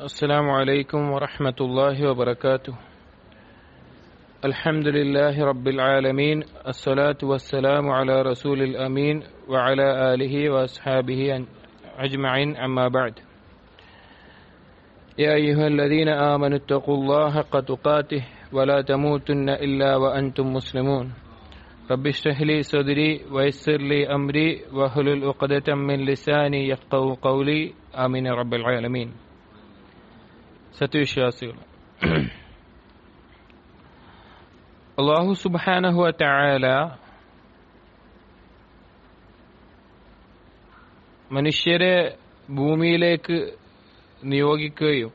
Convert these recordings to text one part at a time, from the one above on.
السلام عليكم ورحمة الله وبركاته الحمد لله رب العالمين الصلاة والسلام على رسول الأمين وعلى آله وأصحابه أجمعين أما بعد يا أيها الذين آمنوا اتقوا الله حق تقاته ولا تموتن إلا وأنتم مسلمون رب اشرح لي صدري ويسر لي أمري واحلل عقدة من لساني يفقهوا قولي آمين يا رب العالمين സത്യവിശ്വാസികൾ അള്ളാഹു സുബാനഹുവ തആല മനുഷ്യരെ ഭൂമിയിലേക്ക് നിയോഗിക്കുകയും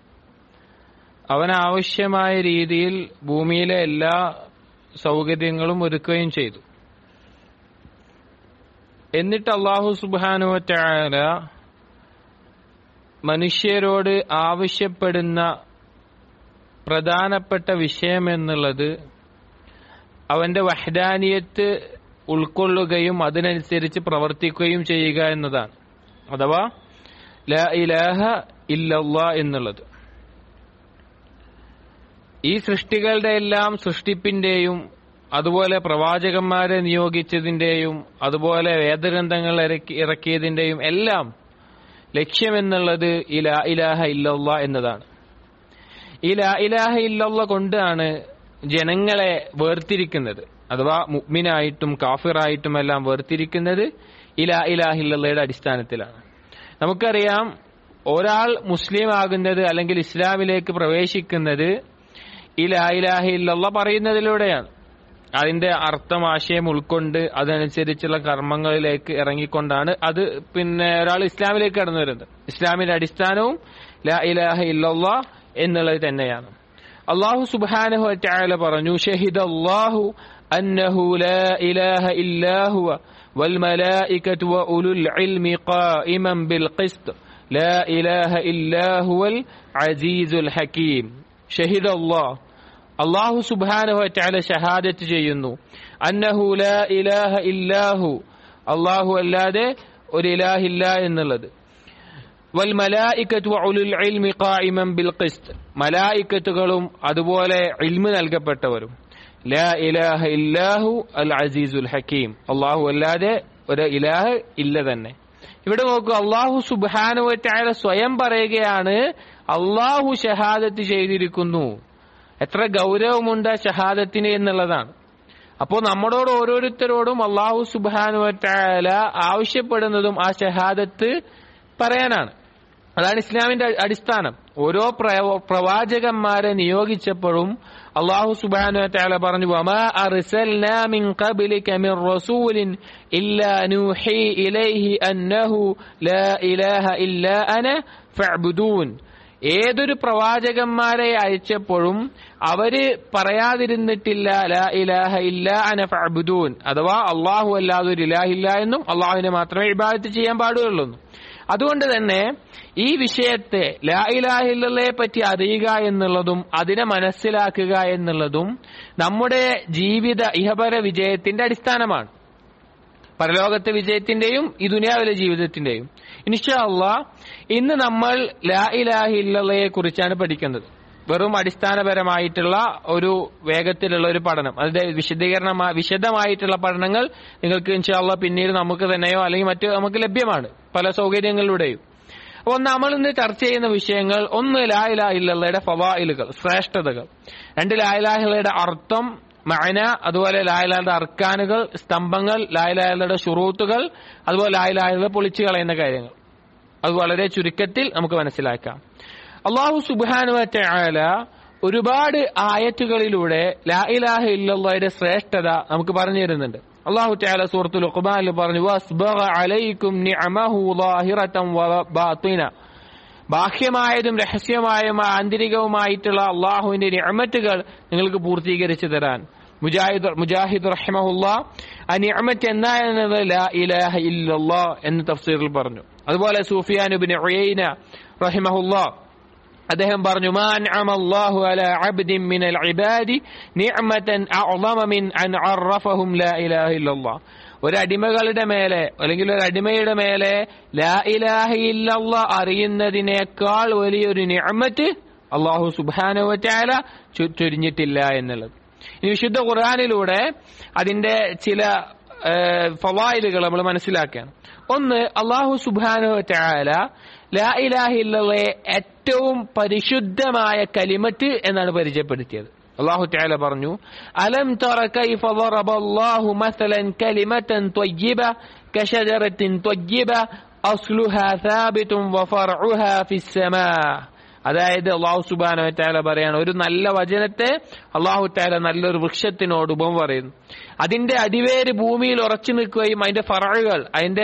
അവനാവശ്യമായ രീതിയിൽ ഭൂമിയിലെ എല്ലാ സൗകര്യങ്ങളും ഒരുക്കുകയും ചെയ്തു എന്നിട്ട് അള്ളാഹു സുബാനുവ തആല മനുഷ്യരോട് ആവശ്യപ്പെടുന്ന പ്രധാനപ്പെട്ട വിഷയം എന്നുള്ളത് അവന്റെ വഹദാനിയത്ത് ഉൾക്കൊള്ളുകയും അതിനനുസരിച്ച് പ്രവർത്തിക്കുകയും ചെയ്യുക എന്നതാണ് അഥവാ ല ഇലാഹ ഇല്ലല്ലാ എന്നുള്ളത് ഈ സൃഷ്ടികളുടെ എല്ലാം സൃഷ്ടിപ്പിന്റെയും അതുപോലെ പ്രവാചകന്മാരെ നിയോഗിച്ചതിന്റെയും അതുപോലെ വേദഗ്രന്ഥങ്ങൾ ഇറക്കി ഇറക്കിയതിന്റെയും എല്ലാം ലക്ഷ്യമെന്നുള്ളത് ഈ ലാ ഇലാഹ ഇല്ലല്ല എന്നതാണ് ഈ ലാ ഇലാഹ ഇല്ലല്ല കൊണ്ടാണ് ജനങ്ങളെ വേർതിരിക്കുന്നത് അഥവാ മുഗ്മിനായിട്ടും കാഫിറായിട്ടും എല്ലാം വേർതിരിക്കുന്നത് ഈ ലാ ഇലാഹ ഇല്ലല്ലയുടെ അടിസ്ഥാനത്തിലാണ് നമുക്കറിയാം ഒരാൾ മുസ്ലിം ആകുന്നത് അല്ലെങ്കിൽ ഇസ്ലാമിലേക്ക് പ്രവേശിക്കുന്നത് ഈ ലാ ഇലാഹ ഇല്ലല്ല പറയുന്നതിലൂടെയാണ് അതിന്റെ അർത്ഥം ആശയം ഉൾക്കൊണ്ട് അതനുസരിച്ചുള്ള കർമ്മങ്ങളിലേക്ക് ഇറങ്ങിക്കൊണ്ടാണ് അത് പിന്നെ ഒരാൾ ഇസ്ലാമിലേക്ക് കടന്നു വരുന്നത് ഇസ്ലാമിന്റെ അടിസ്ഥാനവും ലാ ഇലാഹ ഇല്ലല്ലാ എന്നുള്ളത് തന്നെയാണ് അള്ളാഹു സുബ്ഹാനഹു വതആല പറഞ്ഞു ഷഹിദ അല്ലാഹു അന്നഹു ലാ ഇലാഹ ഇല്ലാഹു والملائكة وأولو العلم قائما بالقسط لا إله إلا هو العزيز الحكيم شهد الله അള്ളാഹു സുബാനഹു അറ്റാല ഷഹാദത്ത് ചെയ്യുന്നു അന്നഹു ലാ ഇലാഹ ഇല്ലാഹു അള്ളാഹു അല്ലാതെ ഒരു ഇലാഹില്ല എന്നുള്ളത് വൽ മലായിക്കത്തു ഉലുൽ ഇൽമി ഖായിമൻ ബിൽ ഖിസ്ത് മലായിക്കത്തുകളും അതുപോലെ ഇൽമ് നൽകപ്പെട്ടവരും ലാ ഇലാഹ ഇല്ലാഹു അൽ അസീസുൽ ഹക്കീം അള്ളാഹു അല്ലാതെ ഒരു ഇലാഹ് ഇല്ല തന്നെ ഇവിടെ നോക്കൂ അള്ളാഹു സുബാനു വറ്റാല സ്വയം പറയുകയാണ് അള്ളാഹു ഷഹാദത്ത് ചെയ്തിരിക്കുന്നു എത്ര ഗൗരവമുണ്ട് ആ ഷഹാദത്തിന് എന്നുള്ളതാണ് അപ്പോൾ നമ്മളോട് ഓരോരുത്തരോടും അള്ളാഹു സുബാനുവറ്റാല ആവശ്യപ്പെടുന്നതും ആ ഷഹാദത്ത് പറയാനാണ് അതാണ് ഇസ്ലാമിന്റെ അടിസ്ഥാനം ഓരോ പ്രവാചകന്മാരെ നിയോഗിച്ചപ്പോഴും അള്ളാഹു സുബാനു താല പറഞ്ഞു വമാ അർസൽനാ മിൻ ഖബ്ലിക മിൻ റസൂലിൻ ഇല്ലാ നൂഹി ഇലൈഹി അന്നഹു ലാ ഇലാഹ ഇല്ലാ അന ഫഅ്ബുദൂൻ ഏതൊരു പ്രവാചകന്മാരെ അയച്ചപ്പോഴും അവര് പറയാതിരുന്നിട്ടില്ല ലാ ഇലാഹ ഇല്ല അന ഫഅബ്ദൂൻ അഥവാ അള്ളാഹു അല്ലാതെ ഒരു ഇലാഹില്ല എന്നും അള്ളാഹുവിനെ മാത്രമേ ഇബാദത്ത് ചെയ്യാൻ പാടുകയുള്ളൂ അതുകൊണ്ട് തന്നെ ഈ വിഷയത്തെ ലാ ഇലാഹില്ലയെ പറ്റി അറിയുക എന്നുള്ളതും അതിനെ മനസ്സിലാക്കുക എന്നുള്ളതും നമ്മുടെ ജീവിത ഇഹപര വിജയത്തിന്റെ അടിസ്ഥാനമാണ് പരലോകത്തെ വിജയത്തിന്റെയും ഈ ദുനിയാവിലെ ജീവിതത്തിന്റെയും ഇൻഷാ അള്ളാ ഇന്ന് നമ്മൾ ലാ ഇലാഹി ഇല്ലയെ കുറിച്ചാണ് പഠിക്കുന്നത് വെറും അടിസ്ഥാനപരമായിട്ടുള്ള ഒരു വേഗത്തിലുള്ള ഒരു പഠനം അതിന്റെ വിശദീകരണ വിശദമായിട്ടുള്ള പഠനങ്ങൾ നിങ്ങൾക്ക് ഇൻഷാല്ല പിന്നീട് നമുക്ക് തന്നെയോ അല്ലെങ്കിൽ മറ്റു നമുക്ക് ലഭ്യമാണ് പല സൗകര്യങ്ങളിലൂടെയും അപ്പോൾ നമ്മൾ ഇന്ന് ചർച്ച ചെയ്യുന്ന വിഷയങ്ങൾ ഒന്ന് ലാ ഇലാ ഇല്ലയുടെ ഫവായിലുകൾ ശ്രേഷ്ഠതകൾ രണ്ട് ലാ ഇലാഹിലയുടെ അർത്ഥം മഅന അതുപോലെ ലായലായുടെ അർക്കാനുകൾ സ്തംഭങ്ങൾ ലായലായുടെ ഷുറൂത്തുകൾ അതുപോലെ ലായലായുടെ പൊളിച്ചു കളയുന്ന കാര്യങ്ങൾ അത് വളരെ ചുരുക്കത്തിൽ നമുക്ക് മനസ്സിലാക്കാം അള്ളാഹു സുബാനുവല ഒരുപാട് ആയത്തുകളിലൂടെ ലാ ഇലാഹ ഇല്ലയുടെ ശ്രേഷ്ഠത നമുക്ക് പറഞ്ഞു തരുന്നുണ്ട് അള്ളാഹു തആല സൂറത്തുൽ ഖുർആനിൽ പറഞ്ഞു വസ്ബഗ അലൈക്കും നിഅമഹു ളാഹിറതൻ വബാത്തിന ബാഹ്യമായതും രഹസ്യമായും ആന്തരികവുമായിട്ടുള്ള അള്ളാഹുവിന്റെ നിഅമത്തുകൾ നിങ്ങൾക്ക് പൂർത്തീകരിച്ചു തരാൻ മുജാഹിദ് മുജാഹിദ് റഹ്മഹുല്ല ആ നിഅമത്ത് എന്നായിരുന്നത് ലാ ഇലാഹ ഇല്ലല്ലാ എന്ന് തഫ്സീറിൽ പറഞ്ഞു അതുപോലെ സൂഫിയാൻ ഇബ്നു ഉയൈന റഹിമഹുല്ല അദ്ദേഹം പറഞ്ഞു മാ അൻഅമ അല്ലാഹു അലാ അബ്ദിൻ മിനൽ ഇബാദി നിഅമതൻ അഅളമ മിൻ അൻ അറഫഹും ലാ ഇലാഹ ഇല്ലല്ലാഹ് ഒരു അടിമകളുടെ മേലെ അല്ലെങ്കിൽ ഒരു അടിമയുടെ മേലെ ലാ ഇലാഹ ഇല്ലല്ല അറിയുന്നതിനേക്കാൾ വലിയൊരു നിഅമത്ത് അള്ളാഹു സുബാനുവറ്റായ ചൊരിഞ്ഞിട്ടില്ല എന്നുള്ളത് ഇനി വിശുദ്ധ ഖുർആാനിലൂടെ അതിന്റെ ചില ഫവായിലുകൾ നമ്മൾ മനസ്സിലാക്കുകയാണ് ഒന്ന് അള്ളാഹു സുബാനുവറ്റായ ലാ ഇലാഹ ഇല്ലയെ ഏറ്റവും പരിശുദ്ധമായ കലിമത്ത് എന്നാണ് പരിചയപ്പെടുത്തിയത് അള്ളാഹു تعالى പറഞ്ഞു അലം തറ കൈഫ ضرب الله مثلا كلمة طيبة كشجرة طيبة أصلها ثابت وفرعها في السماء അതായത് അള്ളാഹു സുബാനോ താല പറയാണ് ഒരു നല്ല വചനത്തെ അള്ളാഹു താല നല്ലൊരു വൃക്ഷത്തിനോട് ഉപമ പറയുന്നു അതിന്റെ അടിവേര് ഭൂമിയിൽ ഉറച്ചു നിൽക്കുകയും അതിന്റെ ഫറകൾ അതിന്റെ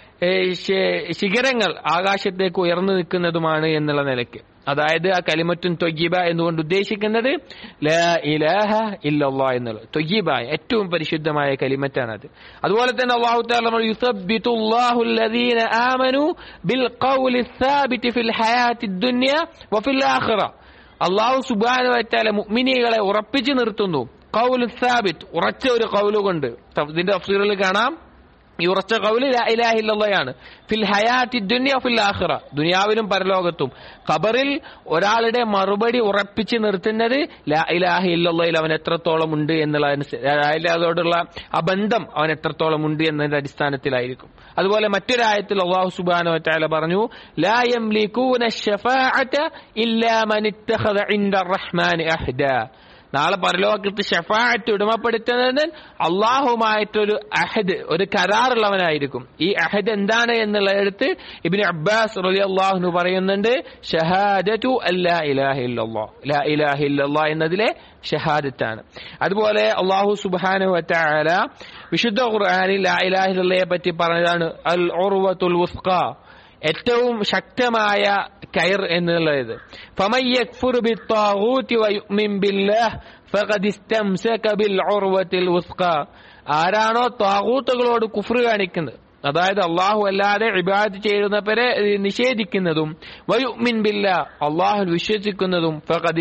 ശിഖരങ്ങൾ ആകാശത്തേക്ക് ഉയർന്നു നിൽക്കുന്നതുമാണ് എന്നുള്ള നിലയ്ക്ക് അതായത് ആ കലിമറ്റുൻ തൊയ്യബ എന്നുകൊണ്ട് ഉദ്ദേശിക്കുന്നത് ലാ ഇലാഹ ഇല്ലല്ലാ എന്നുള്ളത് തൊയ്യബ ഏറ്റവും പരിശുദ്ധമായ കലിമറ്റാണ് അത് അതുപോലെ തന്നെ അള്ളാഹു താല യുസബ്ബിതുല്ലാഹു الذين آمنوا بالقول الثابت في الحياة الدنيا وفي الآخرة അള്ളാഹു സുബാനു വറ്റാല മുഅ്മിനീകളെ ഉറപ്പിച്ചു നിർത്തുന്നു കൗൽ സാബിത്ത് ഉറച്ച ഒരു കൗല് കൊണ്ട് ഇതിന്റെ അഫ്സീറിൽ കാണാം ഈ ഉറച്ച കൗല് ഇലാഹില്ലയാണ് ഫിൽ ഹയാത്തി ദുനിയ ഫിൽ ആഖിറ ദുനിയാവിലും പരലോകത്തും ഖബറിൽ ഒരാളുടെ മറുപടി ഉറപ്പിച്ച് നിർത്തുന്നത് ലാ ഇലാഹ ഇല്ലയിൽ അവൻ എത്രത്തോളം ഉണ്ട് എന്നുള്ള അതോടുള്ള ആ ബന്ധം അവൻ എത്രത്തോളം ഉണ്ട് എന്നതിന്റെ അടിസ്ഥാനത്തിലായിരിക്കും അതുപോലെ മറ്റൊരായത്തിൽ അള്ളാഹു സുബാനോ താല പറഞ്ഞു ലാ യംലികൂന ശഫാഅത ഇല്ലാ മൻ ഇത്തഖദ ഇൻദ റഹ്മാൻ അഹ്ദ നാളെ പരലോകത്ത് ഷഫായത്ത് ഉടമപ്പെടുത്തുന്നത് അള്ളാഹുമായിട്ടൊരു അഹദ് ഒരു കരാറുള്ളവനായിരിക്കും ഈ അഹദ് എന്താണ് എന്നുള്ളടുത്ത് ഇബിന് അബ്ബാസ് റലി അള്ളാഹുന് പറയുന്നുണ്ട് ഷഹാദു അല്ലാ ഇലാഹില്ലാ ലാ ഇലാഹില്ലാ എന്നതിലെ ഷഹാദത്താണ് അതുപോലെ അള്ളാഹു സുബാനു വറ്റാല വിശുദ്ധ ഖുർആാനിൽ ലാ ഇലാഹില്ലയെ പറ്റി പറഞ്ഞതാണ് അൽ ഉർവത്തുൽ വുസ്ഖ ഏറ്റവും ശക്തമായ കയർ എന്നുള്ളത് ആരാണോ താകൂത്തുകളോട് കുഫ്ര കാണിക്കുന്നത് അതായത് അള്ളാഹു അല്ലാതെ ഇബാദ് ചെയ്യുന്നവരെ നിഷേധിക്കുന്നതും വയുമിൻ ബില്ല അള്ളാഹു വിശ്വസിക്കുന്നതും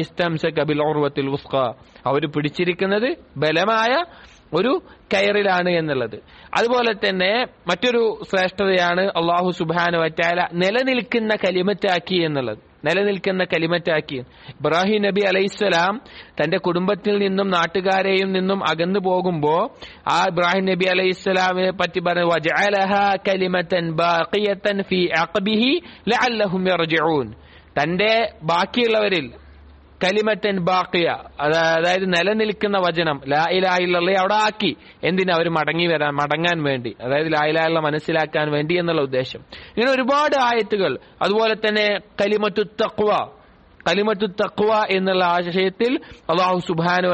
അവർ പിടിച്ചിരിക്കുന്നത് ബലമായ ഒരു കയറിലാണ് എന്നുള്ളത് അതുപോലെ തന്നെ മറ്റൊരു ശ്രേഷ്ഠതയാണ് അള്ളാഹു സുബാന വറ്റാല നിലനിൽക്കുന്ന കലിമറ്റാക്കി എന്നുള്ളത് നിലനിൽക്കുന്ന കലിമറ്റാക്കി ഇബ്രാഹിം നബി അലൈഹിസ്സലാം തന്റെ കുടുംബത്തിൽ നിന്നും നാട്ടുകാരെയും നിന്നും അകന്നു പോകുമ്പോ ആ ഇബ്രാഹിം നബി അലൈഹിസ്സലാമിനെ പറ്റി പറഞ്ഞു തന്റെ ബാക്കിയുള്ളവരിൽ കലിമത്തൻ ബാക്കിയ അതായത് നിലനിൽക്കുന്ന വചനം ലാ ഇലാഹില്ല അവിടെ ആക്കി എന്തിനാ അവർ മടങ്ങി വരാൻ മടങ്ങാൻ വേണ്ടി അതായത് ലാ ഇലാഹില്ല മനസ്സിലാക്കാൻ വേണ്ടി എന്നുള്ള ഉദ്ദേശം ഇങ്ങനെ ഒരുപാട് ആയത്തുകൾ അതുപോലെ തന്നെ കലിമത്തു തക്വ കലിമത്തു തക്വ എന്നുള്ള ആശയത്തിൽ അള്ളാഹു സുബാനു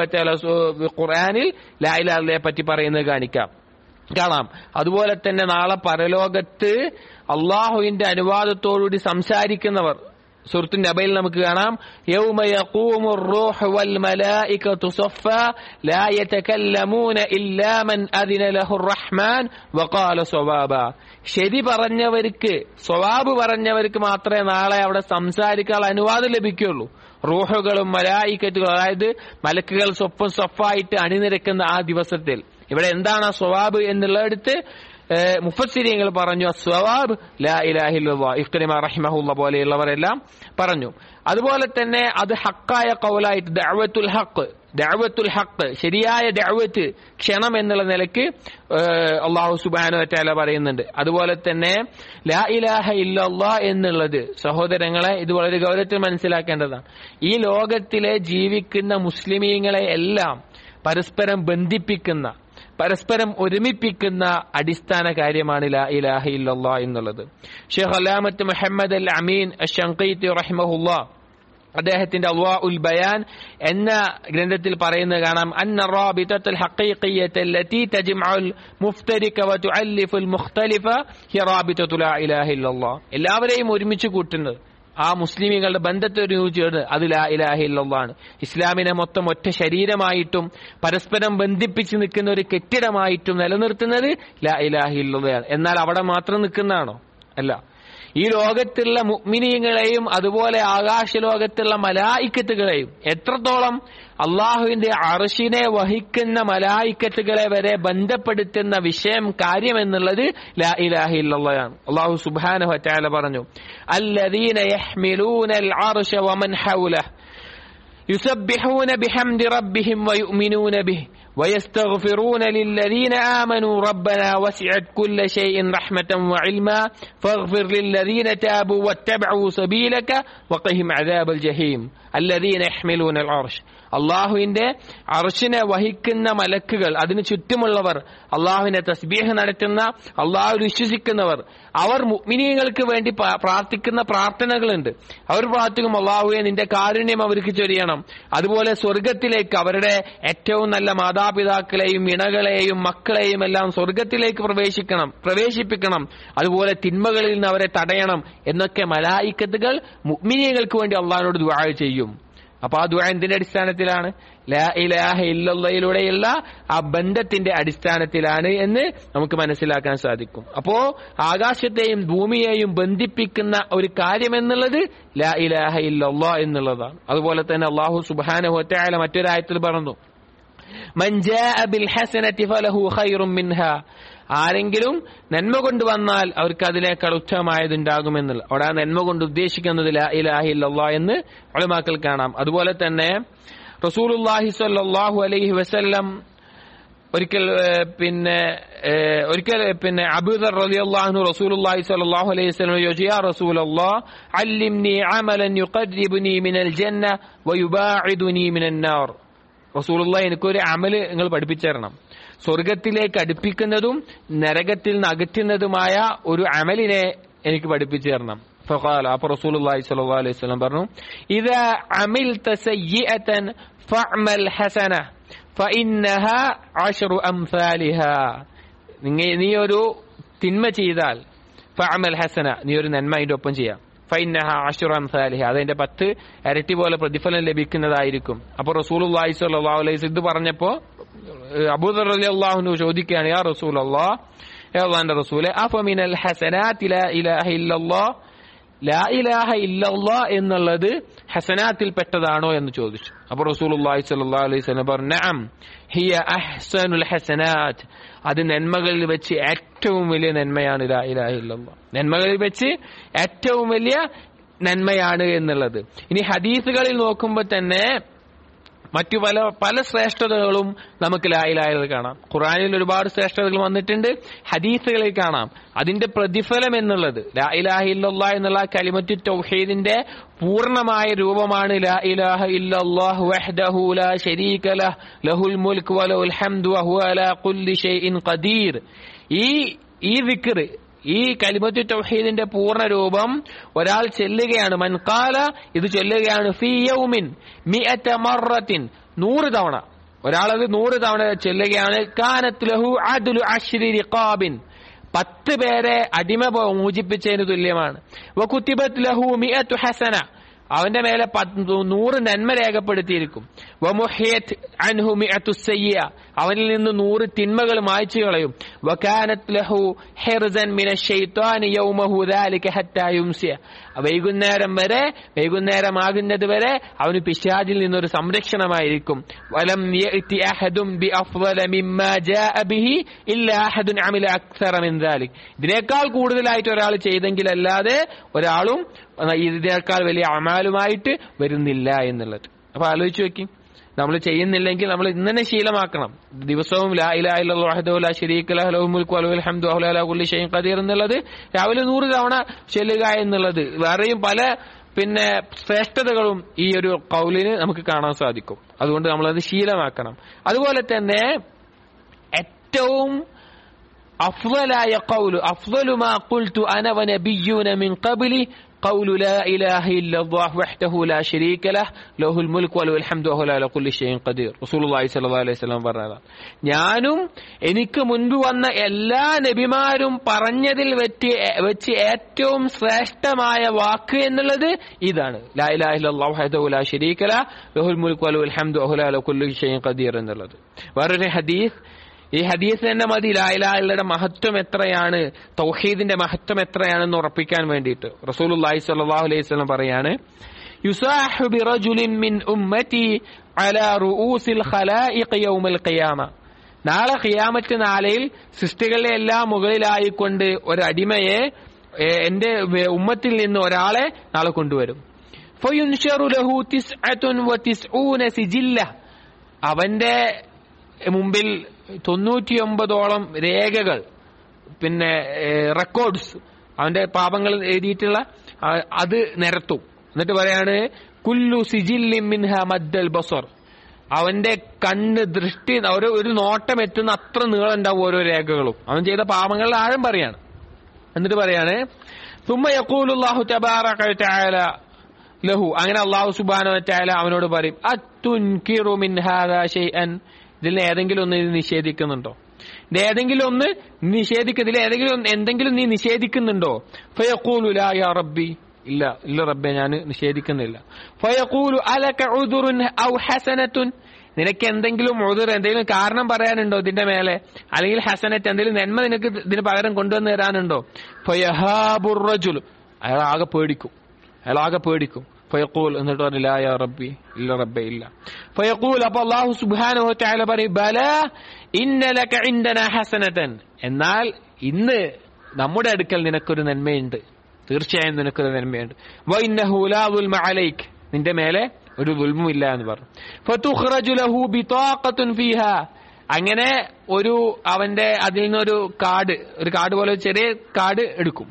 ഖുർആാനിൽ ലാ ഇലാഹിയെ പറ്റി പറയുന്നത് കാണിക്കാം കാണാം അതുപോലെ തന്നെ നാളെ പരലോകത്ത് അള്ളാഹുവിന്റെ അനുവാദത്തോടുകൂടി സംസാരിക്കുന്നവർ സുഹൃത്തു നബയിൽ നമുക്ക് കാണാം يوم يقوم الروح والملائكة صفا لا يتكلمون إلا من أذن له الرحمن وقال صوابا ശരി പറഞ്ഞവർക്ക് സ്വവാബ് പറഞ്ഞവർക്ക് മാത്രമേ നാളെ അവിടെ സംസാരിക്കാൻ അനുവാദം ലഭിക്കുള്ളൂ റൂഹുകളും മലായിക്കറ്റുകളും അതായത് മലക്കുകൾ സ്വപ്പം സ്വഫായിട്ട് അണിനിരക്കുന്ന ആ ദിവസത്തിൽ ഇവിടെ എന്താണ് ആ സ്വവാബ് എന്നുള്ളടുത്ത് മുഫസ്സിരിയങ്ങൾ പറഞ്ഞു സ്വവാബ് ലാ ഇലാഹില്ല ഇഫ്തലിമ റഹിമഹുല്ല പോലെയുള്ളവരെല്ലാം പറഞ്ഞു അതുപോലെ തന്നെ അത് ഹക്കായ കൗലായിട്ട് ദഅവത്തുൽ ഹക്ക് ദഅവത്തുൽ ഹക്ക് ശരിയായ ദഅവത്ത് ക്ഷണം എന്നുള്ള നിലയ്ക്ക് അള്ളാഹു സുബാനു വറ്റാല പറയുന്നുണ്ട് അതുപോലെ തന്നെ ലാ ഇലാഹ ഇല്ലല്ലാ എന്നുള്ളത് സഹോദരങ്ങളെ ഇത് വളരെ ഗൗരവത്തിൽ മനസ്സിലാക്കേണ്ടതാണ് ഈ ലോകത്തിലെ ജീവിക്കുന്ന മുസ്ലിമീങ്ങളെ എല്ലാം പരസ്പരം ബന്ധിപ്പിക്കുന്ന പരസ്പരം ഒരുമിപ്പിക്കുന്ന അടിസ്ഥാന കാര്യമാണ് ലാ ഇലാഹ ഇല്ലല്ലാ എന്നുള്ളത് ഷെയ്ഖ് അലാമത്ത് മുഹമ്മദ് അൽ അമീൻ ഷങ്കീത്തി റഹിമഹുല്ലാ അദ്ദേഹത്തിന്റെ അള്ളാ ഉൽ ബയാൻ എന്ന ഗ്രന്ഥത്തിൽ പറയുന്നത് കാണാം അന്ന റാബിതത്തുൽ ഹഖീഖിയ്യത്ത് التي تجمع المفترق وتؤلف المختلف هي رابطة لا إله إلا الله എല്ലാവരെയും ഒരുമിച്ച് കൂട്ടുന്നത് ആ മുസ്ലിമുകളുടെ ബന്ധത്തെ ചേർന്ന് അത് ലാ ഇലാഹില്ലാണ് ഇസ്ലാമിനെ മൊത്തം ഒറ്റ ശരീരമായിട്ടും പരസ്പരം ബന്ധിപ്പിച്ച് നിൽക്കുന്ന ഒരു കെട്ടിടമായിട്ടും നിലനിർത്തുന്നത് ലാ ഇലാഹില്ലയാണ് എന്നാൽ അവിടെ മാത്രം നിൽക്കുന്നതാണോ അല്ല ഈ ലോകത്തുള്ള മുഗ്മിനീങ്ങളെയും അതുപോലെ ആകാശ ലോകത്തുള്ള മലായിക്കത്തുകളെയും എത്രത്തോളം അള്ളാഹുവിന്റെ അർഷിനെ വഹിക്കുന്ന മലായിക്കത്തുകളെ വരെ ബന്ധപ്പെടുത്തുന്ന വിഷയം കാര്യം എന്നുള്ളത് ലാ ഇലാഹ ഇല്ലല്ലാഹ് അള്ളാഹു സുബ്ഹാനഹു വതആല പറഞ്ഞു അല്ലദീന യഹ്മിലൂനൽ അർശ വമൻ ഹൗലഹു يسبحون بحمد ربهم ويؤمنون به ويستغفرون للذين آمنوا ربنا وسعت كل شيء رحمة وعلما فاغفر للذين تابوا واتبعوا سبيلك وقهم عذاب الجحيم الذين يحملون العرش അള്ളാഹുവിന്റെ അർഷിനെ വഹിക്കുന്ന മലക്കുകൾ അതിന് ചുറ്റുമുള്ളവർ അള്ളാഹുവിനെ തസ്ബീഹ് നടത്തുന്ന അള്ളാഹു വിശ്വസിക്കുന്നവർ അവർ മുഗ്മിനീങ്ങൾക്ക് വേണ്ടി പ- പ്രാർത്ഥിക്കുന്ന പ്രാർത്ഥനകളുണ്ട് അവർ പ്രാർത്ഥിക്കും അള്ളാഹുവെ നിന്റെ കാരുണ്യം അവർക്ക് ചൊരിയണം അതുപോലെ സ്വർഗത്തിലേക്ക് അവരുടെ ഏറ്റവും നല്ല മാതാപിതാക്കളെയും ഇണകളെയും മക്കളെയും എല്ലാം സ്വർഗത്തിലേക്ക് പ്രവേശിക്കണം പ്രവേശിപ്പിക്കണം അതുപോലെ തിന്മകളിൽ നിന്ന് അവരെ തടയണം എന്നൊക്കെ മലായിക്കത്തുകൾ മുഗ്മിനീങ്ങൾക്ക് വേണ്ടി അള്ളാഹിനോട് ദുആ ചെയ്യും അപ്പൊ ആ ദുആ എന്തിന്റെ അടിസ്ഥാനത്തിലാണ് ലാ ഇലാഹ ഇല്ലല്ലയിലൂടെയുള്ള ആ ബന്ധത്തിന്റെ അടിസ്ഥാനത്തിലാണ് എന്ന് നമുക്ക് മനസ്സിലാക്കാൻ സാധിക്കും അപ്പോ ആകാശത്തെയും ഭൂമിയെയും ബന്ധിപ്പിക്കുന്ന ഒരു കാര്യം എന്നുള്ളത് ലാ ഇലാഹ ഇല്ലല്ലാ എന്നുള്ളതാണ് അതുപോലെ തന്നെ അള്ളാഹു സുബ്ഹാനഹു വതആല മറ്റൊരായത്തിൽ പറഞ്ഞു മൻ ജാഅ ബിൽ ഹസനതി ഫലഹു ഖൈറും മിൻഹാ ആരെങ്കിലും നന്മ കൊണ്ട് വന്നാൽ അവർക്ക് അതിനേക്കാൾ ഉത്തമമായതുണ്ടാകുമെന്നുള്ള അവിടെ ആ നന്മ കൊണ്ട് ഉദ്ദേശിക്കുന്നത് ലാ ഇലാഹ ഇല്ലല്ലാ എന്ന് ഉലമാക്കൾ കാണാം അതുപോലെ തന്നെ റസൂലുള്ളാഹി സ്വല്ലല്ലാഹു അലൈഹി വസല്ലം ഒരിക്കൽ ഏഹ്, പിന്നെ ഏഹ്, ഒരിക്കൽ പിന്നെ അബൂദർ റളിയല്ലാഹു റസൂലുള്ളാഹി സ്വല്ലല്ലാഹു അലൈഹി വസല്ലം ചോദിച്ചു യാ റസൂലല്ലാഹ് അല്ലിംനി അമലൻ യുഖർരിബുനി മിനൽ ജന്ന വയുബാഇദുനി മിനൻ നാർ റസൂലുള്ളാഹി എനിക്കൊരു അമല് നിങ്ങൾ പഠിപ്പിച്ചു തരണം സ്വർഗത്തിലേക്ക് അടുപ്പിക്കുന്നതും നരകത്തിൽ നിന്ന് അകറ്റുന്നതുമായ ഒരു അമലിനെ എനിക്ക് പഠിപ്പിച്ചു തരണം ഫഖാല അപ്പൊ റസൂലുള്ളാഹി സ്വല്ലല്ലാഹു അലൈഹി വസല്ലം പറഞ്ഞു ഇദാ അമിൽത സയ്യിഅതൻ ഫഅമൽ ഹസന ഫഇന്നഹ അശ്റു അംസാലിഹാ നിങ്ങ നീ ഒരു തിന്മ ചെയ്താൽ ഫഅമൽ ഹസന നീ ഒരു നന്മ അതിന്റെ ഒപ്പം ചെയ്യാം ഫൈനഹ അഷുർ അംസാലിഹ അതിന്റെ പത്ത് ഇരട്ടി പോലെ പ്രതിഫലം ലഭിക്കുന്നതായിരിക്കും അപ്പൊ റസൂലുള്ളാഹി സ്വല്ലല്ലാഹു അലൈഹി വസല്ലം ഇത് പറഞ്ഞപ്പോ അബൂദർ റളിയല്ലാഹു ചോദിക്കുകയാണ് യാ റസൂലല്ലാഹ് യാ അല്ലാഹുവിന്റെ റസൂലെ അഫമിനൽ ഹസനാതി ലാ ഇലാഹ ഇല്ലല്ലാഹ് ലാ ഇലാഹ ഇല്ലല്ലാ എന്നുള്ളത് ഹസനാത്തിൽ പെട്ടതാണോ എന്ന് ചോദിച്ചു അപ്പൊ റസൂലുള്ളാഹി സ്വല്ലല്ലാഹു അലൈഹി വസല്ലം പറഞ്ഞു നഅം ഹിയ അഹ്സനുൽ ഹസനാത്ത് അത് നന്മകളിൽ വെച്ച് ഏറ്റവും വലിയ നന്മയാണ് ലാ ഇലാഹ ഇല്ലല്ലാ നന്മകളിൽ വെച്ച് ഏറ്റവും വലിയ നന്മയാണ് എന്നുള്ളത് ഇനി ഹദീസുകളിൽ നോക്കുമ്പോൾ തന്നെ മറ്റു പല പല ശ്രേഷ്ഠതകളും നമുക്ക് ലായിലായത് കാണാം ഖുറാനിൽ ഒരുപാട് ശ്രേഷ്ഠതകൾ വന്നിട്ടുണ്ട് ഹദീസുകളിൽ കാണാം അതിന്റെ പ്രതിഫലം എന്നുള്ളത് ലാ ഇലാഹ ഇല്ലല്ലാ എന്നുള്ള കലിമറ്റു തൗഹീദിന്റെ പൂർണ്ണമായ രൂപമാണ് ലാ ഇലാഹ ഇല്ലല്ലാഹു വഹ്ദഹു ലാ ശരീക ലഹ് ലഹുൽ മുൽക്ക് വലഹുൽ ഹംദു വഹുവ അലാ കുല്ലി ഷൈഇൻ ഖദീർ ഈ ഈ വിക്ർ ഈ കലിമത്തു തൗഹീദിന്റെ പൂർണ്ണ രൂപം ഒരാൾ ചെല്ലുകയാണ് മൻകാല ഇത് ചൊല്ലുകയാണ് ഫി യൗമിൻ മിഅത മറത്തിൻ നൂറ് തവണ ഒരാൾ അത് നൂറ് തവണ ചെല്ലുകയാണ് കാനത്ത് ലഹു അദ്ലു അശ്രി റിഖാബിൻ പത്ത് പേരെ അടിമ പോ- മോചിപ്പിച്ചതിന് തുല്യമാണ് വകുത്തിബത്ത് ലഹു മിഅതു ഹസന അവന്റെ മേലെ പത്ത് നൂറ് നന്മ രേഖപ്പെടുത്തിയിരിക്കും വമുഹിയത് അൻഹു മിഅതു സയ്യ അവനിൽ നിന്ന് നൂറ് തിന്മകൾ മായ്ച്ചു കളയും വകാനത് ലഹു ഹിർസൻ മിന ശൈത്വാനി യൗമഹു ദാലിക ഹത്താ യുംസിയ വൈകുന്നേരം വരെ വൈകുന്നേരമാകുന്നത് വരെ അവന് പിശാചിൽ നിന്നൊരു സംരക്ഷണമായിരിക്കും വലം യഅതി അഹദും ബി അഫ്ളല മിമ്മാ ജാഅ ബിഹി ഇല്ല അഹദുൻ അമില അക്സറ മിൻ ദാലിക് ഇതിനേക്കാൾ കൂടുതലായിട്ട് ഒരാൾ ചെയ്തെങ്കിൽ അല്ലാതെ ഒരാളും ഇതിനേക്കാൾ വലിയ അമാലുമായിട്ട് വരുന്നില്ല എന്നുള്ളത് അപ്പൊ ആലോചിച്ച് നോക്കി നമ്മൾ ചെയ്യുന്നില്ലെങ്കിൽ നമ്മൾ ഇന്നെ ശീലമാക്കണം ദിവസവും ലാ ഇലാഹ ഇല്ലല്ലാഹു വഹ്ദഹു ലാ ശരീക ലഹു ലഹുൽ മുൽക്കു വലഹുൽ ഹംദു വഹു അലാ കുല്ലി ഷൈഇൻ ഖദീർ എന്നുള്ളത് രാവിലെ നൂറ് തവണ ചെല്ലുക എന്നുള്ളത് വേറെയും പല പിന്നെ ശ്രേഷ്ഠതകളും ഈ ഒരു കൗലിന് നമുക്ക് കാണാൻ സാധിക്കും അതുകൊണ്ട് നമ്മളത് ശീലമാക്കണം അതുപോലെ തന്നെ ഏറ്റവും അഫ്ളലായ ഖൗലു അഫ്ളലു മാ ഖുൽതു അന വനബിയ്യൂന മിൻ ഖബ്ലി ഖൗലു ലാ ഇലാഹ ഇല്ലല്ലാഹു വഹ്ദഹു ലാ ശരീക ലഹ് ലഹുൽ മുൽക്കു വലഹുൽ ഹംദു വഹു അലാ കുല്ലി ഷൈഇൻ ഖദീർ റസൂലുള്ളാഹി സ്വല്ലല്ലാഹു അലൈഹി വസല്ലം പറഞ്ഞതാണ് ഞാനും എനിക്ക് മുൻപ് വന്ന എല്ലാ നബിമാരും പറഞ്ഞതിൽ വെച്ച് വെച്ച് ഏറ്റവും ശ്രേഷ്ഠമായ വാക്ക് എന്നുള്ളത് ഇതാണ് ലാ ഇലാഹ ഇല്ലല്ലാഹു വഹ്ദഹു ലാ ശരീക ലഹ് ലഹുൽ മുൽക്കു വലഹുൽ ഹംദു വഹു അലാ കുല്ലി ഷൈഇൻ ഖദീർ എന്നുള്ളത് വേറൊരു ഹദീസ് ഈ ഹദീസ് തന്നെ മതി ലായിലായുടെ മഹത്വം എത്രയാണ് തൗഹീദിന്റെ മഹത്വം എത്രയാണെന്ന് ഉറപ്പിക്കാൻ വേണ്ടിയിട്ട് റസൂലുള്ളാഹി സ്വല്ലല്ലാഹു അലൈഹി വസല്ലം പറയാണ് യുസാഹു ബിറജുലിൻ മിൻ ഉമ്മതി അലാ റൂസിൽ ഖലായിഖ യൗമൽ ഖിയാമ നാളെ ഖിയാമത്ത് നാളയിൽ സൃഷ്ടികളുടെ എല്ലാം മുകളിലായിക്കൊണ്ട് ഒരു അടിമയെ ഏ, എന്റെ വെ- ഉമ്മത്തിൽ നിന്ന് ഒരാളെ നാളെ കൊണ്ടുവരും ഫയുൻഷറു ലഹു തിസ്അത്തുൻ വതിസ്ഊന സിജില്ല അവന്റെ മുമ്പിൽ തൊണ്ണൂറ്റിയൊമ്പതോളം രേഖകൾ പിന്നെ റെക്കോർഡ്സ് അവന്റെ പാപങ്ങൾ എഴുതിയിട്ടുള്ള ആ, അത് നിരത്തും എന്നിട്ട് പറയാണ് കുല്ലു സിജില്ലിൻ മിൻഹ മദ്ദൽ ബസർ അവന്റെ കണ്ണ് ദൃഷ്ടി ഒരു ഒരു നോട്ടം എത്തുന്ന അത്ര നീളം ഉണ്ടാവും ഓരോ രേഖകളും അവൻ ചെയ്ത പാപങ്ങളുടെ ആഴം പറയാണ് എന്നിട്ട് പറയാണ് ثم يقول الله تبارك وتعالى ലഹു അങ്ങനെ അള്ളാഹു സുബാനോ വറ്റായാല അവനോട് പറയും അത്തുൻകിറു മിൻ ഹാദാ ഷൈഅൻ ഇതിൽ നിന്ന് ഏതെങ്കിലും ഒന്ന് ഇത് നിഷേധിക്കുന്നുണ്ടോ ഇത് ഏതെങ്കിലും ഒന്ന് നിഷേധിക്ക ഇതിൽ ഏതെങ്കിലും ഒന്ന് എന്തെങ്കിലും നീ നിഷേധിക്കുന്നുണ്ടോ ഫയഖൂലു ലാ യാ റബ്ബി ഇല്ല ഇല്ല റബ്ബെ ഞാൻ നിഷേധിക്കുന്നില്ല ഫയഖൂലു അലക ഉദുറുൻ ഔ ഹസനത്തുൻ നിനക്ക് എന്തെങ്കിലും ഉദുർ എന്തെങ്കിലും കാരണം പറയാനുണ്ടോ ഇതിന്റെ മേലെ അല്ലെങ്കിൽ ഹസനത്ത് എന്തെങ്കിലും നന്മ നിനക്ക് ഇതിന് പകരം കൊണ്ടുവന്ന് തരാനുണ്ടോ ഫയഹാബുർ റജുൽ അയാൾ ആകെ പേടിക്കും അയാൾ ആകെ പേടിക്കും ഫയഖൂൽ എന്നിട്ട് പറഞ്ഞു ലാ യാ റബ്ബി ഇല്ല റബ്ബെ ഇല്ല ഫയഖൂൽ അപ്പൊ അല്ലാഹു സുബ്ഹാനഹു വ തആല പറയും ബല ഇന്ന ലക ഇൻദനാ ഹസനതൻ എന്നാൽ ഇന്ന് നമ്മുടെ അടുക്കൽ നിനക്കൊരു നന്മയുണ്ട് തീർച്ചയായും നിനക്കൊരു നന്മയുണ്ട് വ ഇന്നഹു ലാ ദുൽമ അലൈക് നിന്റെ മേലെ ഒരു ദുൽമും ഇല്ല എന്ന് പറഞ്ഞു ഫതുഖ്റജു ലഹു ബിതാഖത്തുൻ ഫീഹാ അങ്ങനെ ഒരു അവന്റെ അതിൽ നിന്നൊരു കാർഡ് ഒരു കാർഡ് പോലെ ഒരു ചെറിയ കാർഡ് എടുക്കും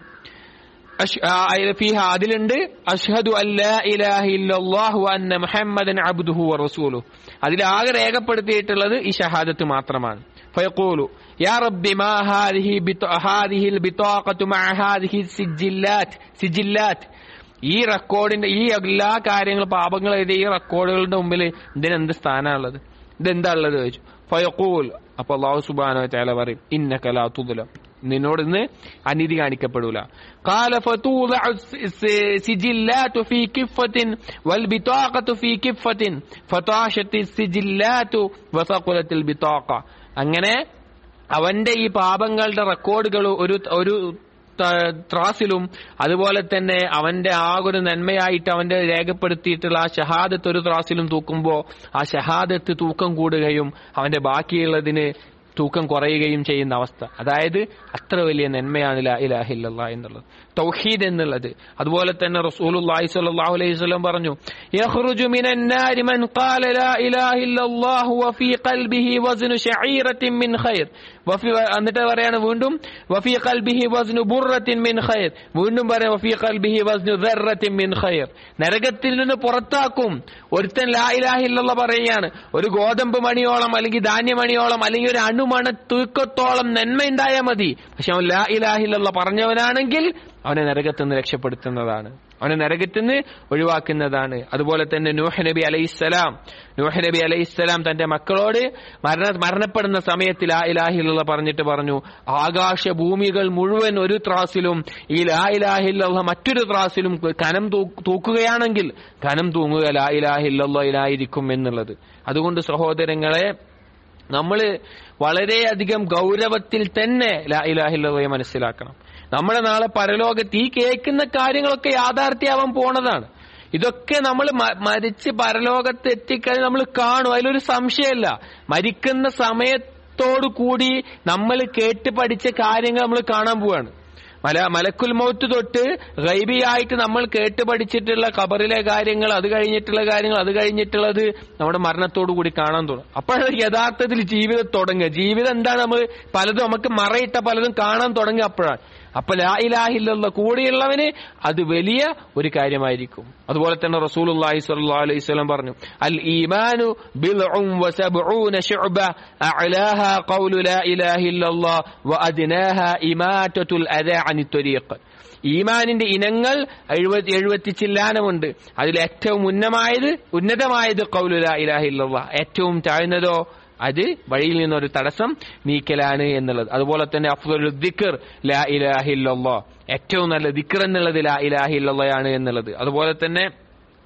അഷ്- ആ, അതില് ഫീഹ അതിലുണ്ട് അഷ്ഹദു അല്ലാ ഇലാഹ ഇല്ലല്ലാഹു അന്ന മുഹമ്മദൻ അബ്ദുഹു വറസൂലു അതിലാകെ രേഖപ്പെടുത്തിയിട്ടുള്ളത് ഈ ഷഹാദത്ത് മാത്രമാണ് ഫയഖൂലു യാ റബ്ബി മാ ഹാദിഹി ബിത- ഹാദിഹിൽ ബിതാഖത്തു മഅ ഹാദിഹി സിജില്ലാത്ത് സിജില്ലാത്ത് ഈ റെക്കോർഡിന്റെ ഈ എല്ലാ കാര്യങ്ങളും പാപങ്ങൾ എഴുതിയ ഈ റെക്കോർഡുകളുടെ മുമ്പിൽ ഇതിന് എന്ത് സ്ഥാനമുള്ളത് ഇതെന്താ ഉള്ളത് ചോദിച്ചു ഫയഖൂൽ അപ്പൊ അള്ളാഹു സുബാനോ തആല പറയും ഇന്നക ലാ തുദ്ലം നിന്നോട് ഇന്ന് അനീതി കാണിക്കപ്പെടൂല قال فتوضع السجلات في كفة والبطاقة في كفة فطاشت السجلات وثقلت البطاقة അങ്ങനെ അവന്റെ ഈ പാപങ്ങളുടെ റെക്കോർഡുകൾ ഒരു ഒരു ത- ത്രാസിലും അതുപോലെ തന്നെ അവന്റെ ആകൊരു നന്മയായിട്ട് അവന്റെ രേഖപ്പെടുത്തിയിട്ടുള്ള ആ ഷഹാദത്ത് ഒരു ത്രാസിലും തൂക്കുമ്പോ ആ ഷഹാദത്ത് തൂക്കം കൂടുകയും അവന്റെ ബാക്കിയുള്ളതിന് തൂക്കം കുറയുകയും ചെയ്യുന്ന അവസ്ഥ അതായത് അത്ര വലിയ നന്മയാണ് ലാ ഇലാഹ ഇല്ലല്ലാ എന്നുള്ളത് തൗഹീദ് എന്നുള്ളത് അതുപോലെ തന്നെ റസൂലുള്ളാഹി സ്വല്ലല്ലാഹു അലൈഹി വസല്ലം പറഞ്ഞു യഖ്റുജു മിനൻ നാരി മൻ ഖാല ലാ ഇലാഹ ഇല്ലല്ലാഹു വഫീ ഖൽബിഹി വസ്നു ശഈറത്തിൻ മിൻ ഖൈർ വഫി എന്നിട്ട് പറയാണ് വീണ്ടും വഫീ ഖൽബിഹി വസ്നു ബുർറത്തിൻ മിൻ ഖൈർ വീണ്ടും പറയാം വഫീ ഖൽബിഹി വസ്നു ദർറത്തിൻ മിൻ ഖൈർ നരകത്തിൽ നിന്ന് പുറത്താക്കും ഒരുത്തൻ ലാ ഇലാഹ ഇല്ലല്ലാ പറയുകയാണ് ഒരു ഗോതമ്പ് മണിയോളം അല്ലെങ്കിൽ ധാന്യമണിയോളം അല്ലെങ്കിൽ ഒരു അണുമണ തൂക്കത്തോളം നന്മ ഉണ്ടായാൽ മതി പക്ഷെ അവൻ ലാ ഇലാഹ ഇല്ലല്ലാ പറഞ്ഞവനാണെങ്കിൽ അവനെ നരകത്തിൽ നിന്ന് രക്ഷപ്പെടുത്തുന്നതാണ് അവനെ നരകത്തിൽ നിന്ന് ഒഴിവാക്കുന്നതാണ് അതുപോലെ തന്നെ നൂഹ് നബി അലൈഹിസ്സലാം നൂഹ് നബി അലൈഹിസ്സലാം തന്റെ മക്കളോട് മരണ മരണപ്പെടുന്ന സമയത്ത് ലാ ഇലാഹില്ല പറഞ്ഞിട്ട് പറഞ്ഞു ആകാശ ഭൂമികൾ മുഴുവൻ ഒരു ത്രാസിലും ഈ ലാ ഇലാഹില്ല മറ്റൊരു ത്രാസിലും കനം തൂ- തൂക്കുകയാണെങ്കിൽ കനം തൂങ്ങുക ലാ ഇലാഹില്ലായിരിക്കും എന്നുള്ളത് അതുകൊണ്ട് സഹോദരങ്ങളെ നമ്മൾ വളരെയധികം ഗൗരവത്തിൽ തന്നെ ലാ ഇലാഹില്ലയെ മനസ്സിലാക്കണം നമ്മുടെ നാളെ പരലോകത്ത് ഈ കേൾക്കുന്ന കാര്യങ്ങളൊക്കെ യാഥാർത്ഥ്യമാവാൻ പോണതാണ് ഇതൊക്കെ നമ്മൾ മരിച്ച് പരലോകത്ത് എത്തിക്കഴിഞ്ഞ് നമ്മൾ കാണും അതിലൊരു സംശയമല്ല മരിക്കുന്ന സമയത്തോടു കൂടി നമ്മൾ കേട്ട് പഠിച്ച കാര്യങ്ങൾ നമ്മൾ കാണാൻ പോവാണ് മല മലക്കുൽ മൗത്ത് തൊട്ട് ഗൈബിയായിട്ട് നമ്മൾ കേട്ട് പഠിച്ചിട്ടുള്ള ഖബറിലെ കാര്യങ്ങൾ അത് കഴിഞ്ഞിട്ടുള്ള കാര്യങ്ങൾ അത് കഴിഞ്ഞിട്ടുള്ളത് നമ്മുടെ മരണത്തോടു കൂടി കാണാൻ തുടങ്ങും അപ്പോഴാണ് യഥാർത്ഥത്തിൽ ജീവിതം തുടങ്ങുക ജീവിതം എന്താണ് നമ്മൾ പലതും നമുക്ക് മറയിട്ട പലതും കാണാൻ തുടങ്ങുക അപ്പോഴാണ് അപ്പൊ ലാ ഇലാഹില്ല കൂടെയുള്ളവന് അത് വലിയ ഒരു കാര്യമായിരിക്കും അതുപോലെ തന്നെ റസൂലുള്ളാഹി സ്വല്ലല്ലാഹു അലൈഹി വസല്ലം പറഞ്ഞു അൽ ഈമാനു ബിൽഉം വസബ്ഊന ശുഅബ അഅലാഹാ ഖൗലു ലാ ഇലാഹ ഇല്ലല്ലാഹ് വഅദ്നാഹാ ഇമാതത്തുൽ അദാ അനി ത്വരീഖ് ഈമാനിന്റെ ഇനങ്ങൾ എഴുപത്തി എഴുപത്തി ചില്ലാനമുണ്ട് അതിൽ ഏറ്റവും ഉന്നമായത് ഉന്നതമായത് കൗലു ലാ ഇലാഹ ഇല്ലല്ലാഹ് ഏറ്റവും താഴ്ന്നതോ അത് വഴിയിൽ നിന്നൊരു തടസ്സം നീക്കലാണ് എന്നുള്ളത് അതുപോലെ തന്നെ അഫ്ദുൽ ദിക്കർ ലാ ഇലാഹില്ല ഏറ്റവും നല്ല ദിക്കർ എന്നുള്ളത് ലാ ഇലാഹില്ലയാണ് എന്നുള്ളത് അതുപോലെ തന്നെ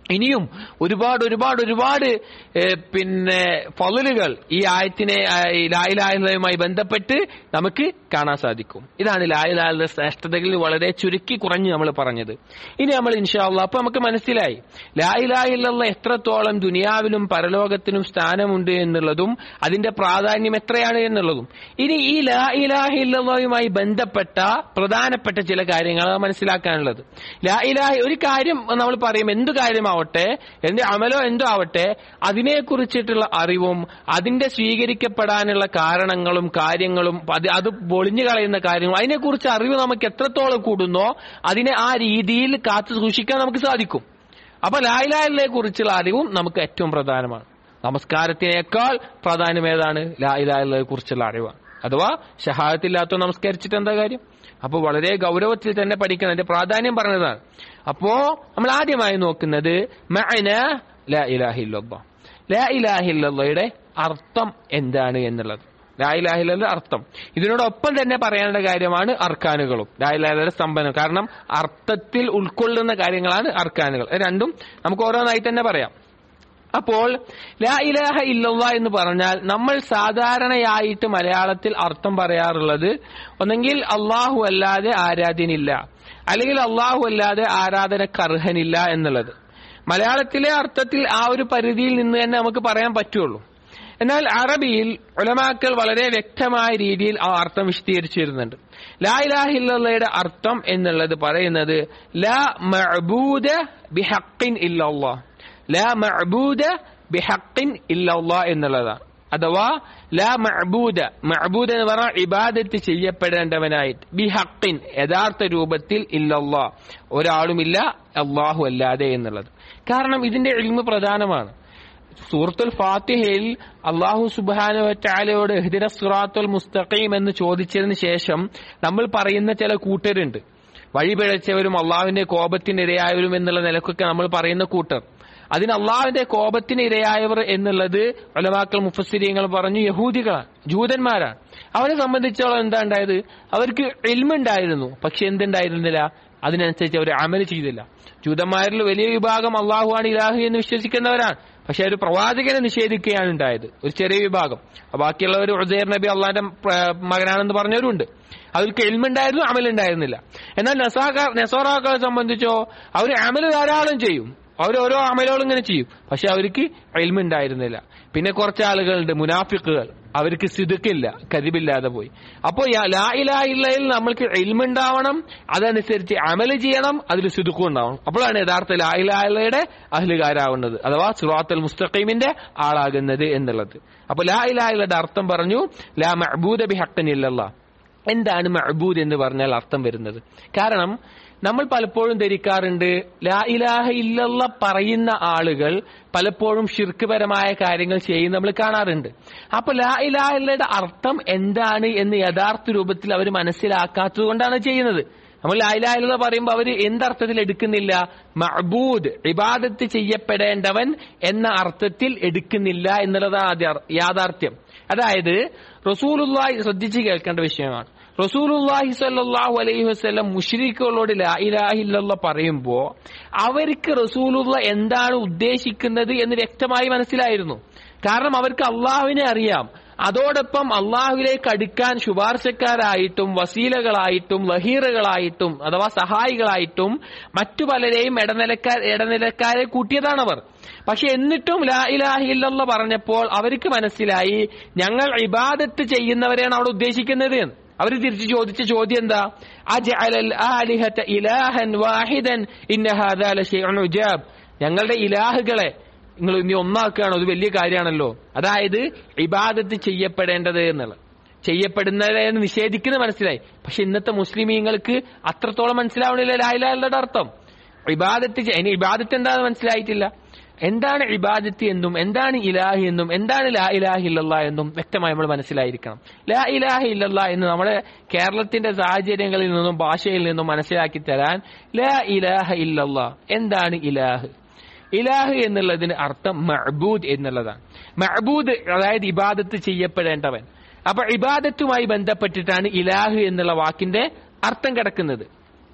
ഇനിയും ഒരുപാട് ഒരുപാട് ഒരുപാട് ഏഹ്, പിന്നെ ഫലുകൾ ഈ ആയത്തിനെ ലായിലായുമായി ബന്ധപ്പെട്ട് നമുക്ക് കാണാൻ സാധിക്കും ഇതാണ് ലായിലായുടെ ശ്രേഷ്ഠതകളിൽ വളരെ ചുരുക്കി കുറഞ്ഞ് നമ്മൾ പറഞ്ഞത് ഇനി നമ്മൾ ഇൻഷാല്ല അപ്പൊ നമുക്ക് മനസ്സിലായി ലായിലായില്ല എത്രത്തോളം ദുനിയാവിലും പരലോകത്തിനും സ്ഥാനമുണ്ട് എന്നുള്ളതും അതിന്റെ പ്രാധാന്യം എത്രയാണ് എന്നുള്ളതും ഇനി ഈ ലാ ഇലാഹില്ലയുമായി ബന്ധപ്പെട്ട പ്രധാനപ്പെട്ട ചില കാര്യങ്ങളാണ് മനസ്സിലാക്കാനുള്ളത് ലാ ഇലാഹി ഒരു കാര്യം നമ്മൾ പറയും എന്ത് കാര്യമാവട്ടെ എന്ത് അമലോ എന്തോ ആവട്ടെ അതിനെക്കുറിച്ചിട്ടുള്ള അറിവും അതിന്റെ സ്വീകരിക്കപ്പെടാനുള്ള കാരണങ്ങളും കാര്യങ്ങളും അത് അത് പൊളിഞ്ഞു കളയുന്ന കാര്യങ്ങളും അതിനെക്കുറിച്ച് അറിവ് നമുക്ക് എത്രത്തോളം കൂടുന്നോ അതിനെ ആ രീതിയിൽ കാത്തു സൂക്ഷിക്കാൻ നമുക്ക് സാധിക്കും അപ്പൊ ലായിലായിലെ കുറിച്ചുള്ള അറിവും നമുക്ക് ഏറ്റവും പ്രധാനമാണ് നമസ്കാരത്തിനേക്കാൾ പ്രാധാന്യം ഏതാണ് ലായിലായിലെ കുറിച്ചുള്ള അറിവാണ് അഥവാ ഷഹാദത്തില്ലാത്ത നമസ്കരിച്ചിട്ട് എന്താ കാര്യം അപ്പോൾ വളരെ ഗൗരവത്തിൽ തന്നെ പഠിക്കണം അതിന്റെ പ്രാധാന്യം പറഞ്ഞതാണ് അപ്പോ നമ്മൾ ആദ്യമായി നോക്കുന്നത് മഅന ലാ ഇലാഹില്ലല്ലാ ലാ ഇലാഹില്ലയുടെ അർത്ഥം എന്താണ് എന്നുള്ളത് ലാ ഇലാഹില്ല അർത്ഥം ഇതിനോടൊപ്പം തന്നെ പറയാനുള്ള കാര്യമാണ് അർക്കാനുകളും ലാ ഇലാഹിയുടെ സ്തംഭനം കാരണം അർത്ഥത്തിൽ ഉൾക്കൊള്ളുന്ന കാര്യങ്ങളാണ് അർക്കാനുകൾ ഇത് രണ്ടും നമുക്ക് ഓരോന്നായി തന്നെ പറയാം അപ്പോൾ ലാ ഇലാഹ ഇല്ലല്ലാ എന്ന് പറഞ്ഞാൽ നമ്മൾ സാധാരണയായിട്ട് മലയാളത്തിൽ അർത്ഥം പറയാറുള്ളത് ഒന്നെങ്കിൽ അള്ളാഹു അല്ലാതെ ആരാധ്യനില്ല അല്ലെങ്കിൽ അള്ളാഹു അല്ലാതെ ആരാധനക്ക് അർഹനില്ല എന്നുള്ളത് മലയാളത്തിലെ അർത്ഥത്തിൽ ആ ഒരു പരിധിയിൽ നിന്ന് തന്നെ നമുക്ക് പറയാൻ പറ്റുള്ളൂ എന്നാൽ അറബിയിൽ ഉലമാക്കൾ വളരെ വ്യക്തമായ രീതിയിൽ ആ അർത്ഥം വിശദീകരിച്ചു വരുന്നുണ്ട് ലാ ഇലാഹില്ലയുടെ അർത്ഥം എന്നുള്ളത് പറയുന്നത് ലാ മഅബൂദ ബിഹഖിൻ ഇല്ലല്ലാഹ് ലാ മഅബൂദ ബിഹഖിൻ ഇല്ലല്ലാ എന്നുള്ളതാണ് അഥവാ ലാ മഅബൂദ മഅബൂദ എന്ന് പറഞ്ഞാൽ ഇബാദത്ത് ചെയ്യപ്പെടേണ്ടവനായിട്ട് ബിഹഖിൻ യഥാർത്ഥ രൂപത്തിൽ ഇല്ലല്ലാ ഒരാളുമില്ല അള്ളാഹു അല്ലാതെ എന്നുള്ളത് കാരണം ഇതിന്റെ ഇൽമ പ്രധാനമാണ് സൂറത്തുൽ ഫാത്തിഹയിൽ അള്ളാഹു സുബാനുവറ്റാലയോട് ഹിദിന സുറാത്തുൽ മുസ്തഖീം എന്ന് ചോദിച്ചതിന് ശേഷം നമ്മൾ പറയുന്ന ചില കൂട്ടരുണ്ട് വഴിപിഴച്ചവരും അള്ളാഹുവിന്റെ കോപത്തിന് ഇരയായവരും എന്നുള്ള നിലക്കൊക്കെ നമ്മൾ പറയുന്ന കൂട്ടർ അതിന് അള്ളാഹുവിന്റെ കോപത്തിന് ഇരയായവർ എന്നുള്ളത് ഒലമാക്കൾ മുഫസ്സിരിയങ്ങൾ പറഞ്ഞു യഹൂദികളാണ് ജൂതന്മാരാണ് അവരെ സംബന്ധിച്ചോളം എന്താ ഉണ്ടായത് അവർക്ക് എൽമുണ്ടായിരുന്നു പക്ഷെ എന്തുണ്ടായിരുന്നില്ല അതിനനുസരിച്ച് അവർ അമൽ ചെയ്തില്ല ജൂതന്മാരിൽ വലിയ വിഭാഗം അള്ളാഹുവാണ് ഇലാഹു എന്ന് വിശ്വസിക്കുന്നവരാണ് പക്ഷെ ഒരു പ്രവാചകനെ നിഷേധിക്കുകയാണ് ഉണ്ടായത് ഒരു ചെറിയ വിഭാഗം ബാക്കിയുള്ളവർ ഉസൈർ നബി അള്ളാന്റെ മകനാണെന്ന് പറഞ്ഞവരുണ്ട് അവർക്ക് എൽമുണ്ടായിരുന്നു അമലുണ്ടായിരുന്നില്ല എന്നാൽ നസാക്കാർ നെസോറാക്കളെ സംബന്ധിച്ചോ അവർ അമല് ധാരാളം ചെയ്യും അവർ ഓരോ അമലുകളും ഇങ്ങനെ ചെയ്യും പക്ഷെ അവർക്ക് എൽമുണ്ടായിരുന്നില്ല പിന്നെ കുറച്ച് ആളുകളുണ്ട് മുനാഫിക്കുകൾ അവർക്ക് സിതുക്കില്ല കരിബില്ലാതെ പോയി അപ്പോൾ ലാ ഇലായില്ലയിൽ നമ്മൾക്ക് എൽമുണ്ടാവണം അതനുസരിച്ച് അമല് ചെയ്യണം അതിൽ സിതുക്കും ഉണ്ടാവണം അപ്പോഴാണ് യഥാർത്ഥ ലാ ഇലായില്ലയുടെ അഹ്ലുകാരാവുന്നത് അഥവാ സുറാത്തുൽ മുസ്തഖീമിന്റെ ആളാകുന്നത് എന്നുള്ളത് അപ്പൊ ലാ ഇലായില്ലയുടെ അർത്ഥം പറഞ്ഞു ലാ മഅബൂദ ബി ഹക്കനില്ലല്ലാ എന്താണ് മഅബൂദ് എന്ന് പറഞ്ഞാൽ അർത്ഥം വരുന്നത് കാരണം നമ്മൾ പലപ്പോഴും ധരിക്കാറുണ്ട് ലാ ഇലാഹ ഇല്ലല്ല പറയുന്ന ആളുകൾ പലപ്പോഴും ഷിർക്കുപരമായ കാര്യങ്ങൾ ചെയ്യുന്ന നമ്മൾ കാണാറുണ്ട് അപ്പൊ ലാ ഇലാഹയുടെ അർത്ഥം എന്താണ് എന്ന് യഥാർത്ഥ രൂപത്തിൽ അവർ മനസ്സിലാക്കാത്തത് കൊണ്ടാണ് ചെയ്യുന്നത് നമ്മൾ ലാ ഇലാഹ ഇല്ല പറയുമ്പോൾ അവർ എന്തർത്ഥത്തിൽ എടുക്കുന്നില്ല മഅബൂദ് ഇബാദത്ത് ചെയ്യപ്പെടേണ്ടവൻ എന്ന അർത്ഥത്തിൽ എടുക്കുന്നില്ല എന്നുള്ളതാണ് ആദ്യ യാഥാർത്ഥ്യം അതായത് റസൂലുള്ളാഹി ശ്രദ്ധിച്ച് കേൾക്കേണ്ട വിഷയമാണ് റസൂലുള്ളാഹി സ്വല്ലല്ലാഹു അലൈഹി വസല്ലം മുശ്രിക്കുകളോട് ലാ ഇലാഹ ഇല്ലല്ലാഹ് പറയുമ്പോ അവർക്ക് റസൂലുള്ള എന്താണ് ഉദ്ദേശിക്കുന്നത് എന്ന് വ്യക്തമായി മനസ്സിലായിരുന്നു കാരണം അവർക്ക് അള്ളാഹുവിനെ അറിയാം അതോടൊപ്പം അള്ളാഹുവിലേക്ക് അടുക്കാൻ ശുപാർശക്കാരായിട്ടും വസീലകളായിട്ടും ലഹീറുകളായിട്ടും അഥവാ സഹായികളായിട്ടും മറ്റു പലരെയും ഇടനിലക്കാർ ഇടനിലക്കാരെ കൂട്ടിയതാണവർ പക്ഷെ എന്നിട്ടും ലാ ഇലാഹി ഇല്ലല്ല പറഞ്ഞപ്പോൾ അവർക്ക് മനസ്സിലായി ഞങ്ങൾ ഇബാദത്ത് ചെയ്യുന്നവരെയാണ് അവിടെ ഉദ്ദേശിക്കുന്നത് എന്ന് അവർ തിരിച്ചു ചോദിച്ച ചോദ്യം എന്താ അജ്അലൽ ആലിഹത ഇലാഹൻ വാഹിദൻ ഇന്ന ഹാദാ ലശൈഉൻ ഉജാബ് ഞങ്ങളുടെ ഇലാഹുകളെ നിങ്ങൾ ഇനി ഒന്നാക്കുകയാണോ അത് വലിയ കാര്യമാണല്ലോ അതായത് ഇബാദത്ത് ചെയ്യപ്പെടേണ്ടത് എന്നുള്ളത് ചെയ്യപ്പെടുന്നത് എന്ന് നിഷേധിക്കുന്നത് മനസ്സിലായി പക്ഷെ ഇന്നത്തെ മുസ്ലിമീങ്ങൾക്ക് അത്രത്തോളം മനസ്സിലാവണില്ല ലായിലാളുടെ അർത്ഥം ഇബാദത്ത് ചെയ്യ- ഇനി ഇബാദത്ത് എന്താണെന്ന് മനസ്സിലായിട്ടില്ല എന്താണ് ഇബാദത്ത് എന്നും എന്താണ് ഇലാഹി എന്നും എന്താണ് ലാ ഇലാഹി ഇല്ലല്ലാ എന്നും വ്യക്തമായി നമ്മൾ മനസ്സിലായിരിക്കണം ലാ ഇലാഹി ഇല്ലല്ലാ എന്ന് നമ്മുടെ കേരളത്തിന്റെ സാഹചര്യങ്ങളിൽ നിന്നും ഭാഷയിൽ നിന്നും മനസ്സിലാക്കി തരാൻ ലാ ഇലാഹ ഇല്ലല്ലാ എന്താണ് ഇലാഹ് ഇലാഹ് എന്നുള്ളതിന് അർത്ഥം മഅബൂദ് എന്നുള്ളതാണ് മഅബൂദ് അതായത് ഇബാദത്ത് ചെയ്യപ്പെടേണ്ടവൻ അപ്പൊ ഇബാദത്തുമായി ബന്ധപ്പെട്ടിട്ടാണ് ഇലാഹ് എന്നുള്ള വാക്കിന്റെ അർത്ഥം കിടക്കുന്നത്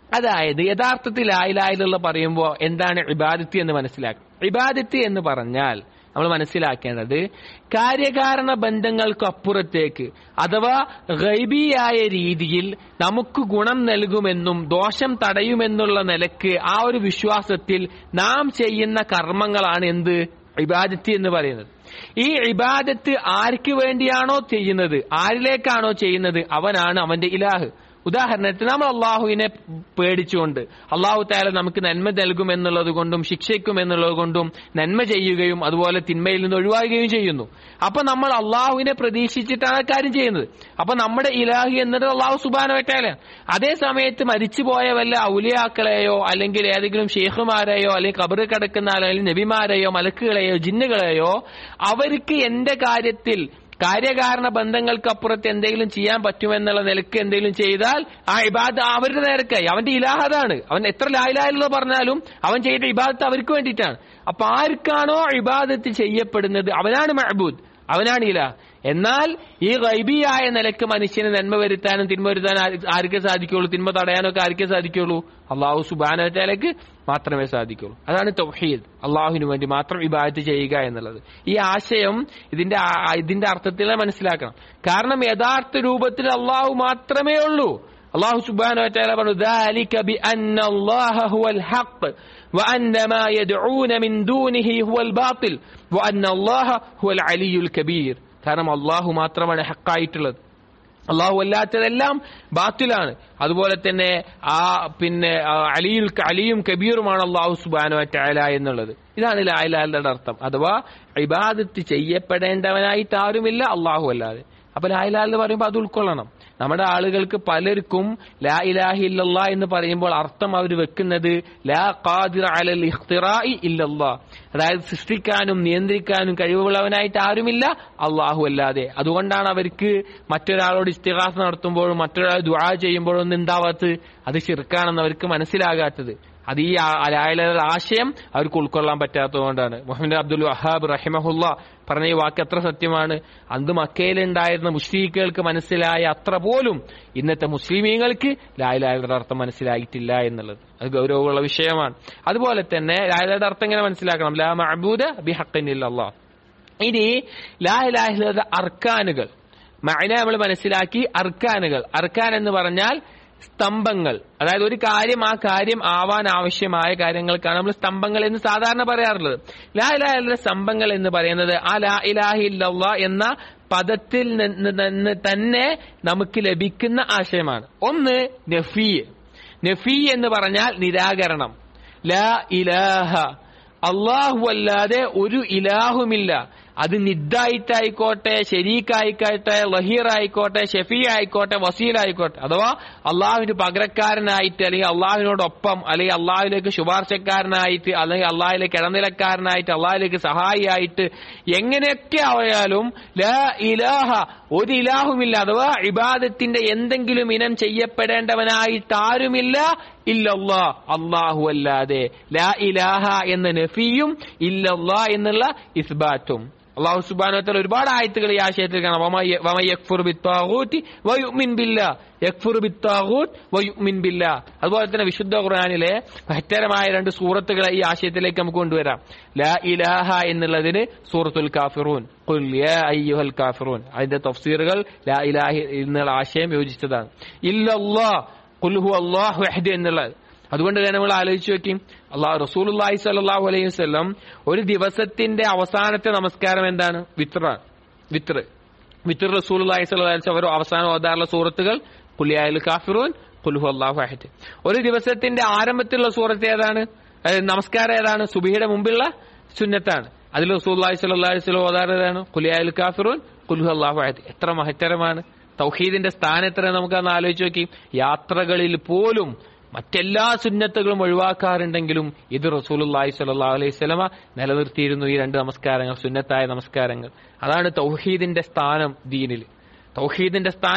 അതായത് യഥാർത്ഥത്തിൽ ആയിലായിലുള്ള പറയുമ്പോൾ എന്താണ് ഇബാദത്ത് എന്ന് മനസ്സിലാക്കുക ഇബാദത്ത് എന്ന് പറഞ്ഞാൽ നമ്മൾ മനസ്സിലാക്കേണ്ടത് കാര്യകാരണ ബന്ധങ്ങൾക്കപ്പുറത്തേക്ക് അഥവാ ഗൈബിയായ രീതിയിൽ നമുക്ക് ഗുണം നൽകുമെന്നും ദോഷം തടയുമെന്നുള്ള നിലക്ക് ആ ഒരു വിശ്വാസത്തിൽ നാം ചെയ്യുന്ന കർമ്മങ്ങളാണ് എന്ത് ഇബാദത്ത് എന്ന് പറയുന്നത് ഈ ഇബാദത്ത് ആർക്ക് വേണ്ടിയാണോ ചെയ്യുന്നത് ആരിലേക്കാണോ ചെയ്യുന്നത് അവനാണ് അവന്റെ ഇലാഹ് ഉദാഹരണത്തിന് നമ്മൾ അള്ളാഹുവിനെ പേടിച്ചുകൊണ്ട് അള്ളാഹു താല നമുക്ക് നന്മ നൽകും എന്നുള്ളത് കൊണ്ടും ശിക്ഷിക്കും എന്നുള്ളത് കൊണ്ടും നന്മ ചെയ്യുകയും അതുപോലെ തിന്മയിൽ നിന്ന് ഒഴിവാകുകയും ചെയ്യുന്നു അപ്പൊ നമ്മൾ അള്ളാഹുവിനെ പ്രതീക്ഷിച്ചിട്ടാണ് ആ കാര്യം ചെയ്യുന്നത് അപ്പൊ നമ്മുടെ ഇലാഹി എന്നത് അള്ളാഹു സുബാനോറ്റാല അതേ സമയത്ത് മരിച്ചുപോയ വല്ല ഔലിയാക്കളെയോ അല്ലെങ്കിൽ ഏതെങ്കിലും ഷെയ്ഖുമാരെയോ അല്ലെങ്കിൽ കബറ് കിടക്കുന്ന അല്ലെങ്കിൽ നബിമാരെയോ മലക്കുകളെയോ ജിന്നുകളെയോ അവർക്ക് എന്റെ കാര്യത്തിൽ കാര്യകാരണ ബന്ധങ്ങൾക്കപ്പുറത്ത് എന്തെങ്കിലും ചെയ്യാൻ പറ്റുമെന്നുള്ള നിലക്ക് എന്തെങ്കിലും ചെയ്താൽ ആ ഇബാദ് അവരുടെ നേരക്കായി അവന്റെ ഇലാഹതാണ് അവൻ എത്ര ലായിലായല്ലോ പറഞ്ഞാലും അവൻ ചെയ്ത ഇബാദത്ത് അവർക്ക് വേണ്ടിയിട്ടാണ് അപ്പൊ ആർക്കാണോ ഇബാദത്ത് ചെയ്യപ്പെടുന്നത് അവനാണ് മഹബൂദ് അവനാണ് ഇല എന്നാൽ ഈ ഗൈബിയായ നിലക്ക് മനുഷ്യന് നന്മ വരുത്താനും തിന്മ വരുത്താനും ആര് ആർക്കേ സാധിക്കുള്ളൂ തിന്മ തടയാനൊക്കെ ആർക്കേ സാധിക്കുള്ളൂ അള്ളാഹു സുബാനത്താലേക്ക് മാത്രമേ സാധിക്കുള്ളൂ അതാണ് തൗഹീദ് അള്ളാഹുവിന് വേണ്ടി മാത്രം ഇബാദത്ത് ചെയ്യുക എന്നുള്ളത് ഈ ആശയം ഇതിന്റെ ആ- ഇതിന്റെ അർത്ഥത്തിൽ മനസ്സിലാക്കണം കാരണം യഥാർത്ഥ രൂപത്തിൽ അള്ളാഹു മാത്രമേ ഉള്ളൂ അള്ളാഹു സുബാനു വറ്റാല പറഞ്ഞു ذلك بأن الله هو الحق وأن ما يدعون من دونه هو الباطل وأن الله هو العلي الكبير കാരണം അള്ളാഹു മാത്രമാണ് ഹക്കായിട്ടുള്ളത് അള്ളാഹു അല്ലാത്തതെല്ലാം ബാത്തിലാണ് അതുപോലെ തന്നെ ആ പിന്നെ ആ അലിയുൽ അലിയും കബീറുമാണ് അള്ളാഹു സുബാനു അറ്റാല എന്നുള്ളത് ഇതാണ് ലായിലാലുടെ അർത്ഥം അഥവാ ഇബാദത്ത് ചെയ്യപ്പെടേണ്ടവനായിട്ട് ആരുമില്ല അള്ളാഹു അല്ലാതെ അപ്പൊ ലായിലാൽ എന്ന് പറയുമ്പോൾ അത് ഉൾക്കൊള്ളണം നമ്മുടെ ആളുകൾക്ക് പലർക്കും ലാ ഇലാഹി ഇല്ലല്ലാ എന്ന് പറയുമ്പോൾ അർത്ഥം അവർ വെക്കുന്നത് ലാ ഖാദിർ അലൽ ഇഖ്തിറാഇ ഇല്ലല്ലാ അതായത് സൃഷ്ടിക്കാനും നിയന്ത്രിക്കാനും കഴിവുള്ളവനായിട്ട് ആരുമില്ല അള്ളാഹു അല്ലാതെ അതുകൊണ്ടാണ് അവർക്ക് മറ്റൊരാളോട് ഇസ്തിഹാസ നടത്തുമ്പോഴും മറ്റൊരാൾ ദുആ ചെയ്യുമ്പോഴും ഒന്നും ഉണ്ടാവാത്തത് അത് ശിർക്കാണെന്ന് അവർക്ക് മനസ്സിലാകാത്തത് അത് ഈ അലായാലുള്ള ആശയം അവർക്ക് ഉൾക്കൊള്ളാൻ പറ്റാത്തതുകൊണ്ടാണ് മുഹമ്മദ് അബ്ദുൽ വഹാബ് റഹിമഹുല്ല പറഞ്ഞ ഈ വാക്ക് എത്ര സത്യമാണ് അന്ന് മക്കയിലുണ്ടായിരുന്ന മുസ്ലിങ്ങൾക്ക് മനസ്സിലായ അത്ര പോലും ഇന്നത്തെ മുസ്ലിമീങ്ങൾക്ക് ലായലായുടെ അർത്ഥം മനസ്സിലായിട്ടില്ല എന്നുള്ളത് അത് ഗൗരവമുള്ള വിഷയമാണ് അതുപോലെ തന്നെ ലായലയുടെ അർത്ഥം എങ്ങനെ മനസ്സിലാക്കണം ലാ മഅബൂദ ബിഹഖിനില്ല ഇനി ലാഹിലാഹിലയുടെ അർക്കാനുകൾ മഅന നമ്മൾ മനസ്സിലാക്കി അർക്കാനുകൾ അർക്കാൻ എന്ന് പറഞ്ഞാൽ സ്തംഭങ്ങൾ അതായത് ഒരു കാര്യം ആ കാര്യം ആവാൻ ആവശ്യമായ കാര്യങ്ങൾക്കാണ് നമ്മൾ സ്തംഭങ്ങൾ എന്ന് സാധാരണ പറയാറുള്ളത് ലാ ഇലാഹിന്റെ സ്തംഭങ്ങൾ എന്ന് പറയുന്നത് ആ ലാ ഇലാഹി ഇല്ലല്ലാ എന്ന പദത്തിൽ നിന്ന് നിന്ന് തന്നെ നമുക്ക് ലഭിക്കുന്ന ആശയമാണ് ഒന്ന് നഫീ നഫീ എന്ന് പറഞ്ഞാൽ നിരാകരണം ലാ ഇലാഹ അള്ളാഹു അല്ലാതെ ഒരു ഇലാഹുമില്ല അത് നിദ്ദായിട്ടായിക്കോട്ടെ ഷെരീഖായിക്കോട്ടെ ലഹീർ ആയിക്കോട്ടെ ഷെഫീ ആയിക്കോട്ടെ വസീൽ ആയിക്കോട്ടെ അഥവാ അള്ളാഹുവിന് പകരക്കാരനായിട്ട് അല്ലെങ്കിൽ അള്ളാഹുവിനോടൊപ്പം അല്ലെങ്കിൽ അള്ളാഹുലേക്ക് ശുപാർശക്കാരനായിട്ട് അല്ലെങ്കിൽ അള്ളാഹിലേക്ക് ഇടനിലക്കാരനായിട്ട് അള്ളാഹിലേക്ക് സഹായിയായിട്ട് എങ്ങനെയൊക്കെ ആയാലും ലാ ഇലാഹ ഒരു ഇലാഹുമില്ല അഥവാ ഇബാദത്തിന്റെ എന്തെങ്കിലും ഇനം ചെയ്യപ്പെടേണ്ടവനായിട്ട് ആരുമില്ല ഇല്ലല്ലാ അള്ളാഹു അല്ലാതെ ലാ ഇലാഹ എന്ന നഫിയും ഇല്ലല്ലാ എന്നുള്ള ഇസ്ബാറ്റും അള്ളാഹു സുബാനത്തിൽ ഒരുപാട് ആയത്തുകൾ ഈ ആശയത്തിൽ കാണാം വമ- വമ യക്ഫുർ ബിത്താഗൂത്തി വയുഅ്മിൻ ബില്ലാ. യക്ഫുർ ബിത്താഗൂത്ത് വയുഅ്മിൻ ബില്ലാ. അതുപോലെ തന്നെ വിശുദ്ധ ഖുർആനിലെ മഹത്തരമായ രണ്ട് സൂറത്തുകളെ ഈ ആശയത്തിലേക്ക് നമുക്ക് കൊണ്ടുവരാം ലാ ഇലാഹ എന്നുള്ളതിന് സൂറത്തുൽ കാഫിറൂൻ ഖുൽ യാ അയ്യുഹൽ കാഫിറൂൻ അതിന്റെ തഫ്സീറുകൾ ലാ ഇലാഹി എന്നുള്ള ആശയം യോജിച്ചതാണ് ഇല്ലല്ലാ ഖുൽ ഹു അല്ലാഹു അഹദ് എന്നുള്ളത് അതുകൊണ്ട് തന്നെ നമ്മൾ ആലോചിച്ച് നോക്കി അള്ളാഹു റസൂലുള്ളാഹി സ്വല്ലല്ലാഹു അലൈഹി വസല്ലം ഒരു ദിവസത്തിന്റെ അവസാനത്തെ നമസ്കാരം എന്താണ് വിത്റാണ് വിത്ർ വിത്ർ റസൂലുള്ളാഹി സ്വല്ലല്ലാഹു അലൈഹി വസല്ലം അവർ അവസാനം ഓതാറുള്ള സൂറത്തുകൾ കുലിയായിൽ കാഫിറൂൻ കുൽഹു അല്ലാഹു അഹദ് ഒരു ദിവസത്തിന്റെ ആരംഭത്തിലുള്ള സൂറത്ത് ഏതാണ് അതായത് നമസ്കാരം ഏതാണ് സുബഹിയുടെ മുമ്പുള്ള സുന്നത്താണ് അതിൽ റസൂലുള്ളാഹി സ്വല്ലല്ലാഹു അലൈഹി വസല്ലം ഓതാറതാണ് കുലിയായിൽ കാഫിറൂൻ കുൽഹു അല്ലാഹു അഹദ് എത്ര മഹത്തരമാണ് തൗഹീദിന്റെ സ്ഥാനം എത്ര നമുക്കൊന്ന് ആലോചിച്ച് നോക്കി യാത്രകളിൽ പോലും മറ്റെല്ലാ സുന്നത്തുകളും ഒഴിവാക്കാറുണ്ടെങ്കിലും ഇത് റസൂലുള്ളാഹി സ്വല്ലല്ലാഹു അലൈഹി സ്വലമ നിലനിർത്തിയിരുന്നു ഈ രണ്ട് നമസ്കാരങ്ങൾ സുന്നത്തായ നമസ്കാരങ്ങൾ അതാണ് തൗഹീദിന്റെ സ്ഥാനം ദീനിൽ തൗഹീദിന്റെ സ്ഥാനം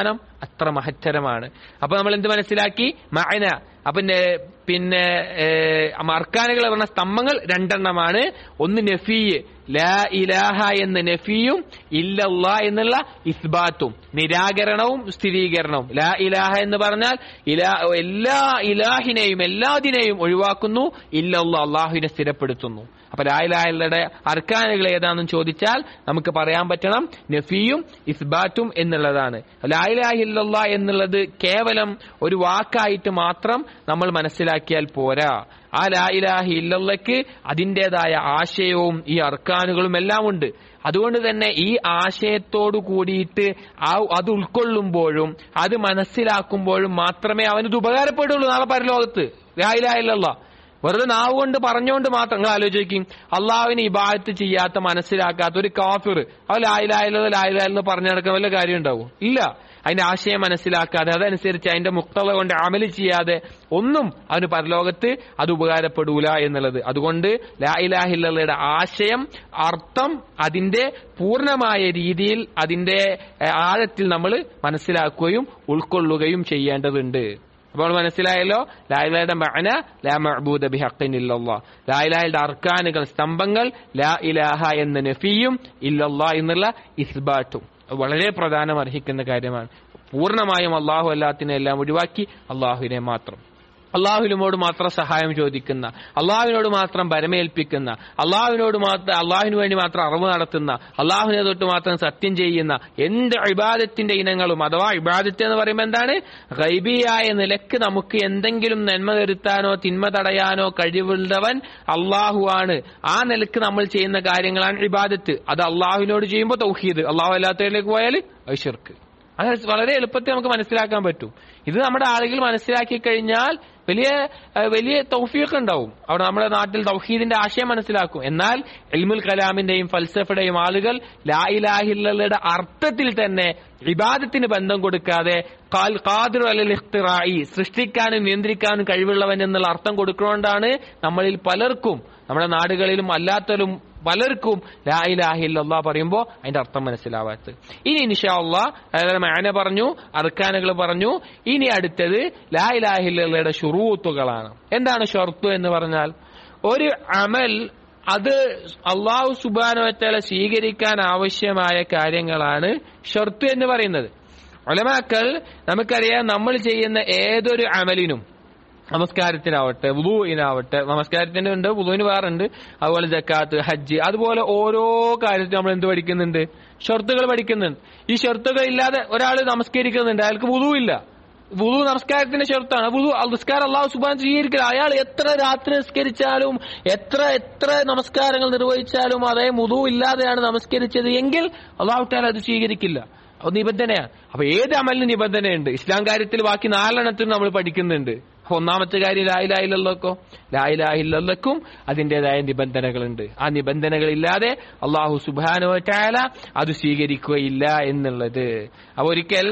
അത്ര മഹത്തരമാണ് അപ്പൊ നമ്മൾ എന്ത് മനസ്സിലാക്കി മഅന അപ്പൊ നെ- പിന്നെ അർക്കാനുകൾ പറഞ്ഞ സ്തംഭങ്ങൾ രണ്ടെണ്ണമാണ് ഒന്ന് നഫീ ലാ ഇലാഹ എന്ന നഫിയും ഇല്ലല്ല എന്നുള്ള ഇസ്ബാത്തും നിരാകരണവും സ്ഥിരീകരണവും ലാ ഇലാഹ എന്ന് പറഞ്ഞാൽ ഇലാ എല്ലാ ഇലാഹിനെയും എല്ലാതിനെയും ഒഴിവാക്കുന്നു ഇല്ലല്ല അള്ളാഹുവിനെ സ്ഥിരപ്പെടുത്തുന്നു അപ്പൊ ലാ ഇലാഹയുടെ അർക്കാനുകൾ ഏതാണെന്ന് ചോദിച്ചാൽ നമുക്ക് പറയാൻ പറ്റണം നഫിയും ഇസ്ബാറ്റും എന്നുള്ളതാണ് ലാ ഇലാഹ ഇല്ലല്ല എന്നുള്ളത് കേവലം ഒരു വാക്കായിട്ട് മാത്രം നമ്മൾ മനസ്സിലാക്കിയാൽ പോരാ ആ ലാ ഇലാഹ ഇല്ലല്ലയ്ക്ക് അതിൻ്റെതായ ആശയവും ഈ അർക്കാനുകളും എല്ലാം ഉണ്ട് അതുകൊണ്ട് തന്നെ ഈ ആശയത്തോടു കൂടിയിട്ട് ആ അത് ഉൾക്കൊള്ളുമ്പോഴും അത് മനസ്സിലാക്കുമ്പോഴും മാത്രമേ അവനത് ഉപകാരപ്പെടുള്ളൂ നാളെ പരലോകത്ത് ലാ ഇലാഹ ഇല്ലല്ല വെറുതെ നാവ് കൊണ്ട് പറഞ്ഞുകൊണ്ട് മാത്രം നിങ്ങൾ ആലോചിക്കും അള്ളാഹുവിന് ഇബാദത്ത് ചെയ്യാത്ത മനസ്സിലാക്കാത്ത ഒരു കാഫിർ അവ ലായിലായാലോ ലായിലായെന്ന് പറഞ്ഞു നടക്കുന്ന വല്ല കാര്യം ഉണ്ടാവും ഇല്ല അതിന്റെ ആശയം മനസ്സിലാക്കാതെ അതനുസരിച്ച് അതിന്റെ മുക്തത കൊണ്ട് അമല് ചെയ്യാതെ ഒന്നും അവന് പരലോകത്ത് അത് ഉപകാരപ്പെടൂല എന്നുള്ളത് അതുകൊണ്ട് ലാ ഇലാഹില്ലയുടെ ആശയം അർത്ഥം അതിന്റെ പൂർണ്ണമായ രീതിയിൽ അതിന്റെ ഏഹ്, ആഴത്തിൽ നമ്മൾ മനസ്സിലാക്കുകയും ഉൾക്കൊള്ളുകയും ചെയ്യേണ്ടതുണ്ട് അപ്പോൾ മനസ്സിലായല്ലോ ലായിലയുടെ മഅന ലാ മഅബൂദ ബിഹഖിൻ ഇല്ലല്ലാ ലായിലായുടെ അർക്കാനുകൾ സ്തംഭങ്ങൾ ലാ ഇലാഹ എന്ന നഫിയും ഇല്ലല്ലാ എന്നുള്ള ഇസ്ബാട്ടും അത് വളരെ പ്രാധാന്യം അർഹിക്കുന്ന കാര്യമാണ് പൂർണ്ണമായും അള്ളാഹു അല്ലാത്തിനെ എല്ലാം ഒഴിവാക്കി അള്ളാഹുവിനെ മാത്രം അള്ളാഹുവിനോട് മാത്രം സഹായം ചോദിക്കുന്ന അള്ളാഹുവിനോട് മാത്രം പരമേൽപ്പിക്കുന്ന അള്ളാഹുവിനോട് മാത്രം അള്ളാഹുവിന് വേണ്ടി മാത്രം അറിവ് നടത്തുന്ന അള്ളാഹുവിനെ തൊട്ട് മാത്രം സത്യം ചെയ്യുന്ന എന്ത് ഇബാദത്തിന്റെ ഇനങ്ങളും അഥവാ ഇബാദത്ത് എന്ന് പറയുമ്പോൾ എന്താണ് ഗൈബിയായ നിലക്ക് നമുക്ക് എന്തെങ്കിലും നന്മ വരുത്താനോ തിന്മ തടയാനോ കഴിവുള്ളവൻ അള്ളാഹുവാണ് ആ നിലക്ക് നമ്മൾ ചെയ്യുന്ന കാര്യങ്ങളാണ് ഇബാദത്ത് അത് അള്ളാഹുവിനോട് ചെയ്യുമ്പോൾ തൗഹീദ് അള്ളാഹു അല്ലാത്തവരിലേക്ക് പോയാൽ ഐഷർക്ക് അത് വളരെ എളുപ്പത്തിൽ നമുക്ക് മനസ്സിലാക്കാൻ പറ്റും ഇത് നമ്മുടെ ആളുകൾ മനസ്സിലാക്കി കഴിഞ്ഞാൽ വലിയ ഏഹ്, വലിയ തൗഫീഖ് ഉണ്ടാവും അവിടെ നമ്മുടെ നാട്ടിൽ തൗഹീദിന്റെ ആശയം മനസ്സിലാക്കും എന്നാൽ എൽമുൽ കലാമിന്റെയും ഫൽസഫയുടെയും ആളുകൾ ലാ ഇലാഹില്ലയുടെ അർത്ഥത്തിൽ തന്നെ വിവാദത്തിന് ബന്ധം കൊടുക്കാതെ കാൽ ഖാദിർ അലൽ ഇഖ്തിറായി സൃഷ്ടിക്കാനും നിയന്ത്രിക്കാനും കഴിവുള്ളവൻ എന്നുള്ള അർത്ഥം കൊടുക്കുന്നതുകൊണ്ടാണ് നമ്മളിൽ പലർക്കും നമ്മുടെ നാടുകളിലും അല്ലാത്തവരും പലർക്കും ലാ ഇലാഹില്ല പറയുമ്പോൾ അതിന്റെ അർത്ഥം മനസ്സിലാവാത്തത് ഇനി ഇൻഷാ അള്ളാ അതായത് മാന പറഞ്ഞു അർക്കാനുകൾ പറഞ്ഞു ഇനി അടുത്തത് ലാ ഇലാഹില്ലയുടെ ഷുറൂത്തുകളാണ് എന്താണ് ഷർത്തു എന്ന് പറഞ്ഞാൽ ഒരു അമൽ അത് അള്ളാഹു സുബാനുവറ്റാല സ്വീകരിക്കാൻ ആവശ്യമായ കാര്യങ്ങളാണ് ഷർത്ത് എന്ന് പറയുന്നത് ഒലമാക്കൾ നമുക്കറിയാം നമ്മൾ ചെയ്യുന്ന ഏതൊരു അമലിനും നമസ്കാരത്തിനാവട്ടെ വുളുവിനാവട്ടെ നമസ്കാരത്തിന് ഉണ്ട് വുളുവിന് വേറുണ്ട് അതുപോലെ ജക്കാത്ത് ഹജ്ജ് അതുപോലെ ഓരോ കാര്യത്തിനും നമ്മൾ എന്ത് പഠിക്കുന്നുണ്ട് ഷർത്തുകൾ പഠിക്കുന്നുണ്ട് ഈ ഷർത്തുകൾ ഇല്ലാതെ ഒരാൾ നമസ്കരിക്കുന്നുണ്ട് അയാൾക്ക് വുളു ഇല്ല വുളു നമസ്കാരത്തിന്റെ ഷർത്താണ് വുളു നമസ്കാരം അള്ളാഹു സുബാൻ സ്വീകരിക്കില്ല അയാൾ എത്ര രാത്രി നിസ്കരിച്ചാലും എത്ര എത്ര നമസ്കാരങ്ങൾ നിർവഹിച്ചാലും അതേ വുളു ഇല്ലാതെയാണ് നമസ്കരിച്ചത് എങ്കിൽ അള്ളാഹു താല അത് സ്വീകരിക്കില്ല അത് നിബന്ധനയാണ് അപ്പൊ ഏത് അമലിന് നിബന്ധനയുണ്ട് ഇസ്ലാം കാര്യത്തിൽ ബാക്കി നാലെണ്ണത്തിന് നമ്മൾ പഠിക്കുന്നുണ്ട് അപ്പൊ ഒന്നാമത്തെ കാര്യം ലായിലായില്ലല്ലോ ലായിലായില്ലക്കും അതിന്റേതായ നിബന്ധനകളുണ്ട് ആ നിബന്ധനകളില്ലാതെ അള്ളാഹു സുബാനോ ചായാല അത് സ്വീകരിക്കുകയില്ല എന്നുള്ളത് അപ്പൊ ഒരിക്കൽ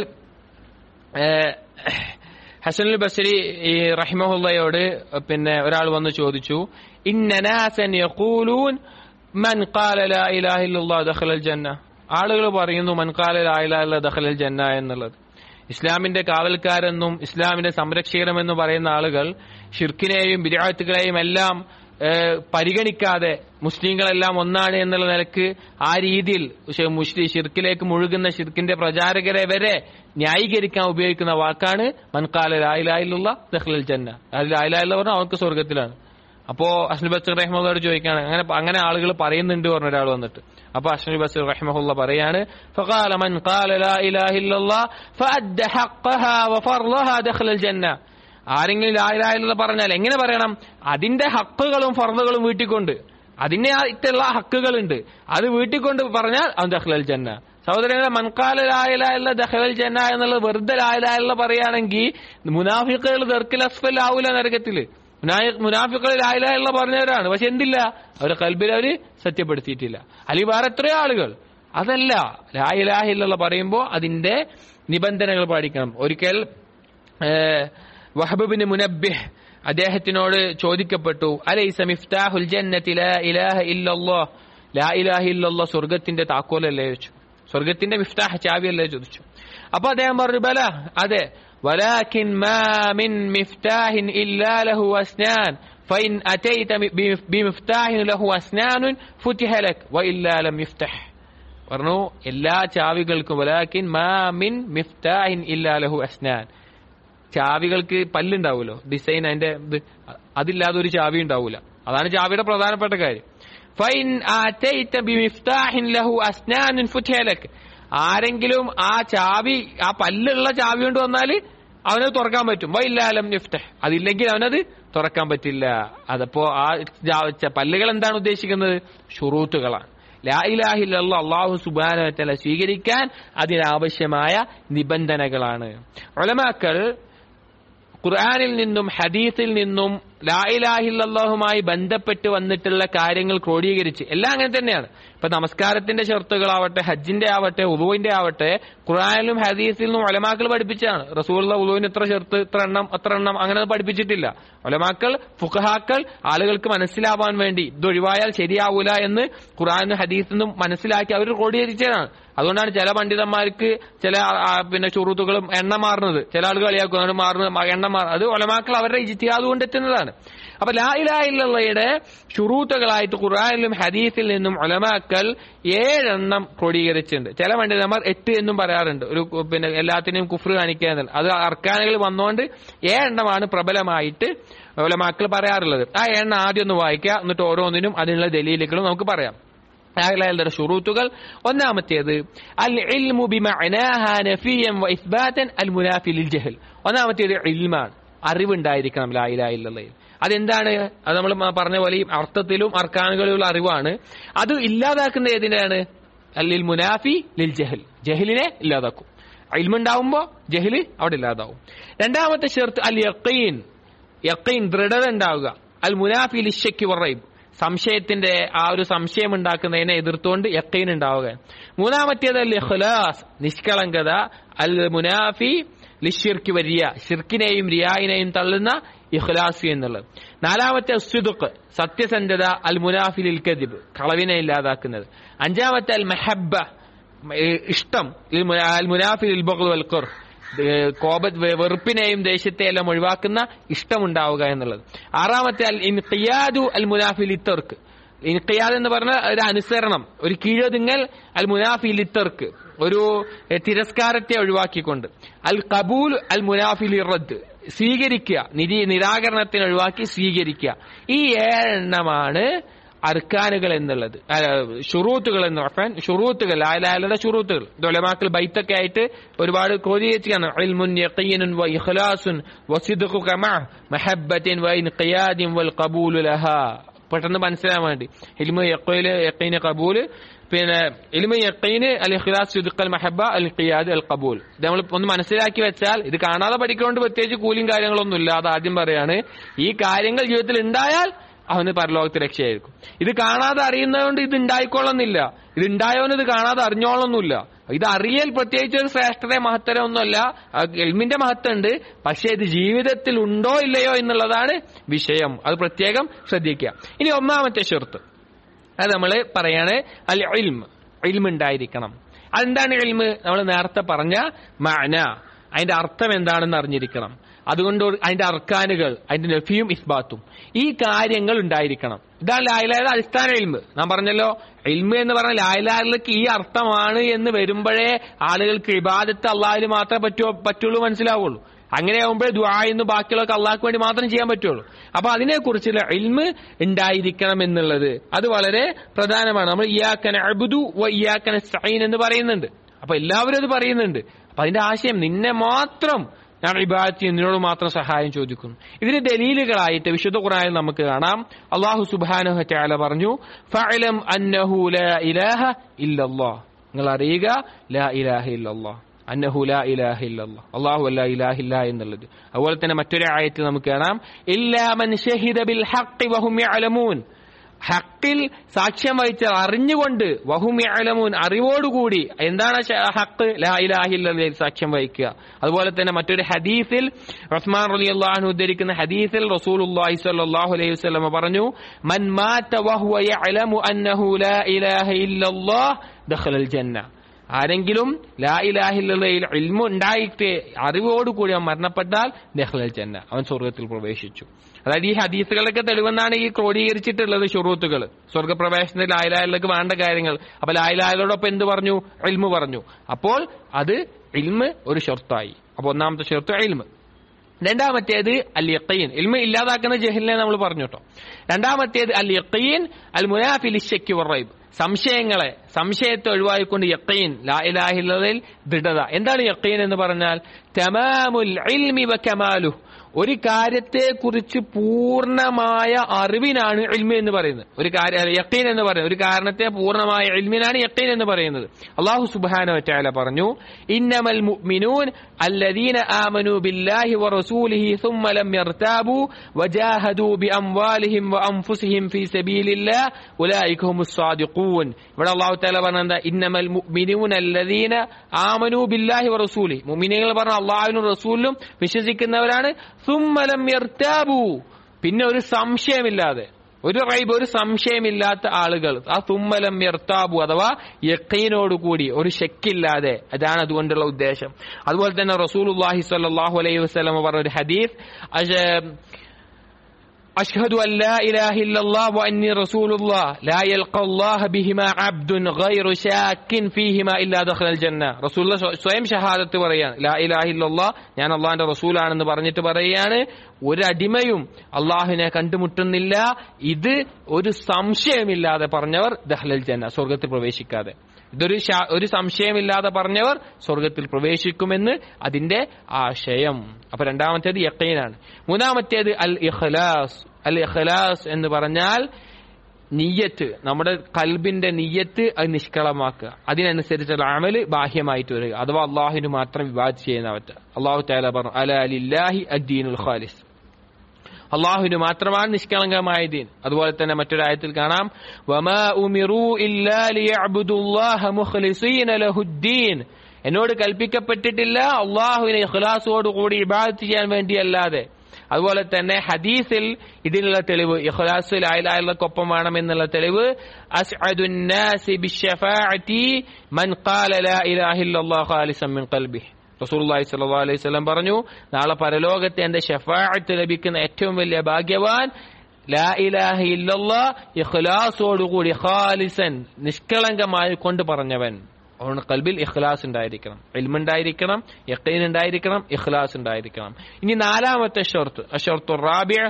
ഏഹ്, ഹസനുൽ ബസരി ഈ റഹിമഹുല്ലയോട് പിന്നെ ഒരാൾ വന്ന് ചോദിച്ചു ഇന്നനാസൻ യഖൂലൂൻ മൻ ഖാല ലാ ഇലാഹ ഇല്ലല്ലാഹ് ദഖലൽ ജന്ന ആളുകൾ പറയുന്നു മൻ ഖാല ലാ ഇലാഹ ഇല്ലല്ലാഹ് ദഖലൽ ജന്ന എന്നുള്ളത് ഇസ്ലാമിന്റെ കാവൽക്കാരെന്നും ഇസ്ലാമിന്റെ സംരക്ഷകരെന്നും പറയുന്ന ആളുകൾ ഷിർക്കിനെയും ബിരാത്തുകളെയും എല്ലാം ഏഹ്, പരിഗണിക്കാതെ മുസ്ലിങ്ങളെല്ലാം ഒന്നാണ് എന്നുള്ള നിലക്ക് ആ രീതിയിൽ ശ- മുസ്ലിം ഷിർക്കിലേക്ക് മുഴുകുന്ന ഷിർക്കിന്റെ പ്രചാരകരെ വരെ ന്യായീകരിക്കാൻ ഉപയോഗിക്കുന്ന വാക്കാണ് മൻകാല ലായിലായിലുള്ള ദഹ്ലൽ ജന്ന അത് ലായിലായില്ല പറഞ്ഞാൽ അവർക്ക് സ്വർഗത്തിലാണ് അപ്പോ അഷ്നുൽ ബസീർ റഹ്മുള്ളോട് ചോദിക്കാണ് അങ്ങനെ അങ്ങനെ ആളുകൾ പറയുന്നുണ്ട് പറഞ്ഞ ഒരാൾ വന്നിട്ട് അപ്പൊ അഷ്നുൽ ബസീർ റഹ്മുള്ള പറയാണ് فقال من قال لا اله الا الله فادى حقها وفرضها دخل الجنه ആരെങ്കിലും ലായിലായില്ല പറഞ്ഞാൽ എങ്ങനെ പറയണം അതിന്റെ ഹക്കുകളും ഫർദുകളും വീട്ടിക്കൊണ്ട് അതിനെ ആയിട്ടുള്ള ഹക്കുകളുണ്ട് അത് വീട്ടിക്കൊണ്ട് പറഞ്ഞാൽ അത് ദഹ്ലൽ ജന്ന സഹോദരങ്ങളെ മൻകാല ലായിലായുള്ള ദഹ്ലൽ ജന്ന എന്നുള്ളത് വെറുതെ ലായിലായുള്ള പറയുകയാണെങ്കിൽ മുനാഫിക്കുകൾ ദർക്കിൽ അസ്ഫൽ ആവൂല നരകത്തില് മുനാഫിക്കൾ ലായിലായുള്ള പറഞ്ഞവരാണ് പക്ഷെ എന്തില്ല അവരെ കൽബിൽ അവര് സത്യപ്പെടുത്തിയിട്ടില്ല അല്ലെങ്കിൽ വേറെ എത്രയോ ആളുകൾ അതല്ല ലായിലാഹില്ല പറയുമ്പോൾ അതിന്റെ നിബന്ധനകൾ പാലിക്കണം ഒരിക്കൽ ഏഹ്, വഹബിന് മുനബ്ബിഹ് അദ്ദേഹത്തിനോട് ചോദിക്കപ്പെട്ടു അലൈസ മിഫ്താഹുൽ ജന്നത്തി ലാ ഇലാഹ ഇല്ലല്ലാഹ് ലാ ഇലാഹ ഇല്ലല്ലാഹ് സ്വർഗത്തിന്റെ താക്കോലല്ലേ ചോദിച്ചു സ്വർഗത്തിന്റെ മിഫ്താഹ് ചാവിയല്ലേ ചോദിച്ചു അപ്പൊ അദ്ദേഹം പറഞ്ഞു ബല അതെ ولكن ما من مفتاح إلا له أسنان فإن أتيت بمفتاح له أسنان فتح لك وإلا لم يفتح പറഞ്ഞു എല്ലാ ചാവികൾക്കും വലാക്കിൻ മാ മിൻ മിഫ്താഹിൻ ഇല്ലാ ലഹു അസ്നാൻ ചാവികൾക്ക് പല്ലുണ്ടാവുമല്ലോ ഡിസൈൻ അതിന്റെ ഇത് അതില്ലാതെ ഒരു ചാവി ഉണ്ടാവൂല അതാണ് ചാവിയുടെ പ്രധാനപ്പെട്ട കാര്യം ഫൈൻ ആറ്റൈത ബിമിഫ്താഹിൻ ലഹു അസ്നാനുൻ ഫുതിഹ ലക് ആരെങ്കിലും ആ ചാവി ആ പല്ലുള്ള ചാവി കൊണ്ട് വന്നാൽ അവനത് തുറക്കാൻ പറ്റും വൈലാലം നിഫ്തഹ് അതില്ലെങ്കിൽ അവനത് തുറക്കാൻ പറ്റില്ല അതപ്പോ ആ ജാ- പല്ലുകൾ എന്താണ് ഉദ്ദേശിക്കുന്നത് ഷുറൂത്തുകളാണ് ലാ ഇലാഹില്ല അള്ളാഹു സുബാന സ്വീകരിക്കാൻ അതിനാവശ്യമായ നിബന്ധനകളാണ് ഒലമാക്കൾ ഖുർആനിൽ നിന്നും ഹദീസിൽ നിന്നും ലാ ഇലാഹില്ലാഹുമായി ബന്ധപ്പെട്ട് വന്നിട്ടുള്ള കാര്യങ്ങൾ ക്രോഡീകരിച്ച് എല്ലാം അങ്ങനെ തന്നെയാണ് ഇപ്പൊ നമസ്കാരത്തിന്റെ ഷർത്തുകളാവട്ടെ ഹജ്ജിന്റെ ആവട്ടെ ഉദുവിന്റെ ആവട്ടെ ഖുർആനിലും ഹദീസിൽ നിന്നും ഒലമാക്കൾ പഠിപ്പിച്ചാണ് റസൂലുള്ള ഉദുവിന് ഇത്ര ഷർത്ത് ഇത്ര എണ്ണം അത്ര എണ്ണം അങ്ങനെ പഠിപ്പിച്ചിട്ടില്ല ഒലമാക്കൾ ഫുഖഹാക്കൾ ആളുകൾക്ക് മനസ്സിലാവാൻ വേണ്ടി ഇത് ഒഴിവായാൽ ശരിയാവൂല എന്ന് ഖുർആനും ഹദീസിൽ നിന്നും മനസ്സിലാക്കി അവർ ക്രോഡീകരിച്ചതാണ് അതുകൊണ്ടാണ് ചില പണ്ഡിതന്മാർക്ക് ചില ആ, പിന്നെ ചുറുത്തുകളും എണ്ണ മാറുന്നത് ചില ആളുകൾ കളിയാക്കും അങ്ങനെ മാറുന്നത് എണ്ണ മാറുന്നത് അത് ഒലമാക്കൾ അവരുടെ ഇജിത്തിയാദ് കൊണ്ട് എത്തുന്നതാണ് അപ്പൊ ലാ ഇലാഹില്ലയുടെ ഷുറൂത്തുകളായിട്ട് ഖുർആനിലും ഹദീസിൽ നിന്നും ഒലമാക്കൾ ഏഴെണ്ണം ക്രോഡീകരിച്ചിട്ടുണ്ട് ചില പണ്ഡിതന്മാർ എട്ട് എന്നും പറയാറുണ്ട് ഒരു കു- പിന്നെ എല്ലാത്തിനെയും കുഫ്ർ കാണിക്കുക എന്നല്ല അത് അർക്കാനുകൾ വന്നുകൊണ്ട് ഏഴെണ്ണമാണ് പ്രബലമായിട്ട് ഒലമാക്കൾ പറയാറുള്ളത് ആ എണ്ണ ആദ്യം ഒന്ന് വായിക്കുക എന്നിട്ട് ഓരോന്നിനും അതിനുള്ള ദലീലുകളും നമുക്ക് പറയാം അയാളുടെ ഷുറൂത്തുകൾ ഒന്നാമത്തേത് അൽ ഇൽമു ബിമഅനാഹ നഫിയൻ വ ഇസ്ബാതൻ അൽ മുനാഫി ലിൽ ജഹൽ ഒന്നാമത്തേത് ഇൽമാണ് അറിവുണ്ടായിരിക്കണം ലാ ഇലാഹ ഇല്ലല്ലയിൽ അതെന്താണ് അത് നമ്മൾ പറഞ്ഞ പോലെ ഈ അർത്ഥത്തിലും അർക്കാനുകളിലുള്ള അറിവാണ് അത് ഇല്ലാതാക്കുന്ന ഏതിനാണ് അല്ലിൽ മുനാഫി ലിൽ ജഹൽ ജഹലിനെ ഇല്ലാതാക്കും ഇൽമുണ്ടാവുമ്പോ ജഹല് അവിടെ ഇല്ലാതാവും രണ്ടാമത്തെ ഷെർത്ത് അൽ യഖീൻ യഖീൻ ദൃഢത ഉണ്ടാവുക അൽ മുനാഫി ലിഷയ്ക്ക് വറൈബ് സംശയത്തിന്റെ ആ ഒരു സംശയം ഉണ്ടാക്കുന്നതിനെ എതിർത്തുകൊണ്ട് യക്കീൻ ഉണ്ടാവുക മൂന്നാമത്തേത് അൽ ഇഖ്ലാസ് നിഷ്കളങ്കത അൽ മുനാഫി ലിഷിർക്ക് വരിയ ഷിർക്കിനെയും റിയായിനെയും തള്ളുന്ന ഇഖ്ലാസ് എന്നുള്ളത് നാലാമത്തെ സുദുഖ് സത്യസന്ധത അൽ മുനാഫി ലിൽ കദിബ് കളവിനെ ഇല്ലാതാക്കുന്നത് അഞ്ചാമത്തെ അൽ മെഹബ ഇഷ്ടം ലിൽ മുനാ- അൽ മുനാഫി ലിൽ ബഗ്ള് വൽ ഖുർ ഏഹ് കോപ വെ- വെറുപ്പിനെയും ദേഷ്യത്തെയെല്ലാം ഒഴിവാക്കുന്ന ഇഷ്ടമുണ്ടാവുക എന്നുള്ളത് ആറാമത്തെ അൽ ഇൻഖിയാദു അൽ മുനാഫി ലിത്തർക്ക് ഇൻഖിയാദ് എന്ന് പറഞ്ഞാൽ ഒരു അനുസരണം ഒരു കീഴൊതുങ്ങൽ അൽ മുനാഫി ലിത്തർക്ക് ഒരു എഹ്, തിരസ്കാരത്തെ ഒഴിവാക്കിക്കൊണ്ട് അൽ കബൂൽ അൽ മുനാഫി ലിറദ് സ്വീകരിക്കുക നിരീ നിരാകരണത്തിന് ഒഴിവാക്കി സ്വീകരിക്കുക ഈ ഏഴെണ്ണമാണ് അർക്കാനുകൾ എന്നുള്ളത് ആ, ഷുറൂത്തുകൾ എന്ന് പറഞ്ഞാൽ ഷുറൂത്തുകൾ ആയാലും ഷുറൂത്തുകൾ ദൊലമാക്കൾ ബൈത്തൊക്കെ ആയിട്ട് ഒരുപാട് ക്രോധീകരിച്ചാണ് ഇൽമുൻ യഖീനുൻ വ ഇഖ്ലാസുൻ വ സിദ്ഖു കമാ മഹബ്ബത്തിൻ വ ഇൻഖിയാദിൻ വൽ ഖബൂലു ലഹാ പെട്ടെന്ന് മനസ്സിലാൻ വേണ്ടി ഇൽമു യഖീല് യഖീന് ഖബൂല് പിന്നെ ഇൽമു യഖീന് അൽ ഇഖ്ലാസ് സിദ്ഖ് അൽ മഹബ്ബ അൽ ഖിയാദ് അൽ ഖബൂൽ ഇത് നമ്മൾ ഒന്ന് മനസ്സിലാക്കി വെച്ചാൽ ഇത് കാണാതെ പഠിക്കൊണ്ട് പ്രത്യേകിച്ച് കൂലിയും കാര്യങ്ങളൊന്നും ഇല്ല അത് ആദ്യം പറയാണ് ഈ കാര്യങ്ങൾ ജീവിതത്തിൽ ഉണ്ടായാൽ അവന് പരലോകത്ത് രക്ഷയായിരിക്കും ഇത് കാണാതെ അറിയുന്നതുകൊണ്ട് ഇത് ഉണ്ടായിക്കൊള്ളുന്നില്ല ഇത് ഉണ്ടായവന് ഇത് കാണാതെ അറിഞ്ഞോളൊന്നുമില്ല ഇത് അറിയൽ പ്രത്യേകിച്ച് ഒരു ശ്രേഷ്ഠത മഹത്തരം ഒന്നുമല്ല എൽമിന്റെ മഹത്വം ഉണ്ട് പക്ഷെ ഇത് ജീവിതത്തിൽ ഉണ്ടോ ഇല്ലയോ എന്നുള്ളതാണ് വിഷയം അത് പ്രത്യേകം ശ്രദ്ധിക്കുക ഇനി ഒന്നാമത്തെ ഷെർത്ത് അത് നമ്മൾ പറയാണ് അൽ ഇൽമ് ഇൽമ് ഉണ്ടായിരിക്കണം അതെന്താണ് ഇൽമ് നമ്മൾ നേരത്തെ പറഞ്ഞ മഅന അതിന്റെ അർത്ഥം എന്താണെന്ന് അറിഞ്ഞിരിക്കണം അതുകൊണ്ട് അതിന്റെ അർക്കാനുകൾ അതിന്റെ നഫിയും ഇസ്ബാത്തും ഈ കാര്യങ്ങൾ ഉണ്ടായിരിക്കണം ഇതാണ് ലായിലായുടെ അടിസ്ഥാന ഇൽമ് ഞാൻ പറഞ്ഞല്ലോ ഇൽമ് എന്ന് പറഞ്ഞ ലായിലാലിലേക്ക് ഈ അർത്ഥമാണ് എന്ന് വരുമ്പോഴേ ആളുകൾക്ക് ഇബാദത്ത് അള്ളാഹിന് മാത്രമേ പറ്റൂ പറ്റുള്ളൂ മനസ്സിലാവുള്ളൂ അങ്ങനെ ആകുമ്പോഴേ ദുആന്ന് ബാക്കിയുള്ളതൊക്കെ അള്ളാഹ്ക്ക് വേണ്ടി മാത്രം ചെയ്യാൻ പറ്റുള്ളൂ അപ്പൊ അതിനെക്കുറിച്ചുള്ള ഇൽമ് ഉണ്ടായിരിക്കണം എന്നുള്ളത് അത് വളരെ പ്രധാനമാണ് നമ്മൾ ഇയാക്കന അബുദു വ ഇയാക്കന സൈൻ എന്ന് പറയുന്നുണ്ട് അപ്പൊ എല്ലാവരും അത് പറയുന്നുണ്ട് അപ്പൊ അതിന്റെ ആശയം നിന്നെ മാത്രം ഞാൻ ഇബാദത്ത് നിന്നോട് മാത്രം സഹായം ചോദിക്കുന്നു ഇതിന് ദലീലുകളായിട്ട് വിശുദ്ധ ഖുർആനിൽ നമുക്ക് കാണാം അള്ളാഹു സുബ്ഹാനഹു തആല പറഞ്ഞു ഫഅലം അന്നഹു ലാ ഇലാഹ ഇല്ലല്ലാഹ് നിങ്ങൾ അറിയുക ലാ ഇലാഹ ഇല്ലല്ലാഹ് അന്നഹു ലാ ഇലാഹ ഇല്ലല്ലാഹ് അല്ലാഹു ലാ ഇലാഹ ഇല്ല എന്നുള്ളത് അതുപോലെ തന്നെ മറ്റൊരു ആയത്തിൽ നമുക്ക് കാണാം ഇല്ലാ മൻ ഷഹിദ ബിൽ ഹഖ് വഹും യഅലമൂൻ ഹക്കിൽ സാക്ഷ്യം വഹിച്ച അറിഞ്ഞുകൊണ്ട് വഹും യഅലമൂൻ അറിവോടുകൂടി എന്താണ് ശ- ഹക്ക് ലാ ഇലാഹ ഇല്ലല്ലയിൽ സാക്ഷ്യം വഹിക്കുക അതുപോലെ തന്നെ മറ്റൊരു ഹദീസിൽ ഉസ്മാൻ റളിയല്ലാഹു അൻഹു ഉദ്ധരിക്കുന്ന ഹദീസിൽ റസൂലുള്ളാഹി സ്വല്ലല്ലാഹു അലൈഹി വസല്ലം പറഞ്ഞു മൻ മാത വഹുവ യഅലമു അന്നഹു ലാ ഇലാഹ ഇല്ലല്ലാഹ് ദഖലൽ ജന്ന ആരെങ്കിലും ലാ ഇലാഹില്ലയിൽ ഇൽമു ഉണ്ടായിട്ട് അറിവോടുകൂടി അവൻ മരണപ്പെട്ടാൽ ദഹ്ലൽ ജന്ന അവൻ സ്വർഗത്തിൽ പ്രവേശിച്ചു അതായത് ഈ ഹദീസുകളൊക്കെ തെളിവെന്നാണ് ഈ ക്രോഡീകരിച്ചിട്ടുള്ളത് ഷുറൂത്തുകൾ സ്വർഗപ്രവേശനത്തിൽ ലായിലാഹിലേക്ക് വേണ്ട കാര്യങ്ങൾ അപ്പൊ ലായിലാഹിലോടൊപ്പം എന്ത് പറഞ്ഞു ഇൽമു പറഞ്ഞു അപ്പോൾ അത് ഇൽമ് ഒരു ഷർത്തായി അപ്പൊ ഒന്നാമത്തെ ഷർത്ത് ഇൽമ് രണ്ടാമത്തേത് അൽ യഖീൻ ഇൽമ ഇല്ലാതാക്കുന്ന ജഹലിനെ നമ്മൾ പറഞ്ഞു കേട്ടോ രണ്ടാമത്തേത് അൽ യഖീൻ അൽ മുനാഫിൽ ഇശയ്ക്ക് വറൈബ് സംശയങ്ങളെ സംശയത്തെ ഒഴിവാക്കിക്കൊണ്ട് യഖീൻ ലാ ഇലാഹില്ലതിൽ ദൃഢത എന്താണ് യഖീൻ എന്ന് പറഞ്ഞാൽ തമാമുൽ ഇൽമി വ കമാലു ഒരു കാര്യത്തെ കുറിച്ച് പൂർണ്ണമായ അറിവിനാണ് ഇൽമ എന്ന് പറയുന്നത് ഒരു കാര്യം യക്കീൻ എന്ന് പറയുന്നത് ഒരു കാരണത്തെ പൂർണ്ണമായ ഇൽമിനാണ് യക്കീൻ എന്ന് പറയുന്നത് അള്ളാഹു സുബ്ഹാനഹു വതആല പറഞ്ഞു ഇന്നമൽ മുഅ്മിനൂൻ الذين آمنوا بالله ورسوله ثم لم يرتابوا وجاهدوا بأموالهم وأنفسهم في سبيل الله أولئك هم الصادقون ഇവിടെ അള്ളാഹു താല പറഞ്ഞ ഇന്നമൽ മുഅ്മിനൂൻ الذين آمنوا بالله ورسوله മുഅ്മിനീങ്ങൾ പറഞ്ഞ അള്ളാഹുവിനും റസൂലിലും വിശ്വസിക്കുന്നവരാണ് ثم لم يرتابوا പിന്നെ ഒരു സംശയമില്ലാതെ ഒരു റൈബ് ഒരു സംശയമില്ലാത്ത ആളുകൾ ആ തുമ്മലം യർത്താബു അഥവാ യക്കീനോടുകൂടി ഒരു ഷെക്കില്ലാതെ അതാണ് അതുകൊണ്ടുള്ള ഉദ്ദേശം അതുപോലെ തന്നെ റസൂലുല്ലാഹി സ്വല്ലല്ലാഹു അലൈഹി വസല്ലം പറഞ്ഞ ഒരു ഹദീസ് أشهد أن لا إله إلا الله وأني رسول الله لا يلقى الله بهما عبد غير شاك فيهما إلا دخل الجنة رسول الله സ്വയം ഷഹാദത്ത് പറയാണ് ലാ ഇലാഹ ഇല്ലല്ലാ ഞാൻ അള്ളാഹിന്റെ റസൂലാണെന്ന് പറഞ്ഞിട്ട് പറയാണ് ഒരു അടിമയും അള്ളാഹുവിനെ കണ്ടുമുട്ടുന്നില്ല ഇത് ഒരു സംശയമില്ലാതെ പറഞ്ഞവർ ദഹ്ലൽ ജന്ന സ്വർഗത്തിൽ പ്രവേശിക്കാതെ ഇതൊരു ഒരു സംശയമില്ലാതെ പറഞ്ഞവർ സ്വർഗത്തിൽ പ്രവേശിക്കുമെന്ന് അതിന്റെ ആശയം അപ്പൊ രണ്ടാമത്തേത് യക്കീനാണ് മൂന്നാമത്തേത് അൽ ഇഖ്ലാസ് അൽ ഇഖ്ലാസ് എന്ന് പറഞ്ഞാൽ നീയത്ത് നമ്മുടെ കൽബിന്റെ നീയത്ത് അത് നിഷ്കളമാക്കുക അതിനനുസരിച്ചുള്ള അമല് ബാഹ്യമായിട്ട് വരിക അഥവാ അള്ളാഹുവിന് മാത്രം വിവാദ് ചെയ്യുന്നവറ്റ് അള്ളാഹു താല പറഞ്ഞു അല അലില്ലാഹി അദ്ദീനുൽ ഖാലിസ് അള്ളാഹുവിന് മാത്രമാണ് നിഷ്കളങ്കമായ ദീൻ അതുപോലെ തന്നെ മറ്റൊരായത്തിൽ കാണാം വമാ ഉമിറു ഇല്ലാ ലിയഅബ്ദുല്ലാഹ മുഖ്ലിസീന ലഹുദ്ദീൻ എന്നോട് കൽപ്പിക്കപ്പെട്ടിട്ടില്ല അള്ളാഹുവിനെ ഇഖ്ലാസോടുകൂടി ഇബാദത്ത് ചെയ്യാൻ വേണ്ടിയല്ലാതെ അതുപോലെ തന്നെ ഹദീസിൽ ഇതിനുള്ള തെളിവ് ഇഖ്ലാസ് ലായിലായുള്ളക്കൊപ്പം വേണം എന്നുള്ള തെളിവ് അസ്അദുന്നാസി ബിശ്ശഫാഅതി മൻ ഖാല ലാ ഇലാഹ ഇല്ലല്ലാഹു ഖാലിസൻ മിൻ ഖൽബിഹി റസൂലുള്ളാഹി സ്വല്ലല്ലാഹു അലൈഹി വസല്ലം പറഞ്ഞു നാളെ പരലോകത്തെ എന്റെ ഷഫാഅത്ത് ലഭിക്കുന്ന ഏറ്റവും വലിയ ഭാഗ്യവാൻ ലാ ഇലാഹ ഇല്ലല്ലാ ഇഖ്ലാസോടുകൂടി ഖാലിസൻ നിഷ്കളങ്കമായി കൊണ്ട് പറഞ്ഞവൻ അതുകൊണ്ട് കൽബിൽ ഇഖ്ലാസ് ഉണ്ടായിരിക്കണം ഇൽമുണ്ടായിരിക്കണം യക്കീൻ ഉണ്ടായിരിക്കണം ഇഖ്ലാസ് ഉണ്ടായിരിക്കണം ഇനി നാലാമത്തെ ഷർത്ത് അഷർത്തു റാബിയ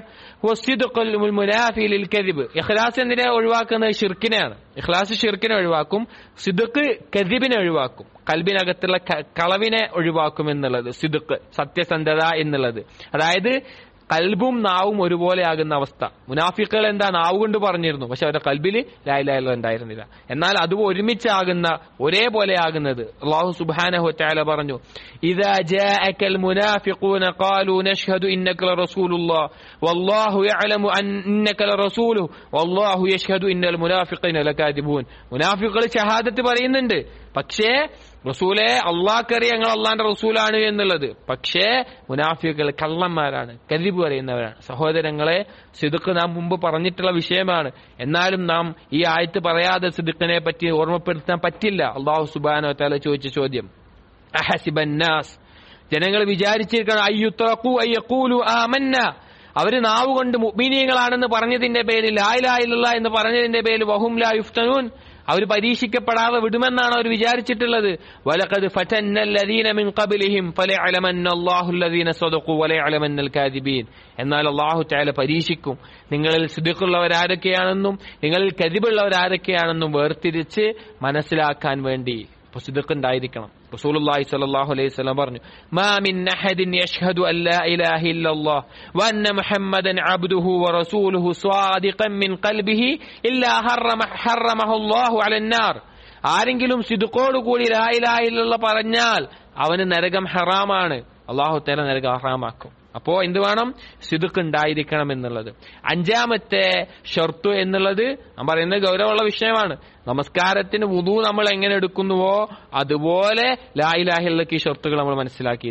മുനാഫി ലിൽ കദിബ് ഇഖ്ലാസ് എന്തിനെ ഒഴിവാക്കുന്നത് ഷിർക്കിനെയാണ് ഇഖ്ലാസ് ഷിർക്കിനെ ഒഴിവാക്കും സിദുക്ക് കദിബിനെ ഒഴിവാക്കും കൽബിനകത്തുള്ള കളവിനെ ഒഴിവാക്കും എന്നുള്ളത് സിദുക്ക് സത്യസന്ധത എന്നുള്ളത് അതായത് കൽബും നാവും ഒരുപോലെ ആകുന്ന അവസ്ഥ മുനാഫിക്കുകൾ എന്താ നാവ് കൊണ്ട് പറഞ്ഞിരുന്നു പക്ഷെ അവരുടെ കൽബിൽ ലായിലായ ഉണ്ടായിരുന്നില്ല എന്നാൽ അത് ഒരുമിച്ചാകുന്ന ഒരേപോലെ ആകുന്നത് അള്ളാഹു സുബ്ഹാനഹു തആല പറഞ്ഞു ഇദാ ജാഅകൽ മുനാഫിഖൂന ഖാലൂ നഷ്ഹദു ഇന്നക ലറസൂലുള്ളാഹ് വല്ലാഹു യഅലമു അന്നക ലറസൂലുഹു വല്ലാഹു യഷ്ഹദു ഇന്നൽ മുനാഫിഖീന ലകാദിബൂൻ മുനാഫിഖുകൾ ഷഹാദത്ത് പറയുന്നുണ്ട് പക്ഷേ റസൂലെ അള്ളാഹ്ക്കറിയാം ഞങ്ങൾ അള്ളാന്റെ റസൂലാണ് എന്നുള്ളത് പക്ഷേ മുനാഫികൾ കള്ളന്മാരാണ് കതിബ് പറയുന്നവരാണ് സഹോദരങ്ങളെ സിദുക്ക് നാം മുമ്പ് പറഞ്ഞിട്ടുള്ള വിഷയമാണ് എന്നാലും നാം ഈ ആയത്ത് പറയാതെ സിദുക്കിനെ പറ്റി ഓർമ്മപ്പെടുത്താൻ പറ്റില്ല അള്ളാഹു സുബാനോ തല ചോദിച്ച ചോദ്യം അഹസിബന്നാസ് ജനങ്ങൾ വിചാരിച്ചിരിക്കണം അയ്യുത്രക്കു അയ്യക്കൂലു ആമന്ന അവര് നാവ് കൊണ്ട് മുഅ്മിനീങ്ങളാണെന്ന് പറഞ്ഞതിന്റെ പേരിൽ ലായിലായില്ല എന്ന് പറഞ്ഞതിന്റെ പേരിൽ വഹും ലാ യുഫ്തനൂൻ അവർ പരീക്ഷിക്കപ്പെടാതെ വിടുമെന്നാണ് അവർ വിചാരിച്ചിട്ടുള്ളത് വലഖദ് ഫതന്നല്ലദീന മിൻ ഖബ്ലിഹിം ഫലയഅലമന്നല്ലാഹുല്ലദീന സദഖു വലയഅലമന്നൽ കാദിബീൻ എന്നാൽ അല്ലാഹു തആല പരീക്ഷിക്കും നിങ്ങളിൽ സിദ്ദീഖുള്ളവരാരൊക്കെയാണെന്നും നിങ്ങളിൽ കദിബുള്ളവരാരൊക്കെയാണെന്നും വേർതിരിച്ച് മനസ്സിലാക്കാൻ വേണ്ടി അപ്പൊ സിദ്ദീഖ് ഉണ്ടായിരിക്കണം റസൂലുള്ളാഹി സ്വല്ലല്ലാഹു അലൈഹി വസല്ലം പറഞ്ഞു മാ മിൻ അഹദിൻ യഷ്ഹദു അൻ ലാ ഇലാഹ ഇല്ലല്ലാഹ് വഅന്ന മുഹമ്മദൻ അബ്ദുഹു വറസൂലുഹു സ്വാദിഖൻ മിൻ ഖൽബിഹി ഇല്ലാ ഹറമ ഹറമഹു അല്ലാഹു അലൻ നാർ ആരെങ്കിലും സിദ്ഖോടുകൂടി ലാ ഇലാഹ ഇല്ലല്ലാഹ് പറഞ്ഞാൽ അവന് നരകം ഹറാമാണ് അള്ളാഹു തആല നരകം ഹറാമാക്കും അപ്പോ എന്ത് വേണം സിദുക്ക് ഉണ്ടായിരിക്കണം എന്നുള്ളത് അഞ്ചാമത്തെ ഷർത്തു എന്നുള്ളത് ഞാൻ പറയുന്നത് ഗൗരവമുള്ള വിഷയമാണ് നമസ്കാരത്തിന് വുതു നമ്മൾ എങ്ങനെ എടുക്കുന്നുവോ അതുപോലെ ലായിലാഹിലേക്ക് ഈ ഷർത്തുകൾ നമ്മൾ മനസ്സിലാക്കിയിരിക്കണം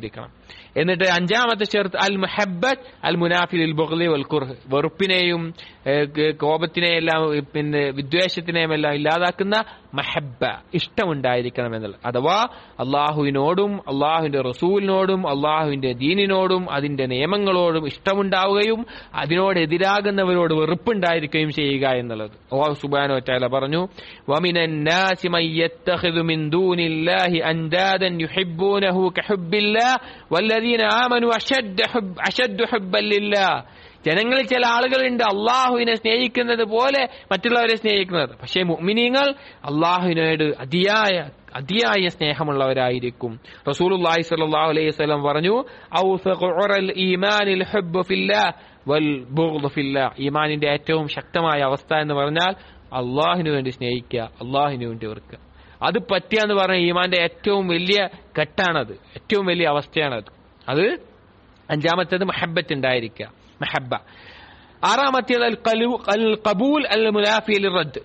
എന്നിട്ട് അഞ്ചാമത്തെ ഷർത്ത് അൽ മുഹബത്ത് അൽ മുനാഫിൽ അൽ ബുഗ്ലി വൽ കുർഹ് വെറുപ്പിനെയും ഏഹ്, ക- കോപത്തിനെയും എല്ലാം ഏഹ്, പിന്നെ വിദ്വേഷത്തിനെയും എല്ലാം ഇല്ലാതാക്കുന്ന മഹബ്ബ ഇഷ്ടമുണ്ടായിരിക്കണം എന്നുള്ളത് അഥവാ അള്ളാഹുവിനോടും അള്ളാഹുവിന്റെ റസൂലിനോടും അള്ളാഹുവിന്റെ ദീനിനോടും അതിന്റെ നിയമങ്ങളോടും ഇഷ്ടമുണ്ടാവുകയും അതിനോട് എതിരാകുന്നവരോട് വെറുപ്പുണ്ടായിരിക്കുകയും ചെയ്യുക എന്നുള്ളത് അള്ളാഹു സുബാനോ വറ്റാല പറഞ്ഞു وَمِنَ النَّاسِ مَن يَتَّخِذُ مِن دُونِ اللَّهِ أَندَادًا يُحِبُّونَهُ كَحُبِّ اللَّهِ وَالَّذِينَ آمَنُوا أَشَدُّ حُبًّا أَشَدُّ حُبًّا لِلَّهِ ജനങ്ങളിൽ ചില ആളുകളുണ്ട് അള്ളാഹുവിനെ സ്നേഹിക്കുന്നത് പോലെ മറ്റുള്ളവരെ സ്നേഹിക്കുന്നത് പക്ഷേ മുഅ്മിനീങ്ങൾ അള്ളാഹുവിനോട് അതിയായ അതിയായ സ്നേഹമുള്ളവരായിരിക്കും റസൂലുള്ളാഹി സ്വല്ലല്ലാഹു അലൈഹി വസല്ലം പറഞ്ഞു ഔസഖു ഉറൽ ഈമാനിൽ ഹുബ്ബു ഫില്ലാഹ് വൽ ബുഗ്ദു ഫില്ലാഹ് ഈമാനിന്റെ ഏറ്റവും ശക്തമായ അവസ്ഥ എന്ന് പറഞ്ഞാൽ അള്ളാഹിനു വേണ്ടി സ്നേഹിക്കുക അള്ളാഹിനു വേണ്ടി വെറുക്കുക അത് പറ്റുക എന്ന് പറഞ്ഞ ഈമാന്റെ ഏറ്റവും വലിയ ഘട്ടാണത് ഏറ്റവും വലിയ അവസ്ഥയാണത് അത് അഞ്ചാമത്തേത് മഹബത്ത് ഉണ്ടായിരിക്കുക മഹബ ആറാമത്തേത് അൽ ഖലു- അൽ കബൂൽ അൽ മുലാഫി അൽ റദ്ദ്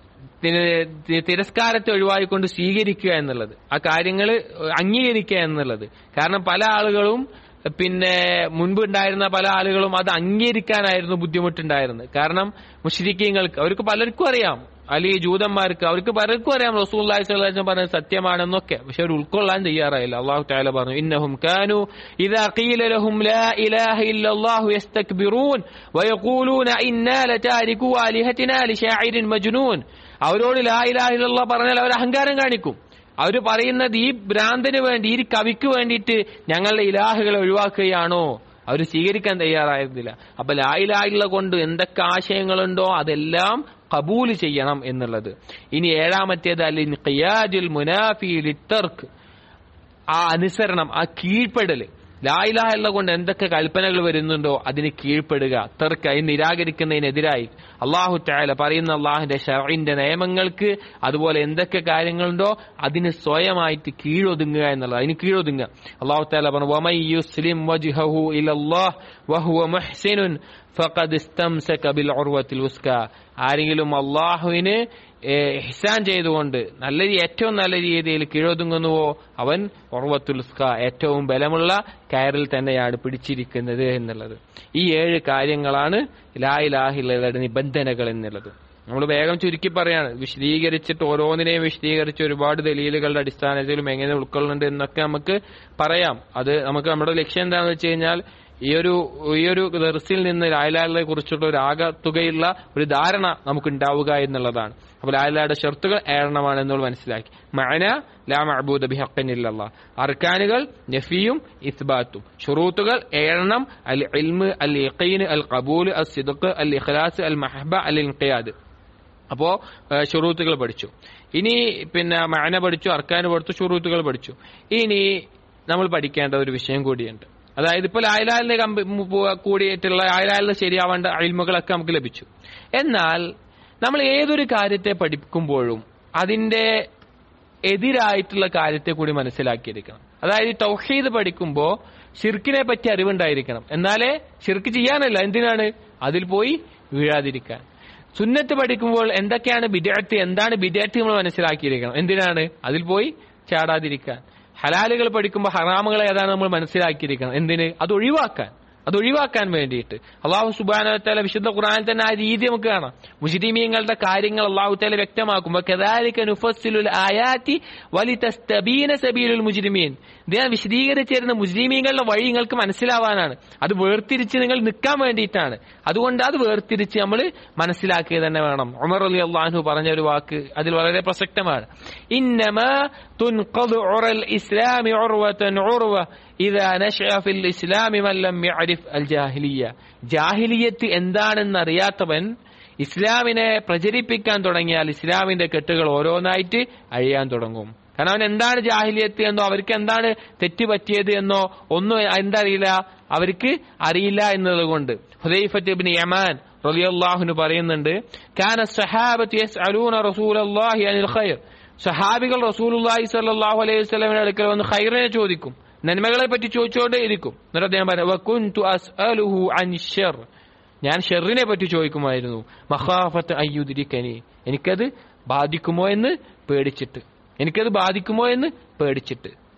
തി- തി- തിരസ്കാരത്തെ ഒഴിവാക്കിക്കൊണ്ട് സ്വീകരിക്കുക എന്നുള്ളത് ആ കാര്യങ്ങൾ അംഗീകരിക്കുക എന്നുള്ളത് കാരണം പല ആളുകളും പിന്നെ മുൻപ് ഉണ്ടായിരുന്ന പല ആളുകളും അത് അംഗീകരിക്കാനായിരുന്നു ബുദ്ധിമുട്ടുണ്ടായിരുന്നത് കാരണം മുഷ്രിക്കീങ്ങൾക്ക് അവർക്ക് പലർക്കും അറിയാം അല്ലെ ഈ ജൂതന്മാർക്ക് അവർക്ക് പലർക്കും അറിയാം റസൂല്ലാഹി സ്വല്ലല്ലാഹു അലൈഹി വസല്ലം പറഞ്ഞത് സത്യമാണെന്നൊക്കെ പക്ഷെ അവർ ഉൾക്കൊള്ളാൻ തയ്യാറായില്ല അള്ളാഹു തആല പറഞ്ഞു ഇന്നഹും കാനു ഇദാ ഖീല ലഹും ലാ ഇലാഹ ഇല്ലല്ലാഹു യസ്തക്ബിറൂൻ വയഖൂലൂന ഇന്നാ ലതാരികു ആലിഹത്തിനാ ലിശാഇരിൻ മജ്നൂൻ അവരോട് ലാ ഇലാഹ ഇല്ലല്ലാഹ് പറഞ്ഞാൽ അവർ അഹങ്കാരം കാണിക്കും അവർ പറയുന്നത് ഈ ഭ്രാന്തന് വേണ്ടി ഈ കവിക്ക് വേണ്ടിയിട്ട് ഞങ്ങളുടെ ഇലാഹുകളെ ഒഴിവാക്കുകയാണോ അവർ സ്വീകരിക്കാൻ തയ്യാറായിരുന്നില്ല അപ്പൊ ലായിലായില്ല കൊണ്ട് എന്തൊക്കെ ആശയങ്ങളുണ്ടോ അതെല്ലാം കബൂല് ചെയ്യണം എന്നുള്ളത് ഇനി ഏഴാമത്തേത് അല്ലിൻ ഖിയാജുൽ മുനാഫി ലിത്തർക്ക് ആ അനുസരണം ആ കീഴ്പ്പെടല് ലായിലാഹ എന്ന കൊണ്ട് എന്തൊക്കെ കൽപ്പനകൾ വരുന്നുണ്ടോ അതിന് കീഴ്പ്പെടുക തെർക്ക് അതിന് നിരാകരിക്കുന്നതിനെതിരായി അള്ളാഹു തായാല പറയുന്ന അള്ളാഹുന്റെ ഷറിന്റെ നിയമങ്ങൾക്ക് അതുപോലെ എന്തൊക്കെ കാര്യങ്ങളുണ്ടോ അതിന് സ്വയമായിട്ട് കീഴൊതുങ്ങുക എന്നുള്ളത് അതിന് കീഴൊതുങ്ങുക അള്ളാഹു തായാല പറഞ്ഞു "വമൻ യുസ്ലിം വജ്ഹഹു ഇലല്ലാഹ് വഹുവ മുഹ്സിനുൻ ഫഖദ് ഇസ്തംസക ബിൽ ഉർവത്തിൽ ഉസ്ക ആരെങ്കിലും അള്ളാഹുവിന് ഇഹ്സാൻ ചെയ്തുകൊണ്ട് നല്ല രീ- ഏറ്റവും നല്ല രീതിയിൽ കീഴൊതുങ്ങുന്നുവോ അവൻ ഉർവത്തുൽ ഉസ്ക ഏറ്റവും ബലമുള്ള കയറിൽ തന്നെയാണ് പിടിച്ചിരിക്കുന്നത് എന്നുള്ളത് ഈ ഏഴ് കാര്യങ്ങളാണ് ലായിലാഹിലയുടെ നിബന്ധനകൾ എന്നുള്ളത് നമ്മൾ വേഗം ചുരുക്കി പറയാണ് വിശദീകരിച്ചിട്ട് ഓരോന്നിനെയും വിശദീകരിച്ച് ഒരുപാട് ദലീലുകളുടെ അടിസ്ഥാനത്തിലും എങ്ങനെ ഉൾക്കൊള്ളുന്നുണ്ട് എന്നൊക്കെ നമുക്ക് പറയാം അത് നമുക്ക് നമ്മുടെ ലക്ഷ്യം എന്താണെന്ന് വെച്ച് കഴിഞ്ഞാൽ ഈ ഒരു ഈ ഒരു ദർസിൽ നിന്ന് ലായലാലിനെ കുറിച്ചുള്ള ഒരു ആകത്തുകയുള്ള ഒരു ധാരണ നമുക്ക് ഉണ്ടാവുക എന്നുള്ളതാണ് അപ്പൊ ലായലായുടെ ഷർത്തുകൾ ഏഴെണ്ണമാണ് എന്നുള്ളത് മനസ്സിലാക്കി മഅന ലാ മഅബൂദ ബിഹഖനില്ലല്ലാ അർക്കാനുകൾ നഫിയും ഇസ്ബാത്തും ഷുറൂത്തുകൾ ഏഴെണ്ണം അൽ ഇൽമ് അൽ യഖീൻ അൽ ഖബൂൽ അൽ സിദ്ഖ് അൽ ഇഖ്ലാസ് അൽ മഹബ അൽ ഇൻഖിയാദ് അപ്പോ ഏഹ്, ഷുറൂത്തുകൾ പഠിച്ചു ഇനി പിന്നെ മഅന പഠിച്ചു അർക്കാന് പഠിച്ചു ഷുറൂത്തുകൾ പഠിച്ചു ഇനി നമ്മൾ പഠിക്കേണ്ട ഒരു വിഷയം കൂടിയുണ്ട് അതായത് ഇപ്പോൾ ആയലാലിന് കമ്പ കൂടിയിട്ടുള്ള ആയലാലിന് ശരിയാവേണ്ട അഴിമകളൊക്കെ നമുക്ക് ലഭിച്ചു എന്നാൽ നമ്മൾ ഏതൊരു കാര്യത്തെ പഠിക്കുമ്പോഴും അതിന്റെ എതിരായിട്ടുള്ള കാര്യത്തെ കൂടി മനസ്സിലാക്കിയിരിക്കണം അതായത് ഈ തൗഹീദ് പഠിക്കുമ്പോൾ ഷിർക്കിനെ പറ്റി അറിവുണ്ടായിരിക്കണം എന്നാലേ ഷിർക്ക് ചെയ്യാനല്ല എന്തിനാണ് അതിൽ പോയി വീഴാതിരിക്കാൻ സുന്നത്ത് പഠിക്കുമ്പോൾ എന്തൊക്കെയാണ് ബിദഅത്ത് എന്താണ് ബിദഅത്ത് നമ്മൾ മനസ്സിലാക്കിയിരിക്കണം എന്തിനാണ് അതിൽ പോയി ചാടാതിരിക്കാൻ ഹലാലുകൾ പഠിക്കുമ്പോൾ ഹറാമുകൾ ഏതാണ് നമ്മൾ മനസ്സിലാക്കിയിരിക്കണം എന്തിന് അത് ഒഴിവാക്കാൻ അത് ഒഴിവാക്കാൻ വേണ്ടിയിട്ട് അള്ളാഹു സുബാനത്താല വിശുദ്ധ ഖുർആനിൽ തന്നെ ആ രീതി നമുക്ക് കാണാം മുസ്ലിമീങ്ങളുടെ കാര്യങ്ങൾ അള്ളാഹു താല വ്യക്തമാക്കുമ്പോൾ കദാലിക നുഫസ്സിലുൽ ആയാത്തി വലിതസ്തബീന സബീലുൽ മുജ്രിമീൻ ഇത് ഞാൻ വിശദീകരിച്ചിരുന്ന മുസ്ലിമീങ്ങളുടെ വഴി നിങ്ങൾക്ക് മനസ്സിലാവാനാണ് അത് വേർതിരിച്ച് നിങ്ങൾ നിൽക്കാൻ വേണ്ടിയിട്ടാണ് അതുകൊണ്ട് അത് വേർതിരിച്ച് നമ്മൾ മനസ്സിലാക്കുക തന്നെ വേണം ഉമർ അലി അള്ളാഹു പറഞ്ഞ ഒരു വാക്ക് അതിൽ വളരെ പ്രസക്തമാണ് ഇന്നമാ തുൻഖദു ഉറൽ ഇസ്ലാമി ഉർവതൻ ഉർവ ഇതാ നശഅ ഫിൽ ഇസ്ലാമി മൻ ലം യഅരിഫ് അൽ ജാഹിലിയ ജാഹിലിയത്ത് എന്താണെന്ന് അറിയാത്തവൻ ഇസ്ലാമിനെ പ്രചരിപ്പിക്കാൻ തുടങ്ങിയാൽ ഇസ്ലാമിന്റെ കെട്ടുകൾ ഓരോന്നായിട്ട് അഴിയാൻ തുടങ്ങും കാരണം അവൻ എന്താണ് ജാഹിലിയത്ത് എന്നോ അവർക്ക് എന്താണ് തെറ്റ് പറ്റിയത് എന്നോ ഒന്നും എന്താ അറിയില്ല അവർക്ക് അറിയില്ല എന്നതുകൊണ്ട് ഹുദൈഫത്ത് ഇബ്നു യമാൻ റളിയല്ലാഹുവിന് പറയുന്നുണ്ട് കാന സഹാബത്ത് യസ്അലൂന റസൂലല്ലാഹി അനിൽ ഖൈർ സഹാബികൾ റസൂലുള്ളാഹി സ്വല്ലല്ലാഹു അലൈഹി വസല്ലമയുടെ അടുക്കൽ വന്ന് ഖൈറിനെ ചോദിക്കും നന്മകളെ പറ്റി ചോദിച്ചുകൊണ്ടേ ഇരിക്കും എന്നിട്ട് അദ്ദേഹം പറഞ്ഞു വകുൻതു അസ്അലുഹു അൻ ശർ ഞാൻ ഷെറിനെ പറ്റി ചോദിക്കുമായിരുന്നു മഹാഫത്ത് അയ്യുദിരിക്കനി എനിക്കത് ബാധിക്കുമോ എന്ന് പേടിച്ചിട്ട് എനിക്കത് ബാധിക്കുമോ എന്ന് പേടിച്ചിട്ട്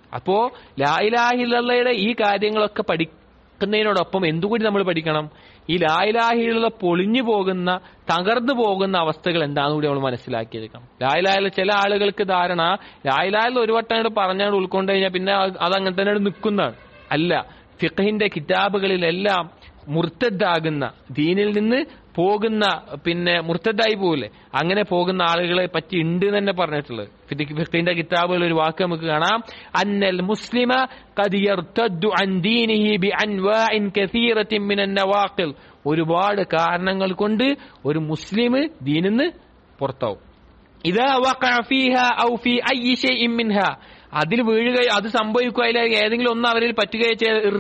അപ്പോ ലായിലാഹില്ലയുടെ ഈ കാര്യങ്ങളൊക്കെ പഠിക്കുന്നതിനോടൊപ്പം എന്തുകൂടി നമ്മൾ പഠിക്കണം ഈ ലായിലാഹിലുള്ള പൊളിഞ്ഞു പോകുന്ന തകർന്നു പോകുന്ന അവസ്ഥകൾ എന്താണെന്ന് കൂടി നമ്മൾ മനസ്സിലാക്കിയെടുക്കണം ലായിലായുള്ള ചില ആളുകൾക്ക് ധാരണ ലായിലായുള്ള ഒരു വട്ടം അങ്ങോട്ട് പറഞ്ഞാൽ ഉൾക്കൊണ്ട് കഴിഞ്ഞാൽ പിന്നെ അത് അങ്ങനെ തന്നെ നിൽക്കുന്നതാണ് അല്ല ഫിഖഹിന്റെ കിതാബുകളിലെല്ലാം മുർത്തദ്ദാകുന്ന ദീനിൽ നിന്ന് പോകുന്ന പിന്നെ മുർത്തദ്ദായി പോകില്ലേ അങ്ങനെ പോകുന്ന ആളുകളെ പറ്റി ഉണ്ട് എന്ന് തന്നെ പറഞ്ഞിട്ടുള്ളത് ഫിഖഹിന്റെ കിതാബുകളിൽ ഒരു വാക്ക് നമുക്ക് കാണാം അന്നൽ മുസ്ലിമ ഖദ് യർതദ്ദു അൻ ദീനിഹി ബി അൻവാഇൻ കസീറത്തിൻ മിനൻ നവാഖിൽ ഒരുപാട് കാരണങ്ങൾ കൊണ്ട് ഒരു മുസ്ലിം ദീനിൽ നിന്ന് പുറത്താവും ഇതാ വഖഅ ഫീഹ ഔ ഫീ അയ്യി ഷൈഇൻ മിൻഹ അതിൽ വീഴുകയോ അത് സംഭവിക്കുക അതിൽ ഏതെങ്കിലും ഒന്ന് അവരിൽ പറ്റുകയോ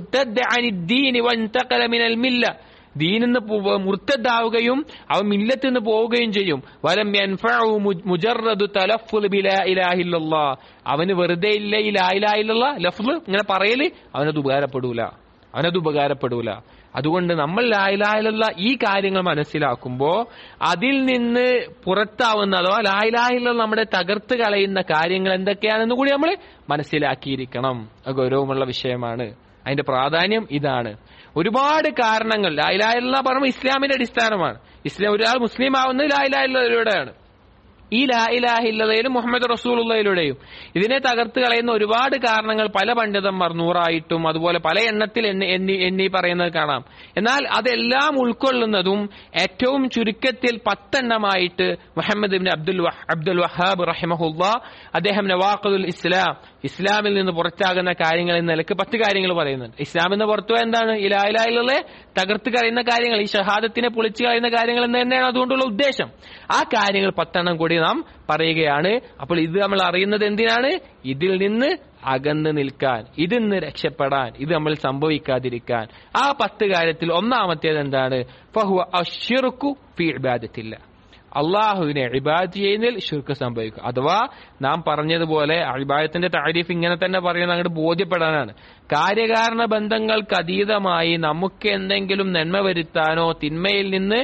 ചെയ്ത ദീനിന്ന് മുർത്തദ്ദാവുകയും അവൻ മില്ലത്തിൽ നിന്ന് പോവുകയും ചെയ്യും വലം യൻഫഉ മുജറദു തലഫുൽ ബിലാ ഇലാഹില്ലല്ലാ അവന് വെറുതെ ഇല്ല ഈ ലാ ഇലാഹില്ലല്ലാ ലഫ്ള് ഇങ്ങനെ പറയല് അവനത് ഉപകാരപ്പെടൂല അവനത് ഉപകാരപ്പെടൂല അതുകൊണ്ട് നമ്മൾ ലായിലായിലുള്ള ഈ കാര്യങ്ങൾ മനസ്സിലാക്കുമ്പോ അതിൽ നിന്ന് പുറത്താവുന്ന അഥവാ ലായിലായിലുള്ള നമ്മുടെ തകർത്ത് കളയുന്ന കാര്യങ്ങൾ എന്തൊക്കെയാണെന്ന് കൂടി നമ്മൾ മനസ്സിലാക്കിയിരിക്കണം അത് ഗൗരവമുള്ള വിഷയമാണ് അതിന്റെ പ്രാധാന്യം ഇതാണ് ഒരുപാട് കാരണങ്ങൾ ലായിലായില്ല പറയുമ്പോൾ ഇസ്ലാമിന്റെ അടിസ്ഥാനമാണ് ഇസ്ലാം ഒരാൾ മുസ്ലിം ആവുന്നത് ലായിലായില്ലൂടെയാണ് ഈ ലാ ഇലാഹില്ലതയിലും മുഹമ്മദ് റസൂലുള്ളയിലൂടെയും ഇതിനെ തകർത്ത് കളയുന്ന ഒരുപാട് കാരണങ്ങൾ പല പണ്ഡിതന്മാർ നൂറായിട്ടും അതുപോലെ പല എണ്ണത്തിൽ എണ്ണി എണ്ണി എണ്ണി പറയുന്നത് കാണാം എന്നാൽ അതെല്ലാം ഉൾക്കൊള്ളുന്നതും ഏറ്റവും ചുരുക്കത്തിൽ പത്തെണ്ണമായിട്ട് മുഹമ്മദ് ഇബ്ൻ അബ്ദുൽ വഹ്- അബ്ദുൽ വഹാബ് റഹിമഹുല്ല അദ്ദേഹം നവാഖുൽ ഇസ്ലാം ഇസ്ലാമിൽ നിന്ന് പുറത്താകുന്ന കാര്യങ്ങൾ എന്ന നിലക്ക് പത്ത് കാര്യങ്ങൾ പറയുന്നുണ്ട് ഇസ്ലാമിൽ നിന്ന് പുറത്തു പോയാൽ എന്താണ് ഈ ലാ ഇലാഹിലുള്ള തകർത്ത് കളയുന്ന കാര്യങ്ങൾ ഈ ഷഹാദത്തിനെ പൊളിച്ചു കളയുന്ന കാര്യങ്ങൾ എന്ന് തന്നെയാണ് അതുകൊണ്ടുള്ള ഉദ്ദേശം ആ കാര്യങ്ങൾ പത്തെണ്ണം കൂടി നാം പറയുകയാണ് അപ്പോൾ ഇത് നമ്മൾ അറിയുന്നത് എന്തിനാണ് ഇതിൽ നിന്ന് അകന്ന് നിൽക്കാൻ ഇതിൽ നിന്ന് രക്ഷപ്പെടാൻ ഇത് നമ്മൾ സംഭവിക്കാതിരിക്കാൻ ആ പത്ത് കാര്യത്തിൽ ഒന്നാമത്തേത് എന്താണ് ഫഹുവ അശ്ശിർക്കു ഫി ഇബാദത്തില്ല അള്ളാഹുവിനെ ഇബാദത്ത് ചെയ്യുന്നതിൽ ഷിർക്ക് സംഭവിക്കും അഥവാ നാം പറഞ്ഞതുപോലെ ഇബാദത്തിന്റെ താരീഫ് ഇങ്ങനെ തന്നെ പറയുന്നത് അങ്ങോട്ട് ബോധ്യപ്പെടാനാണ് കാര്യകാരണ ബന്ധങ്ങൾക്ക് അതീതമായി നമുക്ക് എന്തെങ്കിലും നന്മ വരുത്താനോ തിന്മയിൽ നിന്ന്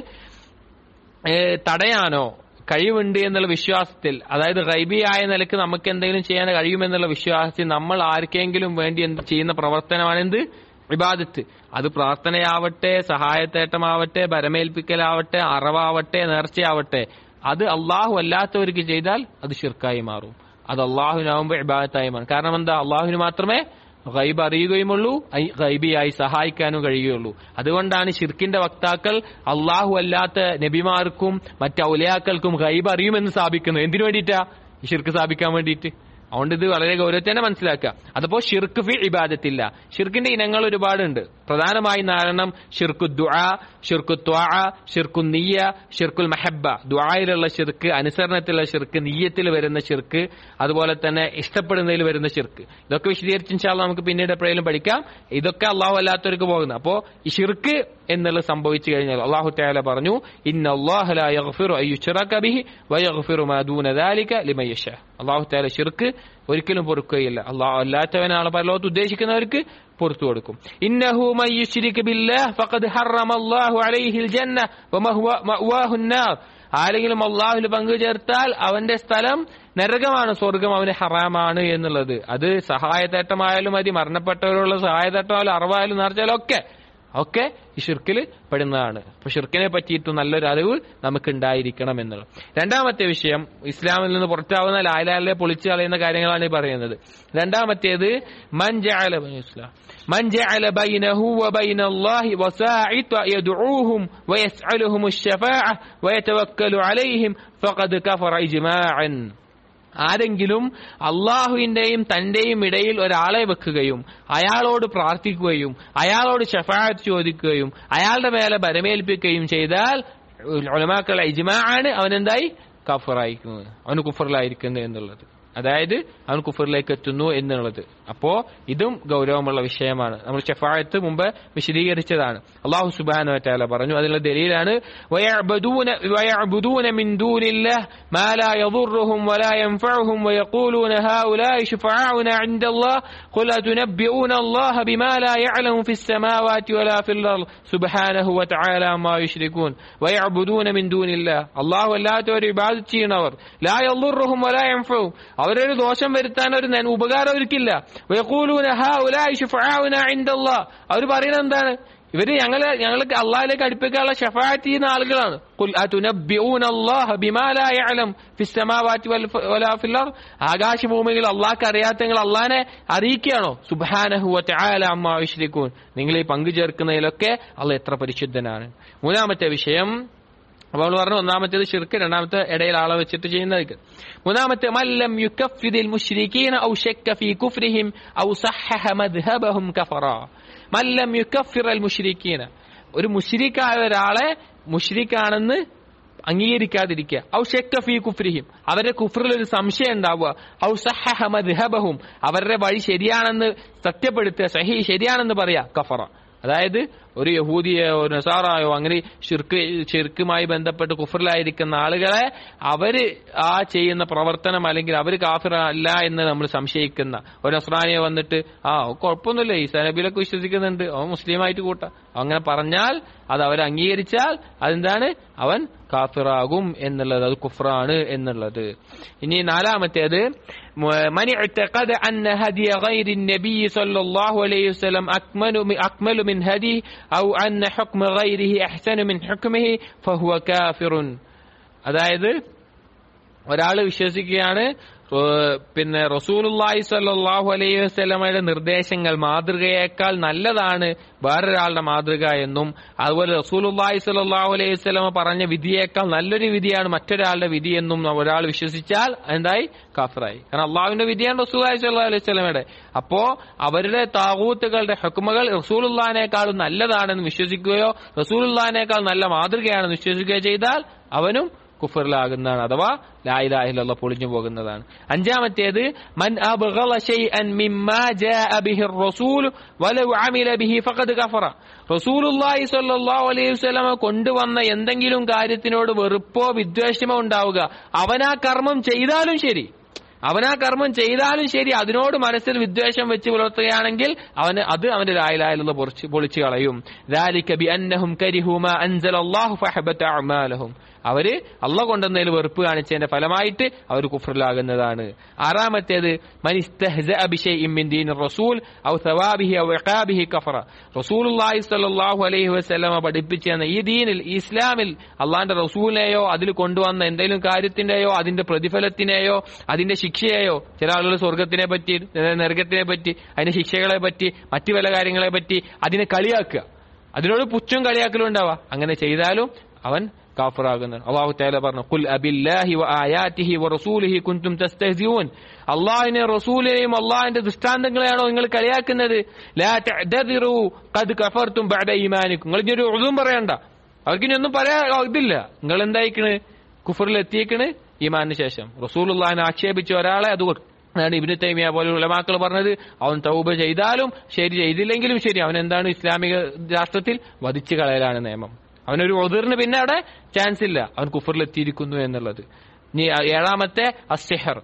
ഏഹ് തടയാനോ കഴിവുണ്ട് എന്നുള്ള വിശ്വാസത്തിൽ അതായത് റൈബിയായ നിലക്ക് നമുക്ക് എന്തെങ്കിലും ചെയ്യാൻ കഴിയുമെന്നുള്ള വിശ്വാസത്തിൽ നമ്മൾ ആർക്കെങ്കിലും വേണ്ടി എന്ത് ചെയ്യുന്ന പ്രവർത്തനമാണ് എന്ത് വിവാദത്ത് അത് പ്രാർത്ഥനയാവട്ടെ സഹായത്തേട്ടമാവട്ടെ ബരമേൽപ്പിക്കലാവട്ടെ അറവാവട്ടെ നേർച്ചയാവട്ടെ അത് അള്ളാഹു അല്ലാത്തവർക്ക് ചെയ്താൽ അത് ഷിർക്കായി മാറും അത് അള്ളാഹുവിനാവുമ്പോൾ ഇബാദത്തായി മാറും കാരണം എന്താ അള്ളാഹുവിന് മാത്രമേ ഗൈബ് അറിയുകയുമുള്ളൂ ഐ- ഗൈബിയായി സഹായിക്കാനും കഴിയുകയുള്ളൂ അതുകൊണ്ടാണ് ഷിർക്കിന്റെ വക്താക്കൾ അള്ളാഹു അല്ലാത്ത നബിമാർക്കും മറ്റ് ഔലിയാക്കൾക്കും ഗൈബ് അറിയുമെന്ന് സ്ഥാപിക്കുന്നത് എന്തിനു വേണ്ടിയിട്ടാ ഈ ഷിർക്ക് സ്ഥാപിക്കാൻ വേണ്ടിയിട്ട് അതുകൊണ്ട് ഇത് വളരെ ഗൗരവത്തിൽ തന്നെ മനസ്സിലാക്കുക അതപ്പോ ഷിർക്ക് ഫി ഇബാദത്തില്ല ഷിർക്കിന്റെ ഇനങ്ങൾ ഒരുപാടുണ്ട് പ്രധാനമായി നാലെണ്ണം ഷിർക്കു ദുആ ഷിർക്കു ത്വാ ഷിർക്കു നീയ ഷിർക്കുൽ മഹബ്ബ ദുആയിലുള്ള ഷിർക്ക് അനുസരണത്തിലുള്ള ഷിർക്ക് നീയത്തിൽ വരുന്ന ഷിർക്ക് അതുപോലെ തന്നെ ഇഷ്ടപ്പെടുന്നതിൽ വരുന്ന ഷിർക്ക് ഇതൊക്കെ വിശദീകരിച്ച് ഇൻഷാ അല്ലാഹ് നമുക്ക് പിന്നീട് എപ്പോഴേലും പഠിക്കാം ഇതൊക്കെ അള്ളാഹു അല്ലാത്തവർക്ക് പോകുന്നത് അപ്പോ ഈ ഷിർക്ക് എന്നുള്ളത് സംഭവിച്ചു കഴിഞ്ഞാൽ അള്ളാഹു തആല പറഞ്ഞു ഇന്ന അല്ലാഹ ലാ യഗ്ഫിറു അൻ യുശ്റക ബിഹി വയഗ്ഫിറു മാ ദൂന ദാലിക ലിമൻ യശാ അള്ളാഹു തആല ഷിർക്ക് ഒരിക്കലും പൊറുക്കുകയില്ല അള്ളാഹു അല്ലാത്തവനാണ് പരലോകത്ത് ഉദ്ദേശിക്കുന്നവർക്ക് പുറത്തു കൊടുക്കും ഇന്നഹു മൻ യുശ്രിക് ബില്ലാഹ് ഫഖദ് ഹറമ അല്ലാഹു അലൈഹിൽ ജന്ന വമഹ്വ മഅവാഹു النار ആരെങ്കിലും അള്ളാഹുവിൽ പങ്കു ചേർത്താൽ അവന്റെ സ്ഥലം നരകമാണ് സ്വർഗം അവന് ഹറാമാണ് എന്നുള്ളത് അത് സഹായതേട്ടമായാലും മതി മരണപ്പെട്ടവരുള്ള സഹായതേട്ടമായാലും അറിവായാലും നേർച്ചായാലും ഒക്കെ ഒക്കെ ഈ ഷിർക്കിൽ പെടുന്നതാണ് അപ്പൊ ഷിർക്കിനെ പറ്റിയിട്ട് നല്ലൊരു അറിവ് നമുക്ക് ഉണ്ടായിരിക്കണം എന്നുള്ളത് രണ്ടാമത്തെ വിഷയം ഇസ്ലാമിൽ നിന്ന് പുറത്താവുന്ന ലായലാലെ പൊളിച്ചു കളയുന്ന കാര്യങ്ങളാണ് ഈ പറയുന്നത് രണ്ടാമത്തേത് മൻ ജഅല ഇസ്ലാം من جعل بينه وبين الله وساعط يدعوهم ويسألهم الشفاعة ويتوكل عليهم فقد كفر إجماعا ആരെങ്കിലും അള്ളാഹുവിന്റെയും തന്റെയും ഇടയിൽ ഒരാളെ വെക്കുകയും അയാളോട് പ്രാർത്ഥിക്കുകയും അയാളോട് ഷഫായത്ത് ചോദിക്കുകയും അയാളുടെ മേലെ ബരമേൽപ്പിക്കുകയും ചെയ്താൽ ഉലമാക്കളെ ഇജ്മാണ് അവനെന്തായി കഫറായിരിക്കുന്നത് അവന് കുഫറിലായിരിക്കുന്നത് എന്നുള്ളത് അതായത് അവൻ കുഫറിലേക്ക് എത്തുന്നു എന്നുള്ളത് അപ്പോ ഇതും ഗൗരവമുള്ള വിഷയമാണ് നമ്മൾ ഷഫായത്ത് മുമ്പ് വിശദീകരിച്ചതാണ് അള്ളാഹു സുബാന വറ്റാല പറഞ്ഞു അതിനുള്ള ദലീലാണ് ويعبدون ويعبدون من دون الله ما لا يضرهم ولا ينفعهم ويقولون هؤلاء شفعاؤنا عند الله قل أتنبئون الله بما لا يعلم في السماوات ولا في الأرض سبحانه وتعالى ما يشركون ويعبدون من دون الله الله لا تور عبادة ചെയ്യുന്നവർ لا يضرهم ولا ينفعهم അവരൊരു ദോഷം വരുത്താൻ ഒരു നൻ- ഉപകാരം അവർക്കില്ല വയഖൂലൂന ഹൗലായി ശുഫആഉന ഇൻദല്ലാഹ് അവർ പറയുന്നത് എന്താണ് ഇവര് ഞങ്ങളെ ഞങ്ങൾക്ക് അള്ളാഹിലേക്ക് അടുപ്പിക്കാനുള്ള ഷഫാഅത്ത് ചെയ്യുന്ന ആളുകളാണ് ഖുൽ അതുനബ്ബിഊന അല്ലാഹ ബിമാ ലാ യഅലം ഫിസ് സമാവാതി വൽ ഫ- വലാ ഫിൽ അർദ് ആകാശഭൂമികൾ അള്ളാഹ്ക്ക് അറിയാത്ത നിങ്ങൾ അള്ളാഹിനെ അറിയിക്കുകയാണോ സുബ്ഹാനഹു വ തആല അമ്മാ യുശ്രികൂൻ നിങ്ങൾ ഈ പങ്കു ചേർക്കുന്നതിലൊക്കെ അള്ളാഹ് എത്ര പരിശുദ്ധനാണ് മൂന്നാമത്തെ വിഷയം അപ്പോൾ അവൾ പറഞ്ഞു ഒന്നാമത്തേത് ഷിർക്ക് രണ്ടാമത്തെ ഇടയിൽ ആളെ വെച്ചിട്ട് ചെയ്യുന്നത് മൂന്നാമത്തെ മല്ലം യുക്കഫിദിൽ മുശ്രിക്കീന ഔ ശക്ക ഫീ കുഫ്രിഹിം ഔ സഹഹ മദ്ഹബഹും കഫറ മല്ലം യുക്കഫിർ അൽ മുശ്രിക്കീന ഒരു മുശ്രിക്കായ ഒരാളെ മുശ്രിക്കാണെന്ന് അംഗീകരിക്കാതിരിക്കുക ഔ ഷെക്ക ഫീ കുഫ്രിഹിം അവരുടെ കുഫറിൽ ഒരു സംശയം ഉണ്ടാവുക ഔ സഹഹ മദ്ഹബഹും അവരുടെ വഴി ശരിയാണെന്ന് സത്യപ്പെടുത്തുക സഹി ശരിയാണെന്ന് പറയാ കഫറ അതായത് ഒരു യഹൂദിയോ ഒരു നസാറായോ അങ്ങനെ ഷിർക്ക് ഷിർക്കുമായി ബന്ധപ്പെട്ട് കുഫറിലായിരിക്കുന്ന ആളുകളെ അവര് ആ ചെയ്യുന്ന പ്രവർത്തനം അല്ലെങ്കിൽ അവര് കാഫിർ അല്ല എന്ന് നമ്മൾ സംശയിക്കുന്ന ഒരു നസ്രാനിയെ വന്നിട്ട് ആ കുഴപ്പമൊന്നുമില്ല ഈസാ നബിയിലൊക്കെ വിശ്വസിക്കുന്നുണ്ട് അവൻ മുസ്ലിമായിട്ട് കൂട്ടാം അങ്ങനെ പറഞ്ഞാൽ അത് അവർ അംഗീകരിച്ചാൽ അതെന്താണ് അവൻ കാഫിറാകും എന്നുള്ളത് അത് കുഫറാണ് എന്നുള്ളത് ഇനി നാലാമത്തേത് من اعتقد أن هدي غير النبي صلى الله عليه وسلم أكمل أكمل من هديه أو أن حكم غيره أحسن من حكمه فهو كافر അതായത് ഒരാൾ വിശ്വസിക്കുകയാണ് ഏഹ് പിന്നെ റസൂലുള്ളാഹി സ്വല്ലല്ലാഹു അലൈഹി വസല്ലമയുടെ നിർദ്ദേശങ്ങൾ മാതൃകയേക്കാൾ നല്ലതാണ് വേറൊരാളുടെ മാതൃക എന്നും അതുപോലെ റസൂലുള്ളാഹി സ്വല്ലല്ലാഹു അലൈഹി വസല്ലമ പറഞ്ഞ വിധിയേക്കാൾ നല്ലൊരു വിധിയാണ് മറ്റൊരാളുടെ വിധി എന്നും ഒരാൾ വിശ്വസിച്ചാൽ എന്തായി കാഫിറായി കാരണം അള്ളാഹുവിന്റെ വിധിയാണ് റസൂലുള്ളാഹി സ്വല്ലല്ലാഹു അലൈഹി വസല്ലമയുടെ അപ്പോ അവരുടെ താകൂത്തുകളുടെ ഹുക്കുമകൾ റസൂലുള്ളാഹിനേക്കാളും നല്ലതാണെന്ന് വിശ്വസിക്കുകയോ റസൂലുള്ളാഹിനേക്കാൾ നല്ല മാതൃകയാണെന്ന് വിശ്വസിക്കുകയോ ചെയ്താൽ അവനും കുഫറിലാകുന്നതാണ് അഥവാ ലായിലാഹിലുള്ള പൊളിഞ്ഞു പോകുന്നതാണ് അഞ്ചാമത്തേത് മൻ അബ്ഗള ശൈഅൻ മിമ്മാ ജാഅ ബിഹി റസൂൽ വലൗ അമില ബിഹി ഫഖദ് കഫറ റസൂലുള്ളാഹി സ്വല്ലല്ലാഹു അലൈഹി വസല്ലമ കൊണ്ടുവന്ന എന്തെങ്കിലും കാര്യത്തിനോട് വെറുപ്പോ വിദ്വേഷമോ ഉണ്ടാവുക അവനാ കർമ്മം ചെയ്താലും ശരി അവനാ കർമ്മം ചെയ്താലും ശരി അതിനോട് മനസ്സിൽ വിദ്വേഷം വെച്ച് പുലർത്തുകയാണെങ്കിൽ അവന് അത് അവന്റെ ലായിലായുള്ള പൊളിച്ച് പൊളിച്ചു കളയും ذلك بأنهم كرهوا ما أنزل الله فحبط أعمالهم അവര് അള്ള കൊണ്ടുവന്നതിൽ വെറുപ്പ് കാണിച്ചതിന്റെ ഫലമായിട്ട് അവർ കുഫറിലാകുന്നതാണ് ആറാമത്തേത് മൻ ഇസ്തഹ്സഅ ബിശൈഇൻ മിൻ ദീൻ റസൂൽ ഔ സവാബിഹി ഔ ഇഖാബിഹി കഫറ റസൂലുള്ളാഹി സ്വല്ലല്ലാഹു അലൈഹി വസല്ലമ പഠിപ്പിച്ചു തന്ന ഈ ദീനിൽ ഈ ഇസ്ലാമിൽ അള്ളാന്റെ റസൂലിനെയോ അതിൽ കൊണ്ടുവന്ന എന്തെങ്കിലും കാര്യത്തിന്റെയോ അതിന്റെ പ്രതിഫലത്തിനെയോ അതിന്റെ ശിക്ഷയെയോ ചില ആളുകൾ സ്വർഗത്തിനെ പറ്റി നരകത്തിനെ പറ്റി അതിന്റെ ശിക്ഷകളെ പറ്റി മറ്റു പല കാര്യങ്ങളെ പറ്റി അതിനെ കളിയാക്കുക അതിനോട് പുച്ഛം കളിയാക്കലും ഉണ്ടാവാം അങ്ങനെ ചെയ്താലും അവൻ കാഫറാകുന്നത് അള്ളാഹു തആല പറഞ്ഞു ഖുൽ അബില്ലാഹി വ ആയാതിഹി വ റസൂലിഹി കുൻതും തസ്തഹ്സിഊൻ അള്ളാഹിനെ റസൂലിനെയും അള്ളാഹിന്റെ ദൃഷ്ടാന്തങ്ങളെയാണോ നിങ്ങൾ കളിയാക്കുന്നത് ലാ തഅ്തദിറു ഖദ് കഫർതും ബഅദ ഈമാനിക്കും നിങ്ങൾ ഇനി ഒരു ഉദും പറയണ്ട അവർക്ക് ഇനി ഒന്നും പറയാ ഇതില്ല നിങ്ങൾ എന്തായിക്കണ് കുഫറിൽ എത്തിയേക്കണ് ഈമാനിന് ശേഷം റസൂലുള്ളാഹിനെ ആക്ഷേപിച്ച ഒരാളെ അത് അതാണ് ഇബിന് തൈമിയ പോലെ ഉലമാക്കൾ പറഞ്ഞത് അവൻ തൗബ ചെയ്താലും ശരി ചെയ്തില്ലെങ്കിലും ശരി അവൻ എന്താണ് ഇസ്ലാമിക രാഷ്ട്രത്തിൽ വധിച്ചു കളയലാണ് നിയമം അവനൊരു ഒതിറിന് പിന്നെ അവിടെ ചാൻസ് ഇല്ല അവൻ കുഫറിൽ എത്തിയിരിക്കുന്നു എന്നുള്ളത് ഇനി ഏഴാമത്തെ അസിഹർ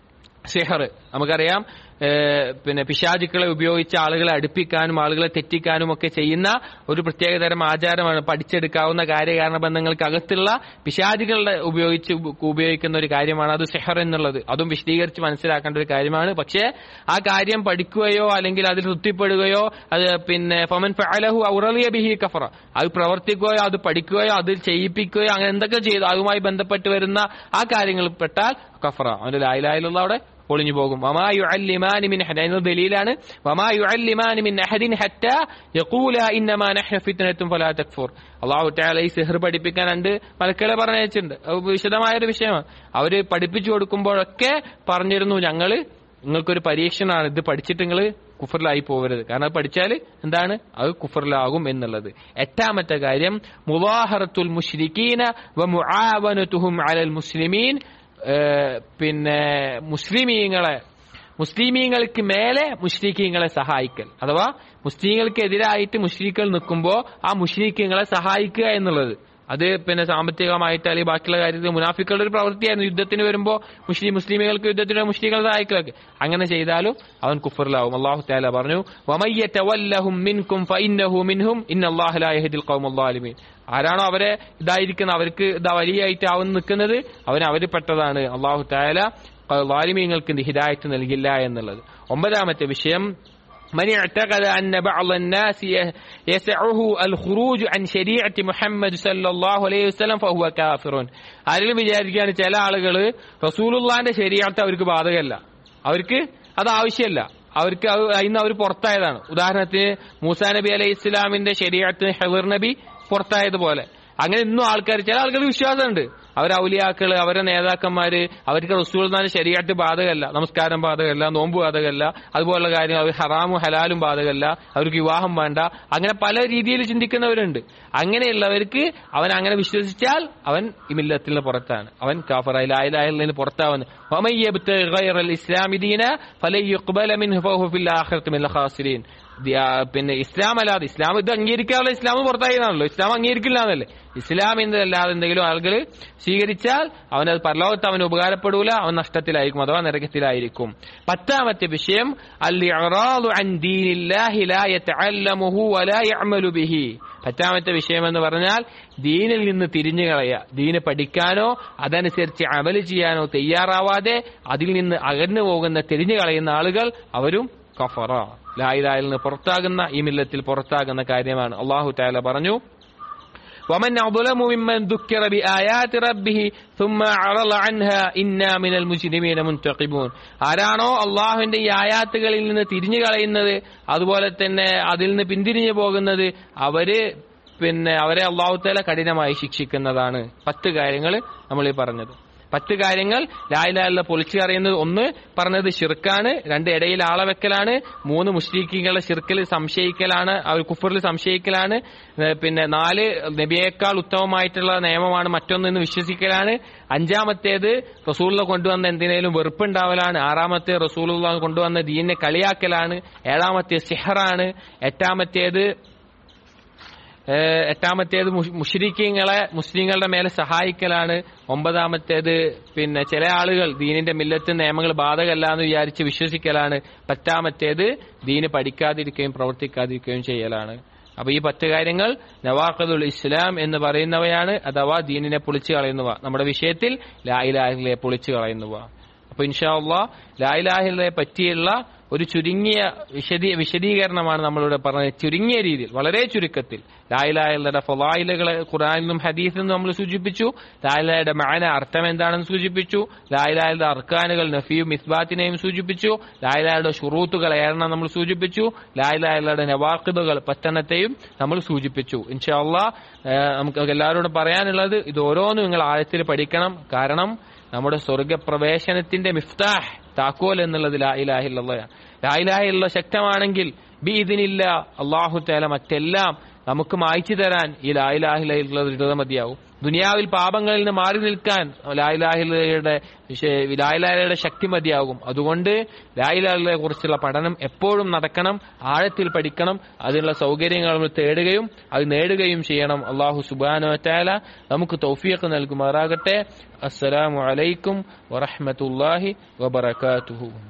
സിഹർ നമുക്കറിയാം ഏഹ് പിന്നെ പിശാചുക്കളെ ഉപയോഗിച്ച് ആളുകളെ അടുപ്പിക്കാനും ആളുകളെ തെറ്റിക്കാനും ഒക്കെ ചെയ്യുന്ന ഒരു പ്രത്യേകതരം ആചാരമാണ് പഠിച്ചെടുക്കാവുന്ന കാര്യകാരണ ബന്ധങ്ങൾക്ക് അകത്തുള്ള പിശാചുകളുടെ ഉപയോഗിച്ച് ഉപ- ഉപയോഗിക്കുന്ന ഒരു കാര്യമാണ് അത് സിഹർ എന്നുള്ളത് അതും വിശദീകരിച്ച് മനസ്സിലാക്കേണ്ട ഒരു കാര്യമാണ് പക്ഷേ ആ കാര്യം പഠിക്കുകയോ അല്ലെങ്കിൽ അതിൽ തൃപ്തിപ്പെടുകയോ അത് പിന്നെ ഫമൻ ഫഅലഹു ഔറലിയ ബിഹി കഫറ അത് പ്രവർത്തിക്കുകയോ അത് പഠിക്കുകയോ അതിൽ ചെയ്യിപ്പിക്കുകയോ അങ്ങനെ എന്തൊക്കെ ചെയ്തു അതുമായി ബന്ധപ്പെട്ട് വരുന്ന ആ കാര്യങ്ങൾ പെട്ടാൽ കഫറ അവന്റെ ലായിലായിലുള്ള അവിടെ പൊളിഞ്ഞു പോകും വമാ യുഅല്ലിമാനി മിൻ അഹദ എന്നത് ദലീലാണ് വമാ യുഅല്ലിമാനി മിൻ അഹദിൻ ഹത്താ യഖൂല ഇന്നമാ നഹ്നു ഫിത്നത്തും ഫലാ തക്ഫുർ അല്ലാഹു തആല ഈ സിഹർ പഠിപ്പിക്കാൻ രണ്ട് മലക്കളെ പറഞ്ഞയച്ചിട്ടുണ്ട് അത് വിശദമായ ഒരു വിഷയമാണ് അവര് പഠിപ്പിച്ചു കൊടുക്കുമ്പോഴൊക്കെ പറഞ്ഞിരുന്നു ഞങ്ങള് നിങ്ങൾക്കൊരു പരീക്ഷണമാണ് ഇത് പഠിച്ചിട്ട് നിങ്ങൾ കുഫറിലായി പോകരുത് കാരണം അത് പഠിച്ചാൽ എന്താണ് അത് കുഫറിലാകും എന്നുള്ളത് എട്ടാമത്തെ കാര്യം മുവാഹറത്തുൽ മുഷ്രിക്കീന വ മുആവനതുഹും അലൽ മുസ്ലിമീൻ ഏഹ് പിന്നെ മുസ്ലിമീങ്ങളെ മുസ്ലിമീങ്ങൾക്ക് മേലെ മുഷ്രീഖീങ്ങളെ സഹായിക്കൽ അഥവാ മുസ്ലിങ്ങൾക്ക് മുഷ്രീഖുകൾ നിൽക്കുമ്പോൾ ആ മുഷ്രീഖീങ്ങളെ സഹായിക്കുക എന്നുള്ളത് അത് പിന്നെ സാമ്പത്തികമായിട്ട് അല്ലെങ്കിൽ ബാക്കിയുള്ള കാര്യത്തിൽ മുനാഫിക്കളുടെ ഒരു പ്രവൃത്തിയായിരുന്നു യുദ്ധത്തിന് വരുമ്പോൾ മുസ്ലിം മുസ്ലിമുകൾക്ക് യുദ്ധത്തിന് മുസ്ലിങ്ങളെ സഹായിക്കലൊക്കെ അങ്ങനെ ചെയ്താലും അവൻ കുഫറിലാവും അള്ളാഹു താല പറഞ്ഞു വമയ്യതവല്ലഹും മിൻകും ഫഇന്നഹു മിൻഹും ഇന്നല്ലാഹു ലാ യഹ്ദിൽ ഖൗമൽ ളാലിമീൻ ആരാണോ അവരെ ഇതായിരിക്കുന്ന അവർക്ക് ഇതാ വലിയായിട്ട് അവൻ നിൽക്കുന്നത് അവൻ അവര് പെട്ടതാണ് അള്ളാഹു താല വാലിമീങ്ങൾക്ക് ഹിദായത്ത് നൽകില്ല എന്നുള്ളത് ഒമ്പതാമത്തെ വിഷയം من اعتقد أن بعض الناس يسعه الخروج عن شريعة محمد صلى الله عليه وسلم فهو كافر ആരെങ്കിലും വിചാരിക്കുകയാണ് ചില ആളുകൾ റസൂലുള്ളാന്റെ ശരീരത്തെ അവർക്ക് ബാധകമല്ല അവർക്ക് അത് ആവശ്യമല്ല അവർക്ക് അതിന് അവർ പുറത്തായതാണ് ഉദാഹരണത്തിന് മൂസാ നബി അലൈഹി ഇസ്ലാമിന്റെ ശരീരത്തിന് ഹെവർ നബി പുറത്തായതുപോലെ അങ്ങനെ ഇന്നും ആൾക്കാർ ചില ആൾക്കാർക്ക് വിശ്വാസമുണ്ട് അവരെ ഔലിയാക്കള് അവരെ നേതാക്കന്മാര് അവർക്ക് റസൂൽദാന്റെ ശരീരത്ത് ബാധകമല്ല നമസ്കാരം ബാധകമല്ല നോമ്പ് ബാധകമല്ല അതുപോലുള്ള കാര്യങ്ങൾ അവർ ഹറാമും ഹലാലും ബാധകമല്ല അവർക്ക് വിവാഹം വേണ്ട അങ്ങനെ പല രീതിയിൽ ചിന്തിക്കുന്നവരുണ്ട് അങ്ങനെയുള്ളവർക്ക് അവൻ അങ്ങനെ വിശ്വസിച്ചാൽ അവൻ ഈ മില്ലത്തിൽ നിന്ന് പുറത്താണ് അവൻ കാഫറായി ലായിലായിൽ നിന്ന് പുറത്താവുന്നു ഇസ്ലാമിദീന പിന്നെ ഇസ്ലാം അല്ലാതെ ഇസ്ലാം ഇത് അംഗീകരിക്കാനുള്ള ഇസ്ലാം പുറത്തായതാണല്ലോ ഇസ്ലാം അംഗീകരിക്കില്ല എന്നല്ലേ ഇസ്ലാം എന്നല്ലാതെ എന്തെങ്കിലും ആളുകൾ സ്വീകരിച്ചാൽ അവനത് പരലോകത്ത് അവന് ഉപകാരപ്പെടൂല അവൻ നഷ്ടത്തിലായിരിക്കും അഥവാ നരകത്തിലായിരിക്കും പത്താമത്തെ വിഷയം പത്താമത്തെ വിഷയം എന്ന് പറഞ്ഞാൽ ദീനിൽ നിന്ന് തിരിഞ്ഞു കളയുക ദീന് പഠിക്കാനോ അതനുസരിച്ച് അമല് ചെയ്യാനോ തയ്യാറാവാതെ അതിൽ നിന്ന് അകന്നു പോകുന്ന തിരിഞ്ഞു കളയുന്ന ആളുകൾ അവരും കഫറ ലായിലായിൽ നിന്ന് പുറത്താകുന്ന ഈ മില്ലത്തിൽ പുറത്താകുന്ന കാര്യമാണ് അള്ളാഹു താല പറഞ്ഞു ومن أظلم ممن ذكر بآيات ربه ثم عرض عنها إنا من المجرمين منتقبون ആരാണോ അള്ളാഹുവിന്റെ ഈ ആയാത്തുകളിൽ നിന്ന് തിരിഞ്ഞു കളയുന്നത് അതുപോലെ തന്നെ അതിൽ നിന്ന് പിന്തിരിഞ്ഞു പോകുന്നത് അവര് പിന്നെ അവരെ അള്ളാഹു താല കഠിനമായി ശിക്ഷിക്കുന്നതാണ് പത്ത് കാര്യങ്ങൾ നമ്മൾ ഈ പറഞ്ഞത് പത്ത് കാര്യങ്ങൾ ലായിലാലുള്ള പൊളിച്ചു അറിയുന്നത് ഒന്ന് പറഞ്ഞത് ഷിർക്കാണ് രണ്ട് ഇടയിൽ ആളെ വെക്കലാണ് മൂന്ന് മുസ്ലിക്കുകളുടെ ഷിർക്കിൽ സംശയിക്കലാണ് അവർ കുഫറിൽ സംശയിക്കലാണ് പിന്നെ നാല് നബിയേക്കാൾ ഉത്തമമായിട്ടുള്ള നിയമമാണ് മറ്റൊന്നെന്ന് വിശ്വസിക്കലാണ് അഞ്ചാമത്തേത് റസൂള്ള കൊണ്ടുവന്ന എന്തിനേലും വെറുപ്പുണ്ടാവലാണ് ആറാമത്തെ റസൂലുള്ള കൊണ്ടുവന്ന ദീനിനെ കളിയാക്കലാണ് ഏഴാമത്തെ സിഹറാണ് എട്ടാമത്തേത് എട്ടാമത്തേത് മുഷരിക്കങ്ങളെ മുസ്ലിങ്ങളുടെ മേലെ സഹായിക്കലാണ് ഒമ്പതാമത്തേത് പിന്നെ ചില ആളുകൾ ദീനിന്റെ മില്ലത്ത് നിയമങ്ങൾ ബാധകമല്ല എന്ന് വിചാരിച്ച് വിശ്വസിക്കലാണ് പത്താമത്തേത് ദീന് പഠിക്കാതിരിക്കുകയും പ്രവർത്തിക്കാതിരിക്കുകയും ചെയ്യലാണ് അപ്പൊ ഈ പത്ത് കാര്യങ്ങൾ നവാഖദുൽ ഇസ്ലാം എന്ന് പറയുന്നവയാണ് അഥവാ ദീനിനെ പൊളിച്ചു കളയുന്നവ നമ്മുടെ വിഷയത്തിൽ ലായിലാഹിലെ പൊളിച്ചു കളയുന്നവ അപ്പൊ ഇൻഷാല്ല ലായിലാഹിലെ പറ്റിയുള്ള ഒരു ചുരുങ്ങിയ വിശദീ വിശദീകരണമാണ് നമ്മളിവിടെ പറഞ്ഞത് ചുരുങ്ങിയ രീതിയിൽ വളരെ ചുരുക്കത്തിൽ ലായിലായുടെ ഫലായിലുകളെ ഖുറാനിൽ നിന്നും ഹദീസിൽ നിന്നും നമ്മൾ സൂചിപ്പിച്ചു ലായിലായുടെ മാന അർത്ഥം എന്താണെന്ന് സൂചിപ്പിച്ചു ലായിലായുടെ അർക്കാനുകൾ നഫിയും ഇസ്ബാത്തിനെയും സൂചിപ്പിച്ചു ലായിലായുടെ ഷുറൂത്തുകൾ ഏറെണ്ണം നമ്മൾ സൂചിപ്പിച്ചു ലായിലായുടെ നവാഖിദുകൾ പത്തെണ്ണത്തെയും നമ്മൾ സൂചിപ്പിച്ചു ഇൻഷാല്ല നമുക്ക് എല്ലാവരോടും പറയാനുള്ളത് ഇത് ഓരോന്നും നിങ്ങൾ ആഴത്തിൽ പഠിക്കണം കാരണം നമ്മുടെ സ്വർഗപ്രവേശനത്തിന്റെ മിഫ്താഹ് താക്കോൽ എന്നുള്ളത് ലായിലാഹില്ലയാണ് ലായിലാഹില്ല ശക്തമാണെങ്കിൽ ബി ഇതിനില്ല അള്ളാഹു തേല മറ്റെല്ലാം നമുക്ക് മായ്ച്ചു തരാൻ ഈ ലായിലാഹിലുള്ളത് മതിയാവും ദുനിയാവിൽ പാപങ്ങളിൽ നിന്ന് മാറി നിൽക്കാൻ ലായിലാഹിലയുടെ ലായിലാഹയുടെ ശക്തി മതിയാകും അതുകൊണ്ട് ലായിലാഹിലെ കുറിച്ചുള്ള പഠനം എപ്പോഴും നടക്കണം ആഴത്തിൽ പഠിക്കണം അതിനുള്ള സൗകര്യങ്ങൾ നമ്മൾ തേടുകയും അത് നേടുകയും ചെയ്യണം അള്ളാഹു സുബാനോ താല നമുക്ക് തൗഫീഖ് നൽകുമാറാകട്ടെ അസ്സലാമു അലൈക്കും വറഹമത്തല്ലാഹി വബർക്കാത്തുഹു